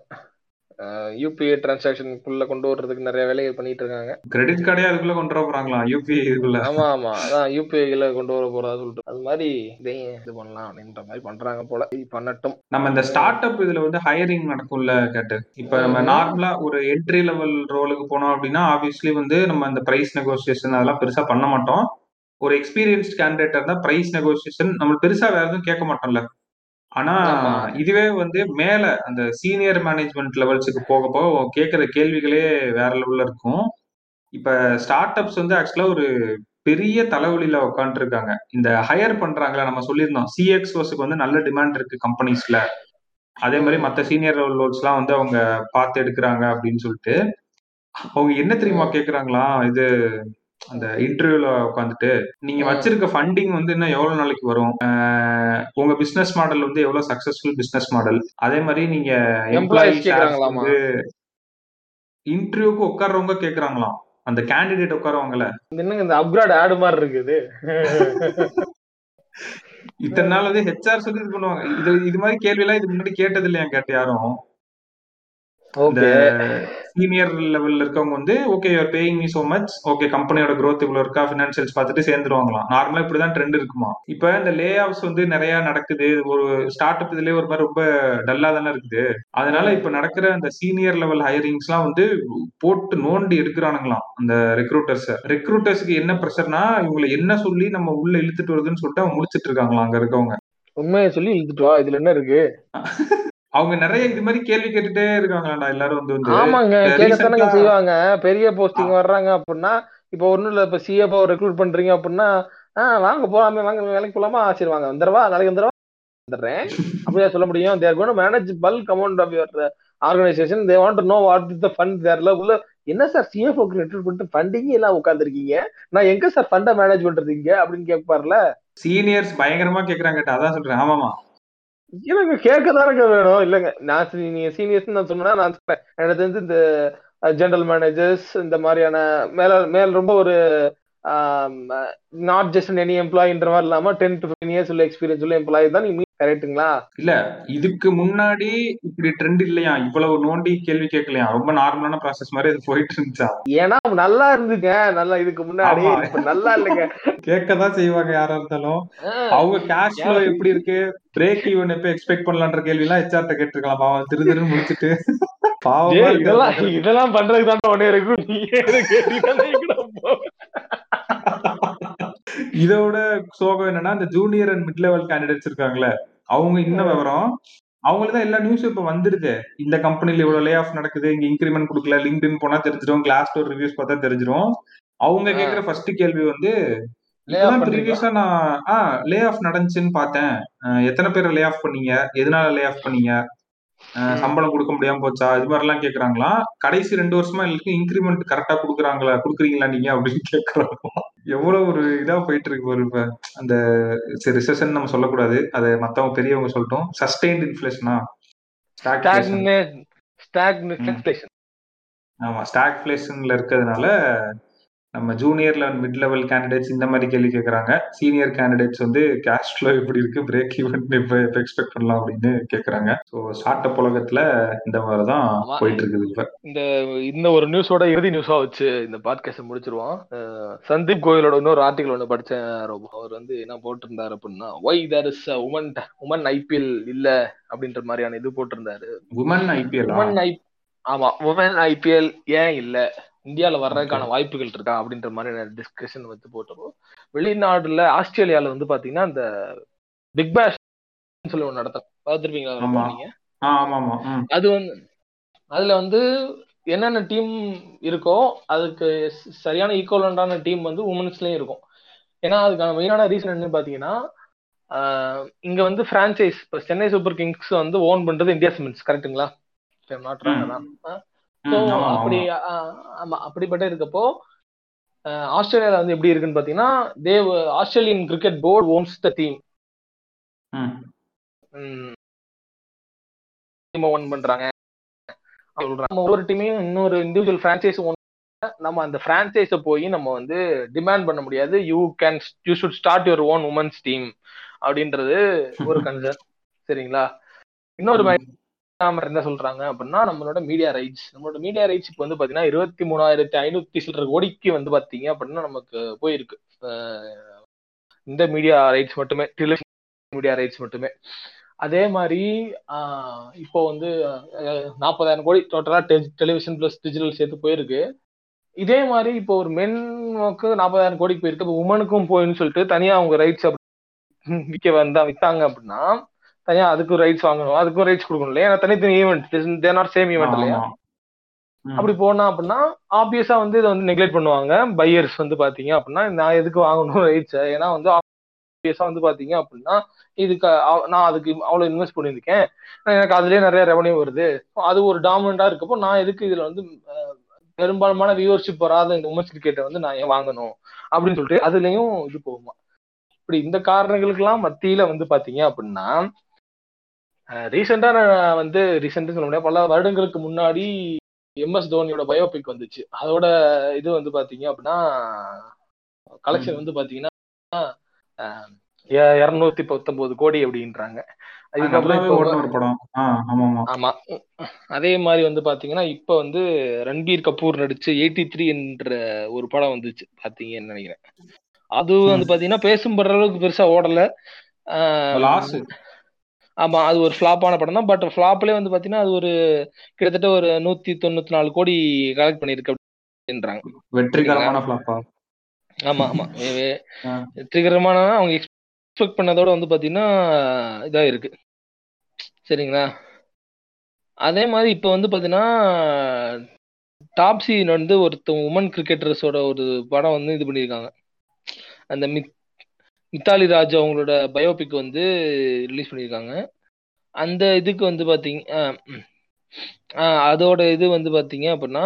யூபிஐ டிரான்சாக்ஷனுக்குள்ள கொண்டு வர்றதுக்கு நிறைய வேலைகள் பண்ணிட்டு இருக்காங்க கிரெடிட் கார்டே அதுக்குள்ள கொண்டு வர போறாங்களா யூபிஐ இதுக்குள்ள ஆமா ஆமா அதான் யூபிஐல கொண்டு வர போறதா சொல்லிட்டு அது மாதிரி இதையும் இது பண்ணலாம் அப்படின்ற மாதிரி பண்றாங்க போல இது பண்ணட்டும் நம்ம இந்த ஸ்டார்ட் அப் இதுல வந்து ஹையரிங் நடக்கும்ல கேட்டு இப்ப நம்ம ம்ஹும். நார்மலா ஒரு என்ட்ரி லெவல் ரோலுக்கு போனோம் அப்படின்னா ஆப்வியஸ்லி வந்து நம்ம அந்த பிரைஸ் நெகோசியேஷன் அதெல்லாம் பெருசா பண்ண மாட்டோம் ஒரு எக்ஸ்பீரியன்ஸ்ட் கேண்டிடேட் இருந்தா பிரைஸ் நெகோசியேஷன் நம்ம பெருசா வேற எதுவும் கேட்க மாட்டோம்ல ஆனா ஆமா. இதுவே வந்து மேல அந்த சீனியர் மேனேஜ்மெண்ட் லெவல்ஸுக்கு போக போக கேட்கிற கேள்விகளே வேற லெவல்ல இருக்கும் இப்ப ஸ்டார்ட் அப்ஸ் வந்து ஆக்சுவலா ஒரு பெரிய தலைவலியில உட்காந்துருக்காங்க இந்த ஹையர் பண்றாங்களா நம்ம சொல்லியிருந்தோம் சிஎக்ஸ்ஓஸுக்கு வந்து நல்ல டிமாண்ட் இருக்கு கம்பெனிஸ்ல அதே மாதிரி மத்த சீனியர் ரோல்ஸ் எல்லாம் வந்து அவங்க பார்த்து எடுக்கிறாங்க அப்படின்னு சொல்லிட்டு அவங்க என்ன தெரியுமா கேக்குறாங்களா இது அந்த இன்டர்வியூல உட்காந்துட்டு நீங்க ம். வச்சிருக்க ஃபண்டிங் வந்து இன்னும் எவ்வளவு நாளைக்கு வரும் ஆஹ் உங்க பிசினஸ் மாடல் வந்து எவ்வளவு சக்சஸ்ஃபுல் பிசினஸ் மாடல் அதே மாதிரி நீங்க எம்ப்ளாயிஸ் எம்ப்ளாயி கேக்குறாங்களாமா வந்து இன்டர்வியூக்கு உட்கார்றவங்க கேக்குறாங்களாம் அந்த கேண்டிடேட் உட்காரவங்கள இது என்னங்க இந்த அப்கிரேட் ஆடு மாதிரி இருக்குது இத்தனை நாள் வந்து ஹெச்ஆர் சொல்லி இது பண்ணுவாங்க இது இது மாதிரி கேள்வி எல்லாம் இதுக்கு முன்னாடி கேட்டது இல்லையா கேட்ட யாரும் இந்த ஓகே சீனியர் லெவல்ல இருக்கவங்க வந்து okay you are paying me so much okay கம்பெனியோட growth இவ்வளவு இருக்கா ஃபினான்ஷியல்ஸ் பார்த்துட்டு சேர்ந்துருவாங்களாம் நார்மலா இப்படிதான் ட்ரெண்ட் இருக்குமா இப்ப இந்த லே ஆஃப்ஸ் வந்து நிறைய நடக்குது ஒரு ஸ்டார்ட் அப் இதுலயே ஒரு மாதிரி ரொம்ப டல்லா தானே இருக்குது அதனால இப்ப நடக்கிற அந்த சீனியர் லெவல் ஹையரிங்ஸ் எல்லாம் வந்து போட்டு நோண்டி எடுக்கிறானுங்களாம் அந்த ரெக்ரூட்டர்ஸ் ரெக்ரூட்டர்ஸ்க்கு என்ன ப்ரெஷர்னா இவங்களை என்ன சொல்லி நம்ம உள்ள இழுத்துட்டு வருதுன்னு சொல்லிட்டு அவங்க முடிச்சிட்டு இருக்காங்களாம் அங்க இருக்கவங்க உண்மையை சொல்லி இழுத்துட்டு வா இதுல என்ன இருக்கு அவங்க நிறைய இது மாதிரி கேள்வி கேட்டுட்டே இருக்காங்களாடா எல்லாரும் வந்து வந்து ஆமாங்க இந்த கேட்கத்தானங்க recent-ஆ- செய்வாங்க பெரிய போஸ்டிங் வர்றாங்க அப்படின்னா இப்போ ஒண்ணும் இல்ல இப்ப சிஎஃப்ஓ ரெக்ரூட் பண்றீங்க அப்படின்னா ஆ வாங்க போலாமே வாங்க வேலைக்கு போலாமா ஆ, சரி வாங்க வந்துடவா நாளைக்கு வந்துடவா வந்துடுறேன் அப்படியா சொல்ல முடியும் they're gonna manage bulk amount of your organisation they want know what is the fund தேர்ல உள்ள என்ன சார் சிஎஃப்ஓக்கு ரெக்ரூட் பண்ணிட்டு ஃபண்டிங் எல்லாம் உட்காந்துருக்கீங்க நான் எங்க சார் ஃபண்டை மேனேஜ் பண்றது இங்க அப்படின்னு கேட்பார்ல சீனியர்ஸ் பயங்கரமா கேக்குறாங்க கேட்டா அதான் சொல்றேன் ஆமாமா இல்லைங்க கேட்கதானங்க வேணும் இல்லைங்க நான் சி- நீங்க சீனியர்ஸ் நான் சொன்னா நான் சொல்றேன் எனக்கு தெரிஞ்சு இந்த ஜெனரல் மேனேஜர்ஸ் இந்த மாதிரியான மேல மேல் ரொம்ப ஒரு நாட் ஜஸ்ட் எனி எம்ப்ளாயின்ற மாதிரி இல்லாம டென் டு ஃபிஃப்டின் இயர்ஸ் உள்ள எக்ஸ்பீரியன்ஸ் உள்ள எம்ப்ளாயி தான் நீங்க meet கரெக்ட்டுங்களா இல்ல இதுக்கு முன்னாடி இப்படி ட்ரெண்ட் இல்லையா இவ்வளவு நோண்டி கேள்வி கேட்கலையா ரொம்ப நார்மலான ப்ராசஸ் மாதிரி அது போயிட்டு இருந்துச்சா ஏன்னா நல்லா இருந்துங்க நல்லா இதுக்கு முன்னாடி ஆமா. இப்ப நல்லா இல்லைங்க கேட்கதான் செய்வாங்க யாரா இருந்தாலும் ஆஹ், அவங்க கேஷ் ஃப்ளோ எப்படி இருக்கு பிரேக் ஈவன் எப்ப எக்ஸ்பெக்ட் பண்ணலான்ற கேள்வி எல்லாம் ஹெச்ஆர்ட்ட கேட்டிருக்கலாம் பாவம் திரு திருன்னு முடிச்சிட்டு பாவமா டேய், இருக்கு இதெல்லாம் அது இதெல்லாம் பண்றதுக்கு தான் உடனே இருக்கும் நீ எது கேட்டீங்கன்னா எங்கடா போ? இதோட சோகம் என்னன்னா இந்த junior and mid level candidates இருக்காங்களே அவங்க இன்னும் விவரம் அவங்களுக்கு தான் எல்லா நியூஸும் இப்ப வந்துருது இந்த கம்பெனில இவ்வளவு லே ஆஃப் நடக்குது இங்க இன்கிரிமெண்ட் கொடுக்கல லிங்க்டின் போனா தெரிஞ்சிடும் கிளாஸ் டோர் ரிவ்யூஸ் பார்த்தா தெரிஞ்சிடும் அவங்க ஆ. கேக்குற ஃபர்ஸ்ட் கேள்வி வந்து Lay off இப்பதான் பண்றீங்களா? ப்ரீவியஸா நான் ஆ லே ஆஃப் நடந்துச்சுன்னு பார்த்தேன் அஹ் எத்தனை பேரை லே ஆஃப் பண்ணீங்க எதனால லே ஆஃப் பண்ணீங்க அஹ் ம். சம்பளம் கொடுக்க முடியாம போச்சா இது மாதிரி எல்லாம் கேக்குறாங்களாம் கடைசி ரெண்டு வருஷமா எங்களுக்கு இன்கிரிமெண்ட் கரெக்டா கொடுக்குறாங்களா கொடுக்குறீங்களா நீங்க அப்படின்னு கேக்குறாங்க எவ்வளவு ஒரு இதா போயிட்டு இருக்கு ஒரு இப்ப அந்த ரிசெஷன் நம்ம சொல்லக்கூடாது அதை மத்தவங்க பெரியவங்க சொல்லட்டும் சஸ்டெயின்ட் இன்ஃபிளேஷனா ஸ்டாக்ஃபிளேஷன் Stagnate- stagnation. ஆமா ஸ்டாக்ஃபிளேஷன்ல இருக்கிறதுனால நம்ம junior level mid level candidates இந்த மாதிரி கேள்வி கேட்கறாங்க சீனியர் கேண்டிடேட்ஸ் வந்து கேஷ் ஃப்ளோ எப்படி இருக்கு பிரேக் ஈவன் இப்ப இப்ப எக்ஸ்பெக்ட் பண்ணலாம் அப்படின்னு கேக்குறாங்க ஸோ ஸ்டார்ட் அப் உலகத்துல இந்த மாதிரி தான் ஆமா. போயிட்டு இருக்குது இப்ப இந்த இந்த ஒரு நியூஸோட இறுதி நியூஸா வச்சு இந்த பாட்காஸ்ட் முடிச்சிருவோம் அஹ் சந்தீப் கோயலோட இன்னொரு ஆர்டிகல் ஒன்று படிச்சேன் ரொம்ப அவர் வந்து என்ன போட்டிருந்தாரு அப்படின்னா why there is women women IPL இல்ல அப்படின்ற மாதிரியான இது போட்டிருந்தாரு உமன் ஐபிஎல் உமன் ஐ ஆமா உமன் ஐபிஎல் ஏன் இல்ல இந்தியால வர்றதுக்கான வாய்ப்புகள் இருக்கா அப்படின்ற மாதிரி டிஸ்கஷன் வந்து போட்டப்போ வெளிநாடுல ஆஸ்திரேலியால வந்து பாத்தீங்கன்னா இந்த பிக் பேஷ் சொல்லி ஒன்று நடத்த பார்த்துருப்பீங்களா ஆமா. நீங்க ஆமா ஆமா ம் அது வந்து அதுல வந்து என்னென்ன டீம் இருக்கோ அதுக்கு ஸ்- சரியான ஈக்குவலண்டான டீம் வந்து உமன்ஸ்லயும் இருக்கும் ஏன்னா அதுக்கான மெயினான ரீசன் என்னன்னு பாத்தீங்கன்னா ஆஹ் இங்க வந்து பிரான்ச்சைஸ் இப்போ சென்னை சூப்பர் கிங்ஸ் வந்து ஓன் பண்றது இந்தியா சிமெண்ட்ஸ் கரெக்ட்டுங்களா நாட் ராங் ம், ஸோ ஆமா அப்படி ஆமா ஆஹ் ஆமா அப்படிப்பட்ட இருக்கப்போ ஆஹ் ஆஸ்திரேலியால வந்து எப்படி இருக்குன்னு பாத்தீங்கன்னா தேவ் Australian cricket board owns the team hmm team own பண்றாங்க அப்படி சொல்றாங்க. நம்ம ஒவ்வொரு டீமையும் இன்னொரு இண்டிவிஜுவல் பிரான்ச்சைஸ் ஓன் நம்ம அந்த பிரான்ச்சைஸ போய் நம்ம வந்து டிமாண்ட் பண்ண முடியாது you can you should start your own women's team அப்படின்றது ஒரு கன்சர்ன் சரிங்களா இன்னொரு நாம என்ன சொல்றாங்க அப்படின்னா நம்மளோட மீடியா ரைட்ஸ் நம்மளோட மீடியா ரைட்ஸ் இப்போ வந்து பாத்தீங்கன்னா இருபத்தி மூணாயிரத்தி ஐநூத்தி சில்லற கோடிக்கு வந்து பாத்தீங்க அப்படின்னா நமக்கு போயிருக்கு அஹ் இந்த மீடியா ரைட்ஸ் மட்டுமே டெலிவிஷன் மீடியா ரைட்ஸ் மட்டுமே அதே மாதிரி ஆஹ் இப்போ வந்து நாற்பதாயிரம் கோடி டோட்டலா டெலிவிஷன் பிளஸ் டிஜிட்டல் சேர்த்து போயிருக்கு இதே மாதிரி இப்போ ஒரு மென்னுக்கு நாற்பதாயிரம் கோடிக்கு போயிருக்கு இப்போ உமனுக்கும் போயின்னு சொல்லிட்டு தனியா அவங்க ரைட்ஸ் விற்க வந்தா வித்தாங்க அப்படின்னா தனியா அதுக்கும் ரைட்ஸ் வாங்கணும் அதுக்கும் ரைட்ஸ் கொடுக்கணும் இல்லையா ஏன்னா தனித்தனி event they're not same event இல்லையா ஆமா ம். அப்படி போனா அப்படின்னா ஆப்வியஸா வந்து இதை வந்து நெக்லெக்ட் பண்ணுவாங்க பையர்ஸ் வந்து பாத்தீங்க அப்படின்னா நான் எதுக்கு வாங்கணும் ரைட்ஸ் ஏன்னா வந்து ஆப்வியஸா வந்து பாத்தீங்க அப்படின்னா இதுக்கு அ- நான் அதுக்கு அவ்வளவு இன்வெஸ்ட் பண்ணியிருக்கேன் எனக்கு அதுலயே நிறைய ரெவன்யூ வருது அது ஒரு டாமினண்டா இருக்கப்போ நான் எதுக்கு இதுல வந்து அஹ், பெரும்பாலுமான வியூவர்ஷிப் வராத இந்த உமன்ஸ் கிரிக்கெட்டை வந்து நான் ஏன் வாங்கணும் அப்படின்னு சொல்லிட்டு அதுலயும் இது போகுமா இப்படி இந்த காரணங்களுக்கெல்லாம் மத்தியில வந்து பாத்தீங்க அப்படின்னா ரீசெண்டா நான் வந்து ரீசெண்டா சொல்ல முடியாது பல வருடங்களுக்கு முன்னாடி எம்எஸ் தோனியோட பயோபிக் வந்துச்சு அதோட இது வந்து பாத்தீங்க அப்படின்னா கலெக்ஷன் வந்து பாத்தீங்கன்னா இருநூத்தி பத்தொன்பது கோடி அப்படின்றாங்க அது அதுக்கப்புறம் நல்லாவே இப்போ ஓடின ஒரு படம் ஆ ஆமா ஆமா ஆமா அதே மாதிரி வந்து பாத்தீங்கன்னா இப்ப வந்து ரன்பீர் கபூர் நடிச்சு எயிட்டி த்ரீ என்ற ஒரு படம் வந்துச்சு பாத்தீங்கன்னு நினைக்கிறேன் அது வந்து ம். பாத்தீங்கன்னா பேசும்படுற அளவுக்கு பெருசா ஓடல ஆஹ் லாஸ் ஆமா அது ஒரு ஃபிளாப்பான படம் தான் பட் ஃபிளாப்லயே வந்து பாத்தீங்கன்னா அது ஒரு கிட்டத்தட்ட ஒரு நூத்தி தொண்ணூத்தி நாலு கோடி கலெக்ட் பண்ணிருக்கு அப்படின்றாங்க வெற்றிகரமான ஃபிளாப்பா ஆமா ஆமா வே- வே- ஆ. வெற்றிகரமான அவங்க எக்ஸ்பெக்ட் பண்ணதோட வந்து பாத்தீங்கன்னா இதா இருக்கு சரிங்களா அதே மாதிரி இப்போ வந்து பாத்தீங்கன்னா டாப் சீன் வந்து ஒருத்த உமன் கிரிக்கெட்டர்ஸோட ஒரு படம் வந்து இது பண்ணியிருக்காங்க அந்த மித் மித்தாலி ராஜ் அவங்களோட பயோபிக் வந்து ரிலீஸ் பண்ணியிருக்காங்க அந்த இதுக்கு வந்து பாத்தீங்க ஆ, ம். ஆ, அதோட இது வந்து பாத்தீங்க அப்படின்னா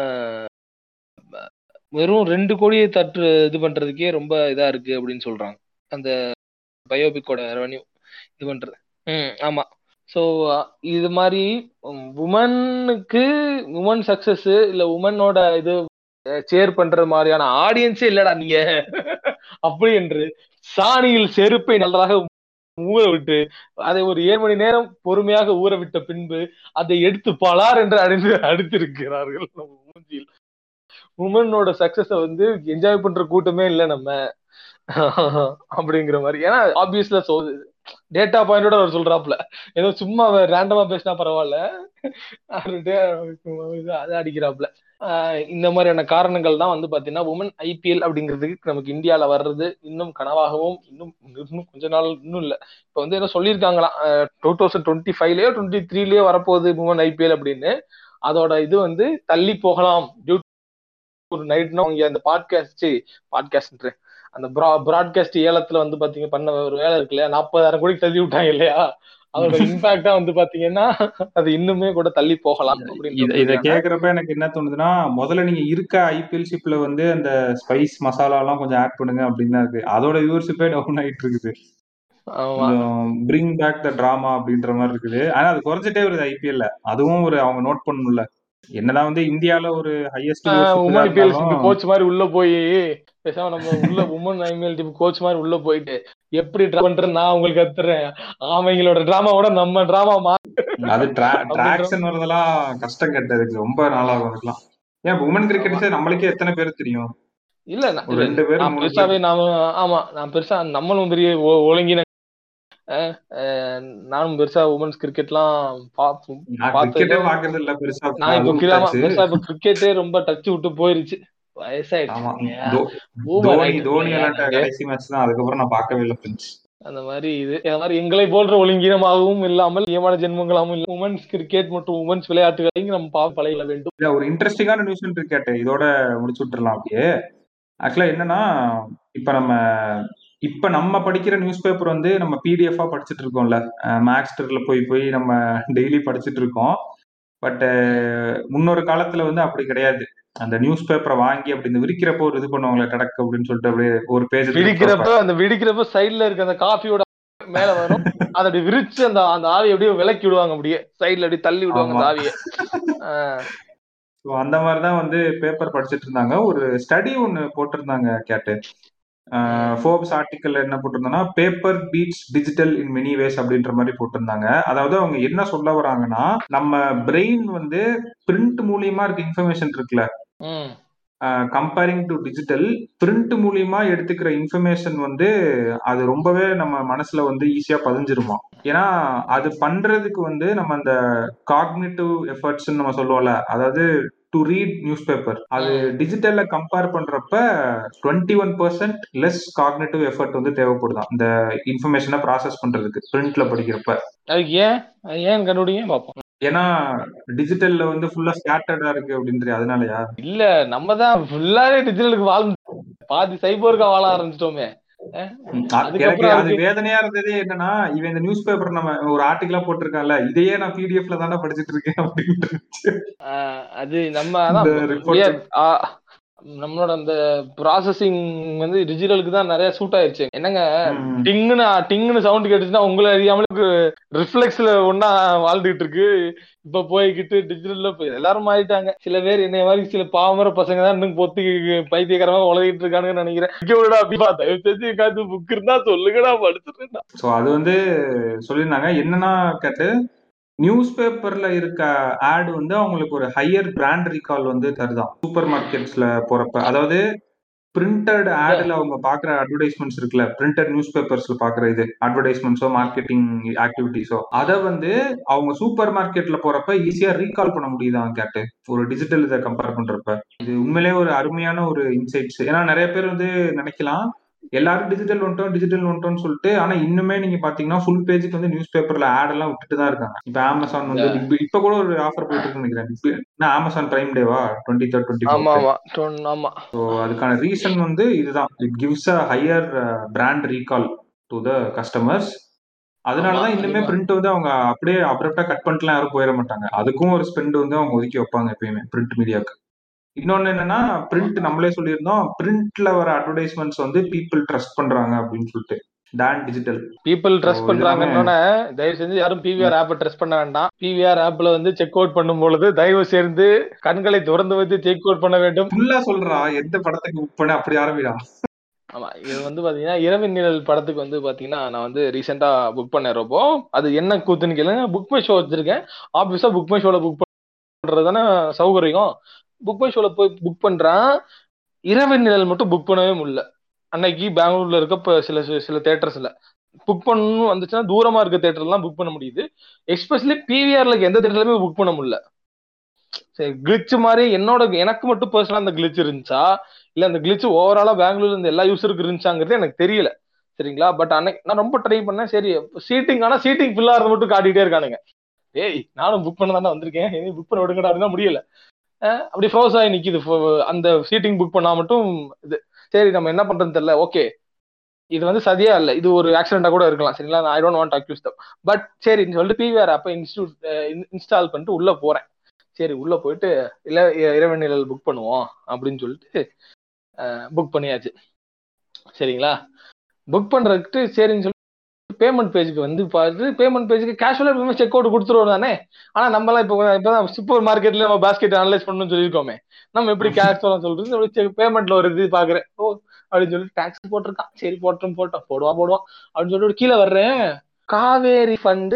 வெறும் ரெண்டு கோடியை தட்டு இது பண்றதுக்கே ரொம்ப இதா இருக்கு அப்படின்னு சொல்றாங்க அந்த பயோபிக்கோட ரெவன்யூ இது பண்றது ம் ஆமா ஸோ இது மாதிரி உமனுக்கு உமன் சக்சஸ் இல்ல உமனோட இது சேர் பண்ற மாதிரியான ஆடியன்ஸே இல்லடா நீங்க அப்படி என்று சாணியில் செருப்பை நன்றாக ஊற விட்டு அதை ஒரு ஏழு மணி நேரம் பொறுமையாக ஊற விட்ட பின்பு அதை எடுத்து பலார் என்று அடிந்து அடித்திருக்கிறார்கள் நம்ம மூஞ்சியில் உமனோட சக்சஸ வந்து என்ஜாய் பண்ற கூட்டமே இல்ல நம்ம அப்படிங்கிற மாதிரி ஏன்னா ஆப்வியஸ்ல டேட்டா பாயிண்டோட அவர் சொல்றாப்ல ஏதோ சும்மா ரேண்டமா பேசினா பரவாயில்ல அதை அடிக்கிறாப்ல இந்த மாதிரியான காரணங்கள் தான் வந்து பாத்தீங்கன்னா உமன் ஐபிஎல் அப்படிங்கிறதுக்கு நமக்கு இந்தியால வர்றது இன்னும் கனவாகவும் இன்னும் இன்னும் கொஞ்ச நாள் இன்னும் இல்ல இப்ப வந்து என்ன சொல்லியிருக்காங்களாம் டூ தௌசண்ட் டுவெண்ட்டி ஃபைவ்லயோ டுவெண்ட்டி த்ரீலயோ வரப்போகுது உமன் ஐபிஎல் அப்படின்னு அதோட இது வந்து தள்ளி போகலாம் டியூ ஒரு நைட்னா அவங்க அந்த பாட்காஸ்ட் பாட்காஸ்ட் அந்த ப்ராட்காஸ்ட் ஏலத்துல வந்து பாத்தீங்க பண்ண ஒரு வேலை இருக்கு இல்லையா நாற்பதாயிரம் கோடி தள்ளி விட்டாங்க இல்லையா அதோட இம்பாக்டா வந்து பாத்தீங்கன்னா அது இன்னுமே கூட தள்ளி போகலாம் இத கேக்குறப்ப எனக்கு என்ன தோணுதுன்னா முதல்ல நீங்க இருக்க ஐபிஎல் ஷிப்ல வந்து அந்த ஸ்பைஸ் மசாலா எல்லாம் கொஞ்சம் ஆட் பண்ணுங்க அப்படின்னு தான் இருக்கு அதோட வியூவர்ஷிப்பே டவுன் ஆயிட்டு இருக்குது பிரிங் பேக் த டிராமா அப்படின்ற மாதிரி இருக்குது ஆனா அது குறைஞ்சிட்டே வருது ஐபிஎல்ல அதுவும் ஒரு அவங்க நோட் பண்ணணும்ல என்னதான் வந்து இந்தியால ஒரு ஹையஸ்ட் உமன் ஐபிஎல் கோச் மாதிரி உள்ள போய் பேசாம நம்ம உள்ள உமன் ஐபிஎல் டீம் கோச் மாதிரி உள்ள போயிட்டு எப்படி ட்ரா பண்றேன் நான் உங்களுக்கு கத்துறேன் அவங்களோட டிராமாவோட நம்ம டிராமா அது டிராக்ஷன் வரதெல்லாம் கஷ்டம் கட்டதுக்கு ரொம்ப நாளாகும் அதுக்கெல்லாம் ஏன் உமன் கிரிக்கெட் நம்மளுக்கே எத்தனை பேர் தெரியும் இல்ல ரெண்டு பேரும் பெருசாவே நாம ஆமா நான் பெருசா நம்மளும் பெரிய ஒழுங்கின நானும் பெருசா உமன்ஸ் கிரிக்கெட்லாம் நான் இப்போ பெருசா இப்ப கிரிக்கெட்டே ரொம்ப டச் விட்டு போயிருச்சு அந்த மாதிரி இது அந்த மாதிரி எங்களை போன்ற ஒழுங்கீனமாகவும் இல்லாமல் ஏமான ஜென்மங்களாகவும் இல்லை உமன்ஸ் கிரிக்கெட் மற்றும் உமன்ஸ் விளையாட்டுகளையும் நம்ம பா பழக வேண்டும் ஒரு இன்ட்ரெஸ்டிங்கான நியூஸ் கிரிக்கெட் இதோட முடிச்சு விட்டுறலாம் அப்படியே ஆக்சுவலா என்னன்னா இப்ப நம்ம இப்ப நம்ம படிக்கிற நியூஸ் பேப்பர் வந்து நம்ம பிடிஎஃபா படிச்சுட்டு இருக்கோம்ல மேக்ஸ்டர்ல போய் போய் நம்ம டெய்லி படிச்சுட்டு இருக்கோம் பட் முன்னொரு காலத்துல வந்து அப்படி கிடையாது அந்த நியூஸ் பேப்பரை வாங்கி அப்படி இந்த விரிக்கிறப்போ ஒரு இது பண்ணுவாங்களே கடக்கு அப்படின்னு சொல்லிட்டு அப்படியே ஒரு பேஜ் விரிக்கிறப்ப அந்த விடிக்கிறப்ப சைட்ல இருக்க அந்த காஃபியோட மேல வரும் அதை அப்படி விரிச்சு அந்த அந்த ஆவியை அப்படியே விலக்கி விடுவாங்க அப்படியே சைட்ல அப்படியே தள்ளி விடுவாங்க அந்த ஆவியை அந்த மாதிரிதான் வந்து பேப்பர் படிச்சுட்டு இருந்தாங்க ஒரு ஸ்டடி ஒன்னு போட்டிருந்தாங்க கேட்டு ஃபோர்ப்ஸ் ஆர்டிக்கல் என்ன போட்டிருந்தோம்னா paper beats digital in many ways அப்படின்ற மாதிரி போட்டிருந்தாங்க அதாவது அவங்க என்ன சொல்ல வராங்கன்னா நம்ம பிரெயின் வந்து பிரிண்ட் மூலியமா இருக்க இன்ஃபர்மேஷன் இருக்குல்ல கம்பேரிங் டு டிஜிட்டல் பிரிண்ட் மூலியமா எடுத்துக்கிற இன்ஃபர்மேஷன் வந்து அது ரொம்பவே நம்ம மனசுல வந்து ஈஸியா பதிஞ்சிருமா ஏன்னா அது பண்றதுக்கு வந்து நம்ம அந்த காக்னிட்டிவ் எஃபர்ட்ஸ் நம்ம சொல்லுவோம்ல அதாவது டு ரீட் நியூஸ் பேப்பர் அது டிஜிட்டல்ல கம்பேர் பண்றப்ப twenty one percent less cognitive effort வந்து தேவைப்படுதான் இந்த இன்ஃபர்மேஷனை ப்ராசஸ் பண்றதுக்கு பிரிண்ட்ல படிக்கிறப்ப அதுக்கு ஏன் ஏன் கண்டுபிடிங்க பார்ப்போம் ஏன்னா டிஜிட்டல்ல வந்து ஃபுல்லா ஸ்கேட்டர்டா இருக்கு அப்படின்னு அதனாலயா இல்ல நம்ம தான் ஃபுல்லாவே டிஜிட்டலுக்கு வாழ்ந்து பாதி சைபோர்க்கா வாழ ஆரம்பிச்சிட்டோமே எனக்கு அது வேதனையா இருந்ததே என்னன்னா இவன் இந்த நியூஸ் பேப்பர் நம்ம ஒரு ஆர்டிகலா போட்டிருக்கான்ல இதையே நான் பிடிஎஃப்ல தானே படிச்சிட்டு இருக்கேன் அப்படின்னு அது நம்ம நம்மளோட அந்த ப்ராசஸிங் வந்து டிஜிட்டலுக்கு தான் நிறைய சூட் ஆயிருச்சு என்னங்க டிங்குன்னு டிங்குன்னு சவுண்ட் கேட்டுச்சுன்னா உங்களை அறியாமலுக்கு ரிஃப்ளெக்ஸ்ல ஒன்னா வாழ்ந்துகிட்டு இருக்கு இப்ப போய்கிட்டு டிஜிட்டல்ல போய் எல்லாரும் மாறிட்டாங்க சில பேர் என்னைய மாதிரி சில பாமர பசங்க தான் இன்னும் பொத்தி பைத்தியகரமா உலகிட்டு இருக்கானுன்னு நினைக்கிறேன் தயவு செஞ்சு காத்து புக் இருந்தா சொல்லுங்கடா படிச்சுட்டு சோ அது வந்து சொல்லியிருந்தாங்க என்னன்னா கேட்டு நியூஸ் பேப்பர்ல இருக்க ஆட் வந்து அவங்களுக்கு ஒரு ஹையர் பிராண்ட் ரீகால் வந்து தருதான் சூப்பர் மார்க்கெட்ஸ்ல போறப்ப அதாவது பிரிண்டட் ஆட்ல அவங்க பாக்குற அட்வர்டைஸ்மெண்ட்ஸ் இருக்குல்ல பிரிண்டட் நியூஸ் பேப்பர்ஸ்ல பாக்குற இது அட்வர்டைஸ்மெண்ட்ஸோ மார்க்கெட்டிங் ஆக்டிவிட்டிஸோ அதை வந்து அவங்க சூப்பர் மார்க்கெட்ல போறப்ப ஈஸியா ரீகால் பண்ண முடியுதான் கேட்டு ஒரு டிஜிட்டல் இதை கம்பேர் பண்றப்ப இது உண்மையிலேயே ஒரு அருமையான ஒரு இன்சைட்ஸ் ஏன்னா நிறைய பேர் வந்து நினைக்கலாம் எல்லாரும் டிஜிட்டல் வந்துட்டோம் டிஜிட்டல் வந்துட்டோம்னு சொல்லிட்டு ஆனா இன்னுமே நீங்க பாத்தீங்கன்னா ஃபுல் பேஜுக்கு வந்து நியூஸ் பேப்பர்ல ஆட் எல்லாம் விட்டுட்டு தான் இருக்காங்க இப்ப அமேசான் வந்து இப்ப கூட ஒரு ஆஃபர் போயிட்டு இருக்கு நினைக்கிறேன் அமேசான் பிரைம் டேவா டுவெண்ட்டி தேர்ட் டுவெண்ட்டி ஸோ அதுக்கான ரீசன் வந்து இதுதான் it gives a higher brand recall to the customers அதனாலதான் இன்னுமே பிரிண்ட் வந்து அவங்க அப்படியே அப்ரப்டா கட் பண்ணிட்டுலாம் யாரும் போயிட மாட்டாங்க அதுக்கும் ஒரு ஸ்பெண்ட் வந்து அவங்க ஒதுக்கி வைப்பாங்க எப்பயுமே பிரிண்ட் மீடியாவுக்கு இன்னொன்னு என்னன்னா பிரிண்ட் நம்மளே சொல்லியிருந்தோம் பிரிண்ட்ல வர அட்வர்டைஸ்மெண்ட்ஸ் வந்து பீப்புள் ட்ரஸ்ட் பண்றாங்க அப்படின்னு சொல்லிட்டு டான் டிஜிட்டல் பீப்புள் ட்ரஸ்ட் பண்றாங்கன்னு தயவு செஞ்சு யாரும் பிவிஆர் ஆப் ட்ரஸ்ட் பண்ண வேண்டாம் பிவிஆர் ஆப்ல வந்து செக் அவுட் பண்ணும் பொழுது தயவு சேர்ந்து கண்களை திறந்து வைத்து செக் அவுட் பண்ண வேண்டும் ஃபுல்லா சொல்றா எந்த படத்துக்கு புக் பண்ண அப்படி ஆரம்பிடா ஆமா இது வந்து பாத்தீங்கன்னா இரவின் நிழல் படத்துக்கு வந்து பாத்தீங்கன்னா நான் வந்து ரீசெண்டா புக் பண்ணேன் ரொம்ப அது என்ன கூத்துன்னு கேளுங்க புக் மை ஷோ வச்சிருக்கேன் ஆப்வியஸா புக் மை ஷோல புக் பண்றது தானே சௌகரியம் புக் மை ஷோல போய் புக் பண்றேன் இரவின் நிழல் மட்டும் புக் பண்ணவே முடியல அன்னைக்கு பெங்களூர்ல இருக்க இப்ப சில சில தேட்டர்ஸ்ல புக் பண்ணணும் வந்துச்சுன்னா தூரமா இருக்க தேட்டர்லாம் புக் பண்ண முடியுது எஸ்பெஷலி பிவிஆர்ல எந்த தேட்டர்லயுமே புக் பண்ண முடியல சரி கிளிச் மாதிரி என்னோட எனக்கு மட்டும் பர்சனலா அந்த கிளிச் இருந்துச்சா இல்ல அந்த கிளிச் ஓவராலா பெங்களூர்ல இருந்து எல்லா யூஸருக்கு இருந்துச்சாங்கிறது எனக்கு தெரியல சரிங்களா பட் அன்னைக்கு நான் ரொம்ப ட்ரை பண்ணேன் சரி சீட்டிங் ஆனா சீட்டிங் ஃபில் ஆகிறது மட்டும் காட்டிட்டே இருக்கானுங்க ஏய் நானும் புக் பண்ண தானே வந்திருக்கேன் புக் பண்ண விடுங்கடா முடியல அஹ் அப்படி ஃப்ரோஸ் ஆகி நிக்குது ஃபோ- அந்த சீட்டிங் புக் பண்ணா மட்டும் இது சரி நம்ம என்ன பண்றதுன்னு தெரியல ஓகே இது வந்து சதியா இல்ல இது ஒரு ஆக்சிடென்டா கூட இருக்கலாம் சரிங்களா I don't want accuse them but சரி சொல்லிட்டு பிவிஆர் அப்ப இன்ஸ்டியூட் இன்ஸ்டால் பண்ணிட்டு உள்ள போறேன் சரி உள்ள போயிட்டு இல்ல இ- இரவு நிழல் புக் பண்ணுவோம் அப்படின்னு சொல்லிட்டு புக் பண்ணியாச்சு சரிங்களா புக் பண்றதுக்கு சரின்னு சொல்லி பேமெண்ட் பேஜுக்கு வந்து பார்த்து பேமெண்ட் பேஜுக்கு கேஷுவலா எப்பவுமே செக் அவுட் கொடுத்துருவோம் தானே ஆனா நம்மலாம் இப்போ இப்பதான் சூப்பர் மார்க்கெட்ல நம்ம பாஸ்கெட் அனலைஸ் பண்ணணும்னு சொல்லியிருக்கோமே நம்ம எப்படி கேஷ் சொல்றது பேமெண்ட்ல ஒரு இது பாக்குறேன் ஓ அப்படின்னு சொல்லி டாக்ஸ் போட்டிருக்கான் சரி போட்டோம் போட்டோம் போடுவான் போடுவான் அப்படின்னு சொல்லிட்டு கீழே வர்றேன் காவேரி ஃபண்டு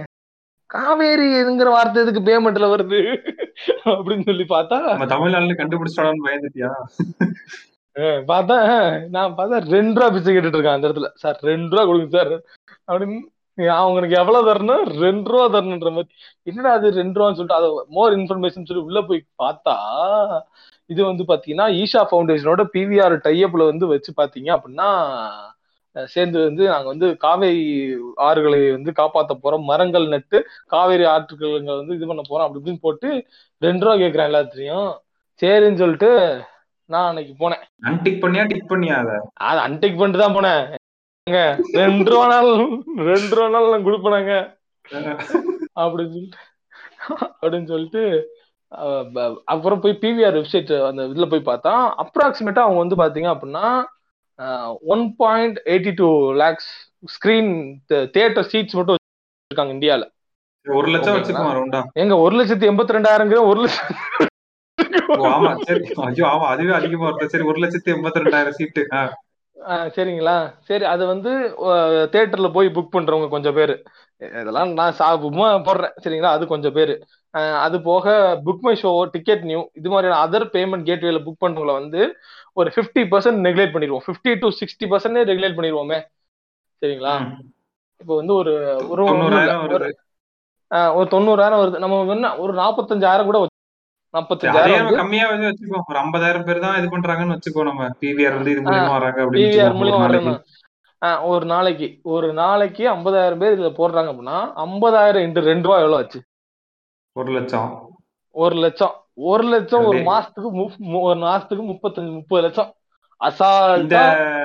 காவேரிங்கிற வார்த்தை எதுக்கு பேமெண்ட்ல வருது அப்படின்னு சொல்லி பார்த்தா நம்ம தமிழ்நாட்டுல கண்டுபிடிச்சாலும் பயந்துட்டியா அஹ் பார்த்தா நான் பார்த்தா ரெண்டு ரூபா பிச்சை கேட்டுட்டு இருக்கேன் அந்த இடத்துல சார் ரெண்டு ரூபா கொடுங்க சார் அப்படின்னு அவங்களுக்கு எவ்வளவு தரணும் ரெண்டு ரூபா தரணுன்ற மாதிரி என்னடா அது ரெண்டு ரூபான்னு சொல்லிட்டு அதை மோர் இன்ஃபர்மேஷன் சொல்லி உள்ள போய் பார்த்தா இது வந்து பாத்தீங்கன்னா ஈஷா ஃபவுண்டேஷனோட பிவிஆர் டைஅப்ல வந்து வச்சு பாத்தீங்க அப்படின்னா அஹ் சேர்ந்து வந்து நாங்க வந்து காவேரி ஆறுகளை வந்து காப்பாத்த போறோம் மரங்கள் நட்டு காவேரி ஆற்றுகளை வந்து இது பண்ண போறோம் அப்படி இப்படின்னு போட்டு ரெண்டு ரூபா கேக்குறேன் எல்லாத்தையும் சரின்னு சொல்லிட்டு நான் அன்னைக்கு போனேன் அன்டிக் பண்ணியா டிக் பண்ணியா அத அது அன்டேக் பண்ணிட்டு தான் போனேன் ஏங்க, ரெண்டு ரூபா நாள் ரெண்டு ரூபா நாள் நான் கொடுப்பேனாங்க அப்படின்னு சொல்லிட்டு அப்படின்னு சொல்லிட்டு அஹ் ப- அப்புறம் போய் பிவிஆர் வெப்சைட் அந்த இதுல போய் பார்த்தா அப்ராக்சிமேட்டா அவங்க வந்து பாத்தீங்க அப்படின்னா one point eighty two lakhs screen theatre seats மட்டும் வச்சிருக்காங்க இந்தியால ஒரு லட்சம் ஓகேங்களா? வச்சுக்குமா ரவுண்டா எங்க ஒரு லட்சத்தி எண்பத்தி ரெண்டாயிரம் ஒரு லட்சம் ஓ ஆமா சரி ஐயோ ஆமா அதுவே அதிகமா வருது சரி ஒரு லட்சத்தி எண்பத்தி ரெண்டாயிரம் சீட்டு ஆ, சரிங்களா சரி அது வந்து தியேட்டர்ல போய் புக் பண்றவங்க கொஞ்சம் பேர் இதெல்லாம் நான் சாபமா போடுறேன் சரிங்களா அது கொஞ்சம் பேர் அது போக BookMyShow TicketNew இது மாதிரியான அதர் பேமெண்ட் கேட்வேல புக் பண்றவங்கள வந்து ஒரு ஃபிஃப்டி பர்சன்ட் நெக்லேட் பண்ணிடுவோம் fifty to sixty percent regulate பண்ணிடுவோமே சரிங்களா இப்போ வந்து ஒரு ஒரு ஒண்ணும் இல்ல. தொண்ணூறாயிரம் ஒரு வருது ஆ, ஒரு தொண்ணூறாயிரம் வருது நம்ம என்ன ஒரு நாற்பத்தஞ்சாயிரம் கூட வச்சு- சரி, அதே நாற்பத்தஞ்சாயிரம் நம்ம வந்து கம்மியா வந்து வச்சுக்கோ ஒரு ஐம்பதாயிரம் பேர் தான் இது பண்றாங்கன்னு வச்சுக்கோ நம்ம பிவிஆர் வந்து இது மூலியமா வராங்க அப்படின்னு பிவிஆர் வச்சுக்கோ, மூலியமா ஒரு நாளைக்கு வரணும் ஒரு நாளைக்கு ஒரு நாளைக்கு ஐம்பதாயிரம் பேர் இதுல போடுறாங்க அப்படின்னா ஐம்பதாயிரம் இன்ட்டு ரெண்டு ரூபா எவ்வளவு ஆச்சு ஒரு லட்சம் ஒரு லட்சம் ஒரு லட்சம் ஒரு அதே. மாசத்துக்கு மு- மு- ஒரு மாசத்துக்கு முப்பத்தஞ்சு முப்பது லட்சம் இந்த அசால்ட்டா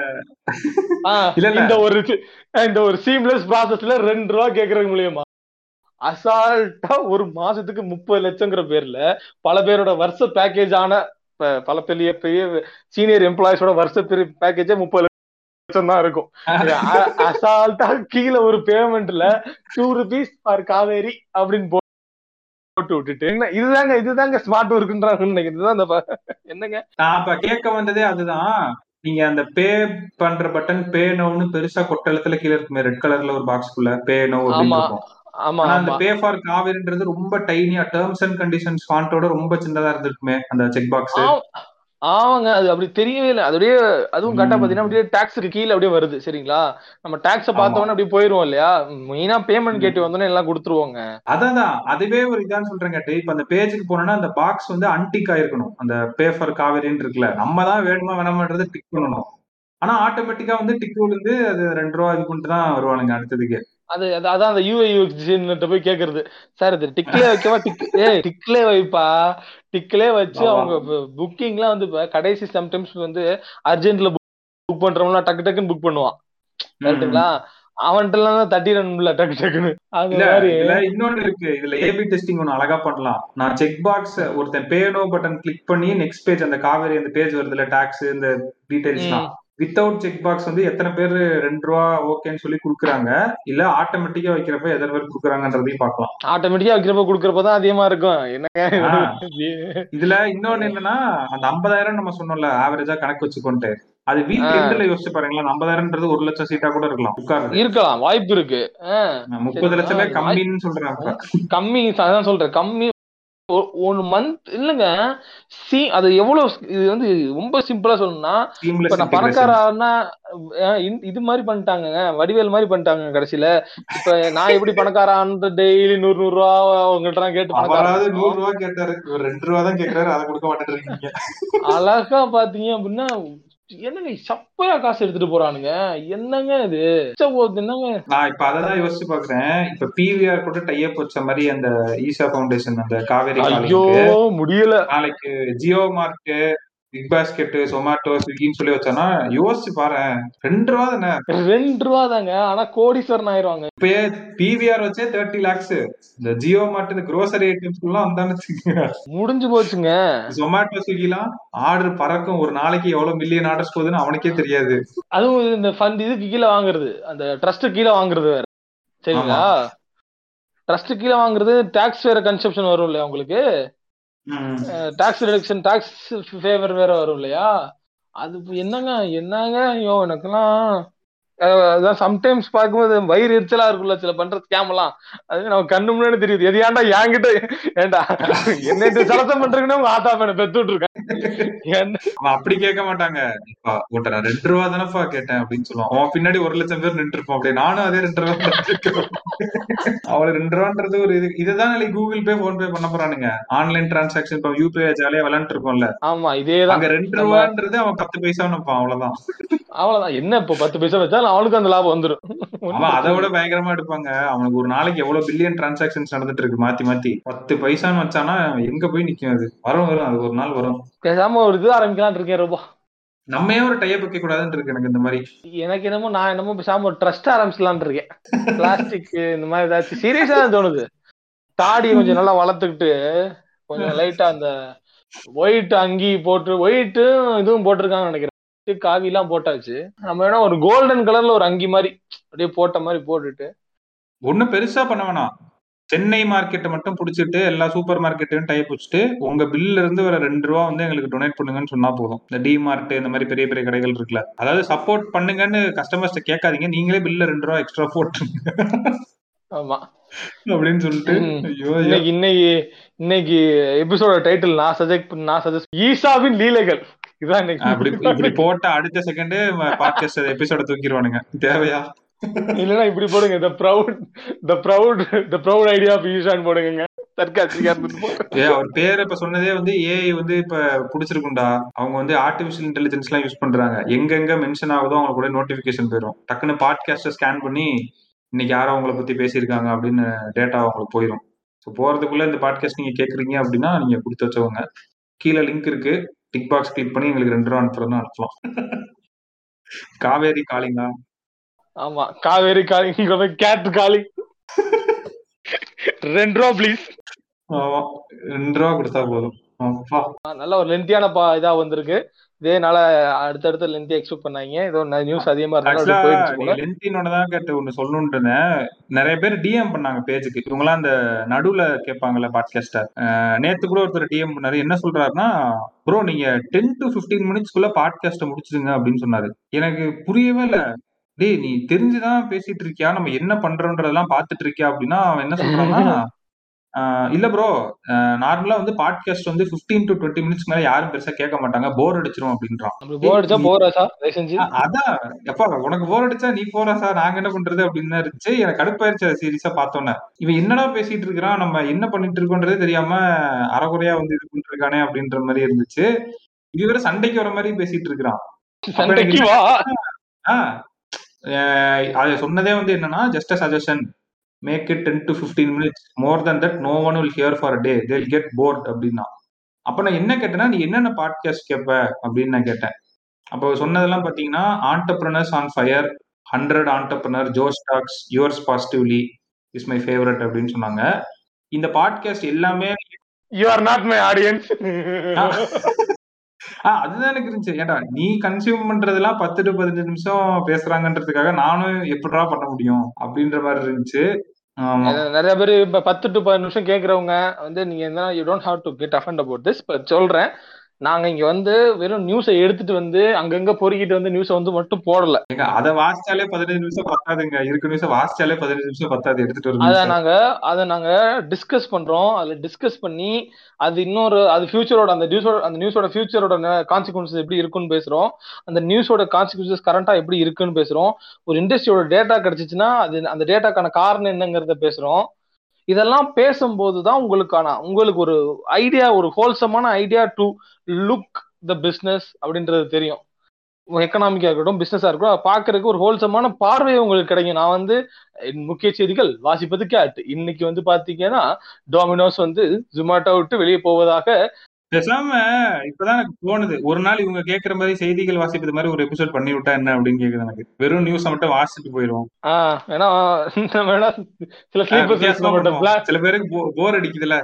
ஆ, இல்ல, இல்ல. இந்த ஒரு சி- இந்த ஒரு சீம்லெஸ் ப்ராசஸ்ல ரெண்டு ரூபா கேக்குறது மூலியமா அசால்ட்டா ஒரு மாசத்துக்கு முப்பது லட்சங்கிற பேர்ல பல பேரோட வருஷ பேக்கேஜ் ஆன ப- பல பெரிய பெரிய சீனியர் எம்ப்ளாயிஸோட வருஷ பெரிய பேக்கேஜே முப்பது லட்சம் தான் இருக்கும் அ- அசால்ட்டா கீழே ஒரு பேமெண்ட்ல டூ ருபீஸ் ஃபார் காவேரி அப்படின்னு போ- போட்டு விட்டுட்டு என்ன இதுதாங்க இதுதாங்க ஸ்மார்ட் ஒர்க்குன்றாங்க நினைக்கிறேன் இதுதான் இந்த ப- என்னங்க நான் இப்ப கேட்க வந்ததே அதுதான் நீங்க அந்த பே பண்ற பட்டன் பே நோன்னு பெருசா கொட்டளத்துல கீழே இருக்குமே ரெட் கலர்ல ஒரு பாக்ஸ்க்குள்ள பே நோ அப்படின்னு ஆமா இருக்கும் ஆமா ஆனா அந்த ஆமா பே ஃபார் காவேரின்றது ரொம்ப டைனியா டேர்ம்ஸ் அண்ட் கண்டிஷன்ஸ் ஃபாண்டோட ரொம்ப சின்னதா இருந்திருக்குமே அந்த செக் பாக்ஸ் ஆ- ஆமாங்க அது அப்படி தெரியவே இல்லை அது அப்படியே அதுவும் கரெக்டா ம். பாத்தீங்கன்னா அப்படியே டாக்ஸுக்கு கீழே அப்படியே வருது சரிங்களா நம்ம டாக்ஸ ஆமா. பார்த்தோன்னே அப்படியே போயிருவோம் இல்லையா மெயினா பேமெண்ட் கேட்டு வந்தோன்னே எல்லாம் கொடுத்துருவோங்க அதான் அதுவே ஒரு இதான்னு சொல்றேன் கேட்டு இப்ப அந்த பேஜுக்கு போனோம்னா அந்த பாக்ஸ் வந்து அன்டிக் ஆயிருக்கணும் அந்த பே ஃபார் காவேரின்னு இருக்குல்ல நம்ம தான் வேணுமா வேணாமன்றதை டிக் பண்ணணும் ஆனா ஆட்டோமேட்டிக்கா வந்து டிக் விழுந்து அது ரெண்டு ரூபா இது பண்ணிட்டு தான் வருவானுங்க அடுத்ததுக்கு அது அது- அதான் அந்த யூஐ யூஎக்ஸ்கிட்ட போய் கேக்குறது சார் இது டிக்லே வைக்கவா டிக் ஏய் டிக்லே வைப்பா டிக்லே வச்சு ஆமா. அவங்க புக்கிங்லாம் வந்து இப்ப கடைசி சம்டைம்ஸ் வந்து அர்ஜென்ட்ல புக் பண்றவங்களா டக்கு டக்குன்னு புக் பண்ணுவான் கரெக்ட்டுங்களா அவன்கிட்ட எல்லாம் தட்டிடணும்ல டக்கு டக்குன்னு அந்த இல்ல மாதிரி இதுல இன்னொன்னு இருக்கு இதுல ஏபி டெஸ்டிங் ஒன்னு அழகா பண்ணலாம் நான் செக் பாக்ஸ் ஒருத்தன் பே நோ பட்டன் கிளிக் பண்ணி நெக்ஸ்ட் பேஜ் அந்த காவேரி அந்த பேஜ் வருதுல டாக்ஸ் இந்த டீடைல்ஸ்லாம் வித்தவுட் செக் பாக்ஸ் வந்து எத்தனை பேர் ரெண்டு ரூபா ஓகேன்னு சொல்லி குடுக்குறாங்க இல்ல ஆட்டோமேட்டிக்கா வைக்கிறப்ப எத்தனை பேர் குடுக்குறாங்கன்றதையும் பார்க்கலாம் ஆட்டோமேட்டிக்கா வைக்கிறப்ப குடுக்கறப்பதான் அதிகமா இருக்கும் என்னங்க ஆ. இதுல இன்னொன்னு என்னன்னா அந்த ஐம்பதாயிரம் நம்ம சொன்னோம்ல ஆவரேஜா கணக்கு வச்சுக்கோன்ட்டு அது வீக் ஆ. எண்ட்ல யோசிச்சு பாருங்களேன் ஐம்பதாயிரம்ன்றது ஒரு லட்சம் சீட்டா கூட இருக்கலாம் உட்காருது இருக்கலாம் வாய்ப்பு இருக்கு ஆ, முப்பது சரிங்களா? லட்சமே வாய்ப்பு- கம்மின்னு சொல்றாங்க கம்மி அதான் சொல்றேன் கம்மி ஒ- ஒரு மந்த் இல்லைங்க சி அது எவ்வளவு இது வந்து ரொம்ப சிம்பிளா சொல்லணும்னா இப்ப சீம்லெஸ் நான் பணக்காரன்னா அஹ் இந்த- இது மாதிரி பண்ணிட்டாங்கங்க வடிவேல் மாதிரி பண்ணிட்டாங்க கடைசியில இப்ப நான் எப்படி பணக்காரான்னு டெய்லி நூறு நூறு ரூபா உங்கள்ட்ட எல்லாம் கேட்டு அவராவது பணக்காரன் நூறு ரூபாய் கேட்டாரு இவர் ரெண்டு ரூபா தான் கேக்குறாரு அதை கொடுக்க மாட்டேன்றீங்க அழகா பாத்தீங்க அப்படின்னா என்னங்க சப்பையா காசு எடுத்துட்டு போறானுங்க என்னங்க இது பிச்சை போகுது என்னங்க நான் இப்ப அததான் யோசிச்சு பாக்குறேன் இப்ப பிவிஆர் கூட டைப் வச்ச மாதிரி அந்த ஈசா ஃபவுண்டேஷன் அந்த காவேரி ஐயோ காலேஜ் முடியல நாளைக்கு JioMart BigBasket Zomato ஸ்விக்கின்னு சொல்லி வச்சானா யோசிச்சு பாரு ரெண்டு ரூபா தானே ரெண்டு ரூபா தாங்க ஆனா கோடீஸ்வரன் ஆயிருவாங்க இப்பயே பிவிஆர் வச்சே தேர்ட்டி லேக்ஸ் இந்த ஜியோ மார்ட் இந்த க்ரோசரி ஐட்டம்ஸ் எல்லாம் வந்தான்னு முடிஞ்சு போச்சுங்க சொமாட்டோ ஸ்விக்கிலாம் ஆர்டர் பறக்கும் ஒரு நாளைக்கு எவ்வளவு மில்லியன் ஆர்டர்ஸ் போகுதுன்னு அவனுக்கே தெரியாது அதுவும் இந்த ஃபண்ட் இதுக்கு கீழே வாங்குறது அந்த ட்ரஸ்ட் கீழே வாங்குறது வேற சரிங்களா ட்ரஸ்ட் கீழே வாங்குறது டாக்ஸ் வேற கன்செப்ஷன் வரும் இல்லையா உங்களுக்கு ம். டாக்ஸ் ரிடக்ஷன் டாக்ஸ் ஃபேவர் வேற வரும் இல்லையா அது இப்ப என்னங்க என்னங்க ஐயோ எனக்கெல்லாம் அஹ் அதான் சம்டைம்ஸ் பார்க்கும்போது வயிறு எரிச்சலா இருக்குல்ல சில பண்ற ஸ்கேம் எல்லாம் அது நம்ம கண்ணு முன்னாடி தெரியுது எது ஏன்டா என்கிட்ட ஏன்டா என்ன இப்படி சலசம் பண்றீங்கன்னா உங்க ஆத்தா பையனை பெத்து விட்டுருக்கேன் என்ன அவன் அப்படி கேட்க மாட்டாங்க இப்ப உன்ட்ட நான் ரெண்டு ரூபா தானப்பா கேட்டேன் அப்படின்னு சொல்லுவான் அவன் பின்னாடி ஒரு லட்சம் பேர் நின்று இருப்பான் அப்படியே நானும் அதே ரெண்டு ரூபா நின்னுட்டு அவளுக்கு ரெண்டு ரூபான்றது ஒரு இது இதுதான் நாளைக்கு கூகுள் பே போன் பே பண்ண போறானுங்க ஆன்லைன் டிரான்சாக்ஷன் இப்போ யூபிஐ ஜாலியா விளையாண்டு இருக்கோம்ல ஆமா இதேதான் அங்க ரெண்டு நம்ம- ரூபான்றது அவன் பத்து பைசா நினைப்பான் அவ்வளவுதான் அவ்வளவுதான் என்ன இப்போ பத்து பைசா வச்சாலும் அவனுக்கு அந்த லாபம் வந்துடும் அவன் அதை விட பயங்கரமா எடுப்பாங்க அவனுக்கு ஒரு நாளைக்கு எவ்வளவு பில்லியன் டிரான்சாக்ஷன்ஸ் நடந்துட்டு இருக்கு மாத்தி மாத்தி பத்து பைசான்னு வச்சானா எங்க போய் நிக்கும் அது வரும் வரும் அது ஒரு நாள் வரும் பேசாம ஒரு இது ஆரம்பிக்கலாம்னு இருக்கேன் ரொம்ப நம்ம ஏன் ஒரு டைப் வைக்க கூடாதுன்னு இருக்கு எனக்கு இந்த மாதிரி எனக்கு என்னமோ நான் என்னமோ பேசாம ஒரு ட்ரஸ்ட் ஆரம்பிச்சலாம்னு இருக்கேன் பிளாஸ்டிக் இந்த மாதிரி ஏதாச்சும் சீரியஸா தான் தோணுது தாடியை கொஞ்சம் நல்லா வளர்த்துக்கிட்டு கொஞ்சம் லைட்டா அந்த ஒயிட் அங்கி போட்டு ஒயிட்டு இதுவும் போட்டிருக்காங்கன்னு நினைக்கிறேன் காவி எல்லாம் போட்டாச்சு நம்ம வேணா ஒரு கோல்டன் கலர்ல ஒரு அங்கி மாதிரி அப்படியே போட்ட மாதிரி போட்டுட்டு ஒண்ணும் பெருசா பண்ண வேணாம் சென்னை மார்க்கெட்டை மட்டும் புடிச்சிட்டு எல்லா சூப்பர் மார்க்கெட்டையும் டைப் வச்சுட்டு உங்க பில்ல இருந்து வர ரெண்டு ரூபா வந்து எங்களுக்கு டொனேட் பண்ணுங்கன்னு சொன்னா போதும் இந்த டி மார்ட் இந்த மாதிரி பெரிய பெரிய கடைகள் இருக்குல்ல அதாவது சப்போர்ட் பண்ணுங்கன்னு கஸ்டமர்ஸ்ட்ட கேட்காதீங்க நீங்களே பில்ல ரெண்டு ரூபா எக்ஸ்ட்ரா போட்டுருங்க ஆமா அப்படின்னு சொல்லிட்டு ம். ஐயோ ஐயோ. இன்னைக்கு இன்னைக்கு இன்னைக்கு எபிசோட டைட்டில் நான் சஜெக்ட் நான் சஜெஸ்ட் ஈசாவின் லீலைகள் இதான் அப்படி இன்னைக்கு இப்படி போட்ட அடுத்த செகண்டே பாட்காஸ்ட் எபிசோட தூக்கிடுவானுங்க தேவையா இல்லைன்னா இப்படி போடுங்க the proud the proud the proud idea of Ishan போடுங்க தற்காட்சிக்கா இருந்துட்டு போடுங்க. ஏ அவர் பேரை இப்ப சொன்னதே வந்து ஏஐ வந்து இப்ப புடிச்சிருக்கும்டா அவங்க வந்து ஆர்டிபிஷியல் இன்டெலிஜென்ஸ் எல்லாம் யூஸ் பண்றாங்க எங்கெங்க மென்ஷன் ஆகுதோ அவங்களுக்கு கூட நோட்டிபிகேஷன் போயிடும் டக்குன்னு பாட்காஸ்ட ஸ்கேன் பண்ணி இன்னைக்கு யாரோ அவங்கள பத்தி பேசியிருக்காங்க அப்படின்னு டேட்டா அவங்களுக்கு போயிடும் ஸோ போறதுக்குள்ள இந்த பாட்காஸ்ட் நீங்க கேக்குறீங்க அப்படின்னா நீங்க கொடுத்து வச்சவங்க கீழே லிங்க் இருக்கு டிக் பாக்ஸ் கிளிக் பண்ணி எங்களுக்கு ரெண்டு ரூபா அனுப்புறதுன்னு அனுப்பலாம் காவேரி காளிங்கா ஆமா காவேரி காலிங்கிற மாதிரி கேட் காலி ரெண்டு ரூபா ப்ளீஸ் ஆமா ரெண்டு ரூபா கொடுத்தா போதும் அப்பா நல்ல ஒரு லென்த்தியான பா இதா வந்திருக்கு இதேனால அடுத்தடுத்து லென்த்தி எக்ஸ்பெக்ட் பண்ணாங்க ஏதோ நியூஸ் அதிகமா இருந்தாலும் ஆக்சுவலா அப்படியே போயிடுச்சு நீ போல லென்த்தினோட தான் கேட்டு ஒண்ணு சொல்லணும்னு இருந்தேன் நிறைய பேர் டிஎம் பண்ணாங்க பேஜுக்கு இவங்கலாம் அந்த நடுவுல கேட்பாங்கல்ல பாட்காஸ்ட நேத்து கூட ஒருத்தர் டிஎம் பண்ணாரு என்ன சொல்றாருன்னா ப்ரோ நீங்க டென் டு பிப்டீன் மினிட்ஸ்க்குள்ள பாட்காஸ்ட முடிச்சிடுங்க அப்படின்னு சொன்னாரு எனக்கு புரியவே இல்ல டேய் நீ தெரிஞ்சுதான் பேசிட்டு இருக்கியா நம்ம என்ன பண்றோன்றதெல்லாம் பாத்துட்டு இருக்கியா அப்படின்னா அவன் என்ன சொல்றான்னா ஆஹ் இல்ல ப்ரோ நார்மலா வந்து பாட்காஸ்ட் வந்து 15 டு டுவெண்ட்டி மினிட்ஸ் மேல யாரும் பெருசா கேட்க மாட்டாங்க போர் அடிச்சிரும் அப்படின்றான் அப்படி போர் அடிச்சா போறா சார் தயவு செஞ்சு அ- அதான் எப்பா உனக்கு போர் அடிச்சா நீ போறா சார் நாங்க என்ன பண்றது அப்படின்னு தான் இருந்துச்சு எனக்கு கடுப்பாயிருச்சு அதை சீரியஸா பார்த்தோன்னே இவன் என்னடா பேசிட்டு இருக்கிறான் நம்ம என்ன பண்ணிட்டு இருக்கோன்றதே தெரியாம அறகுறையா வந்து இது பண்ணிட்டு இருக்கானே அப்படின்ற மாதிரி இருந்துச்சு இது வேற சண்டைக்கு வர மாதிரி பேசிட்டு இருக்கிறான் சண்டைக்கு வா ஆஹ் அஹ் அது சொன்னதே வந்து என்னன்னா just a suggestion make it ten to fifteen minutes more than that no one will hear for day they get bored அப்படின்னா அப்ப நான் என்ன கேட்டேன்னா நீ என்னென்ன பாட்காஸ்ட் கேட்ப அப்படின்னு நான் கேட்டேன் அப்போ சொன்னதெல்லாம் பாத்தீங்கன்னா entrepreneurs on fire hundred entrepreneur Josh talks yours positively is my favourite அப்படின்னு சொன்னாங்க இந்த பாட்காஸ்ட் எல்லாமே you are not my audience ah அதுதான் எனக்கு இருந்துச்சு ஏன்டா நீ கன்சியூம் பண்றதெல்லாம் பத்து டு பதினஞ்சு நிமிஷம் பேசுறாங்கன்றதுக்காக நானும் எப்படிடா பண்ண முடியும் அப்படின்ற மாதிரி இருந்துச்சு ஆமா நிறைய பேர் இப்ப பத்து டு பதினஞ்சு நிமிஷம் கேக்குறவங்க வந்து நீங்க என்ன you don't have to get offend about this but சொல்றேன் நாங்க இங்க வந்து வெறும் நியூஸை எடுத்துட்டு வந்து அங்கங்க பொறுக்கிட்டு வந்து நியூஸை வந்து மட்டும் போடல ஏங்க அதை வாசிச்சாலே பதினஞ்சு நிமிஷம் பத்தாதுங்க இருக்க நிமிஷம் வாசிச்சாலே பதினஞ்சு நிமிஷம் பத்தாது எடுத்துட்டு ஒரு அத நிமிஷம் நாங்க அத நாங்க டிஸ்கஸ் பண்றோம் அதுல டிஸ்கஸ் பண்ணி அது இன்னொரு அது ஃபியூச்சரோட அந்த நியூஸோட அந்த நியூஸோட ஃபியூச்சரோட கான்சிக்வன்சஸ் எப்படி இருக்குன்னு பேசுறோம் அந்த நியூஸோட கான்சிக்வன்சஸ் கரண்டா எப்படி இருக்குன்னு பேசுறோம் ஒரு இண்டஸ்ட்ரியோட டேட்டா கிடைச்சிச்சுன்னா அது அந்த டேட்டாக்கான காரணம் என்னங்கிறத பேசுறோம் இதெல்லாம் பேசும்போது தான் உங்களுக்கான உங்களுக்கு ஒரு ஐடியா ஒரு ஹோல்சமான idea to look the business அப்படின்றது தெரியும் எக்கனாமிக்கா இருக்கட்டும் பிசினஸா இருக்கட்டும் அதை பார்க்கறதுக்கு ஒரு ஹோல்சமான பார்வை உங்களுக்கு கிடைக்கும் நான் வந்து என் முக்கிய செய்திகள் வாசிப்பது கேட் இன்னைக்கு வந்து பாத்தீங்கன்னா டொமினோஸ் வந்து ஜொமேட்டோ விட்டு வெளியே போவதாக பேசாம இப்பதான் எனக்கு தோணுது ஒரு நாள் இவங்க கேக்குற மாதிரி செய்திகள் வாசிப்பது மாதிரி ஒரு எபிசோட் பண்ணி விட்டா என்ன அப்படின்னு கேக்குது எனக்கு வெறும் நியூஸை மட்டும் வாசிச்சுட்டு போயிடும் ஆஹ் வேணா வேணா சில வித்தியாசமா பண்ணுவோம். ஸ்லீப்பர்ஸ் சில பேருக்கு போர் அடிக்குதுல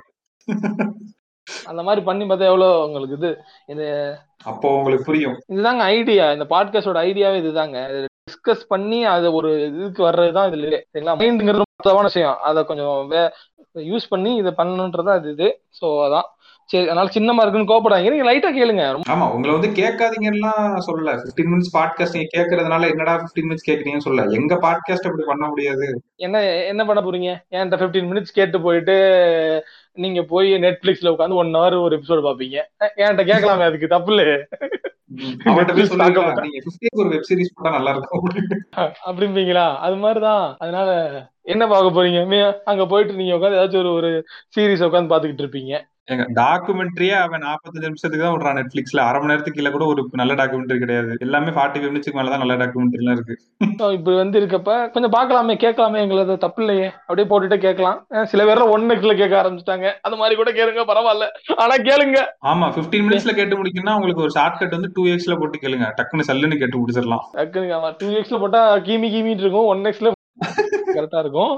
அந்த மாதிரி பண்ணி பார்த்தா எவ்வளவு உங்களுக்கு இது இது அப்போ உங்களுக்கு புரியும் இதுதாங்க ஐடியா இந்த பாட்காஸ்டோட ஐடியாவே இதுதாங்க டிஸ்கஸ் பண்ணி அது ஒரு இதுக்கு வர்றதுதான் இதுல சரிங்களா மைண்டுங்கிறது ரொம்ப முக்கியமான விஷயம் அதை கொஞ்சம் யூஸ் பண்ணி இதை பண்ணணுன்றதா இது இது ஸோ அதான் சரி அதனால சின்னமா இருக்குன்னு கோபப்படாதீங்க நீங்க லைட்டா கேளுங்க ஆமா உங்களை வந்து கேட்காதீங்கன்னா சொல்லல 15 மினிட்ஸ் பாட்காஸ்ட் நீங்க கேட்கறதுனால என்னடா 15 மினிட்ஸ் கேக்குறீங்கன்னு சொல்லல எங்க பாட்காஸ்ட் அப்படி பண்ண முடியாது என்ன என்ன பண்ண போறீங்க என்கிட்ட ஃபிஃப்டீன் மினிட்ஸ் கேட்டு போயிட்டு நீங்க போய் நெட்ஃபிளிக்ஸ்ல உட்காந்து ஒன் ஹவர் ஒரு எபிசோடு பாப்பீங்க அஹ் என்கிட்ட கேட்கலாமே அதுக்கு தப்பு இல்ல அவன்கிட்ட போய் சொல்லுங்க தாக்கப்பட்டேன். நீங்க 50 ஒரு வெப் சீரிஸ் போட்டா நல்லா இருக்கும் அப்படிம்பீங்களா அது மாதிரிதான் அதனால என்ன பார்க்க போறீங்க மே- அங்க போயிட்டு நீங்க உட்காந்து ஏதாச்சும் ஒரு ஒரு சீரிஸ் உட்காந்து பாத்துக்கிட்டு இருப்பீங்க எங்க டாக்குமெண்ட்ரியே அவன் 45 நிமிஷத்துக்கு தான் விடுறான் நெட்ஃபிளிக்ஸ்ல அரை மணி நேரத்துக்கு கீழே கூட ஒரு நல்ல டாக்குமெண்ட்ரி கிடையாது எல்லாமே ஃபார்ட்டி மினிட்ஸ்க்கு மேலதான் நல்ல டாக்குமெண்ட்ரி எல்லாம் இருக்கு So, இப்படி வந்து இருக்கப்ப கொஞ்சம் பார்க்கலாமே கேட்கலாமே எங்களுக்கு தப்பு இல்லையே அப்படியே போட்டுட்டே கேட்கலாம் அஹ் சில பேர் ஒன் நெக்ஸ்ட்ல கேட்க ஆரம்பிச்சிட்டாங்க அது மாதிரி கூட கேளுங்க பரவாயில்ல ஆனா கேளுங்க ஆமா 15 மினிட்ஸ்ல கேட்டு முடிக்கணும்னா உங்களுக்கு ஒரு ஷார்ட் கட் வந்து டூ எக்ஸ்ல போட்டு கேளுங்க டக்குன்னு சல்லுன்னு கேட்டு முடிச்சிடலாம் டக்குனு டூ எக்ஸ்ல போட்டா கீமி கீமிட்டு இருக்கும் ஒன் எக்ஸ்ல கரெக்டா இருக்கும்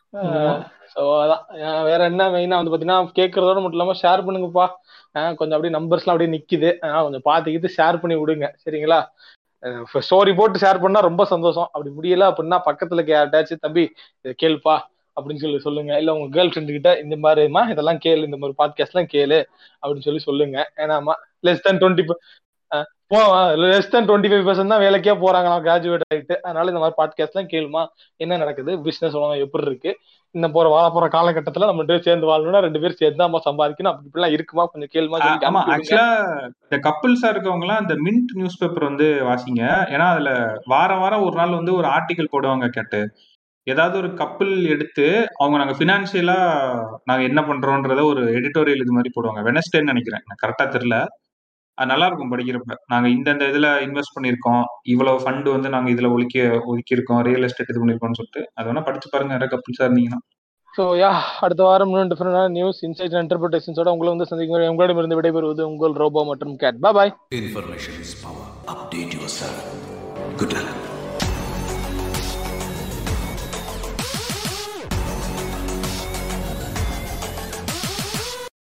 ஸோ அதான் அஹ் வேற என்ன மெயினா வந்து பாத்தீங்கன்னா கேட்கறதோட மட்டும் இல்லாம ஷேர் பண்ணுங்கப்பா அஹ் கொஞ்சம் அப்படியே நம்பர்ஸ்லாம் அப்படியே நிக்குது அஹ் கொஞ்சம் பாத்துக்கிட்டு ஷேர் பண்ணி விடுங்க சரிங்களா ஸ்டோரி போட்டு ஷேர் பண்ணா ரொம்ப சந்தோஷம் அப்படி முடியல அப்படின்னா பக்கத்துல யார்ட்டாச்சும் தம்பி இதை கேளுப்பா அப்படின்னு சொல்லி சொல்லுங்க இல்ல உங்க கேர்ள் ஃப்ரெண்டு கிட்ட இந்த மாதிரிமா இதெல்லாம் கேளு இந்த மாதிரி பாட்காஸ்ட் எல்லாம் கேளு அப்படின்னு சொல்லி சொல்லுங்க ஏன்னாமா less than twenty less than twenty five percent தான் வேலைக்கே போறாங்க நான் கிராஜுவேட் ஆயிட்டு அதனால இந்த மாதிரி பாட்காஸ்ட் எல்லாம் கேளுமா என்ன நடக்குது பிசினஸ் உலகம் எப்படி இருக்கு இந்த போற வாழ போற காலகட்டத்துல நம்ம ரெண்டு பேரும் சேர்ந்து வாழணும்னா ரெண்டு பேரும் சேர்ந்து தான் சம்பாதிக்கணும் அப்படி இப்படிலாம் இருக்குமா கொஞ்சம் கேளுமா சொல்லி ஆமா அனுப்பி விடுங்க. ஆக்சுவலா இந்த கப்பிள்ஸா இருக்கவங்க எல்லாம் இந்த மின்ட் நியூஸ் பேப்பர் வந்து வாசிங்க ஏன்னா அதுல வாரம் வாரம் ஒரு நாள் வந்து ஒரு ஆர்டிகல் போடுவாங்க கேட்டு ஏதாவது ஒரு கப்பிள் எடுத்து அவங்க நாங்க பினான்சியலா நாங்க என்ன பண்றோம்ன்றத ஒரு எடிட்டோரியல் இது மாதிரி போடுவாங்க வெனஸ்டேன்னு நினைக்கிறேன் எனக்கு கரெக்டா தெரியல அது நல்லா இருக்கும் படிக்கிறப்ப நாங்க இந்தந்த இதுல இன்வெஸ்ட் பண்ணிருக்கோம் இவ்வளவு ஃபண்ட் வந்து நாங்க இதுல ஒதுக்கி ஒதுக்கி இருக்கோம் ரியல் எஸ்டேட் இது பண்ணிருக்கோம்னு சொல்லிட்டு அதை வேணா படிச்சு பாருங்க யாராவது கப்பிள்ஸா இருந்தீங்கன்னா ஸோ யா அடுத்த வாரம் இன்னும் டிஃபரெண்டான நியூஸ் இன்சைட் இன்டர்பிரேஷன்ஸோட உங்களை வந்து சந்திக்கும் உங்களிடமிருந்து விடைபெறுவது உங்கள் ரோபோ மற்றும் cat boy Information is power. Update yourself. Good luck.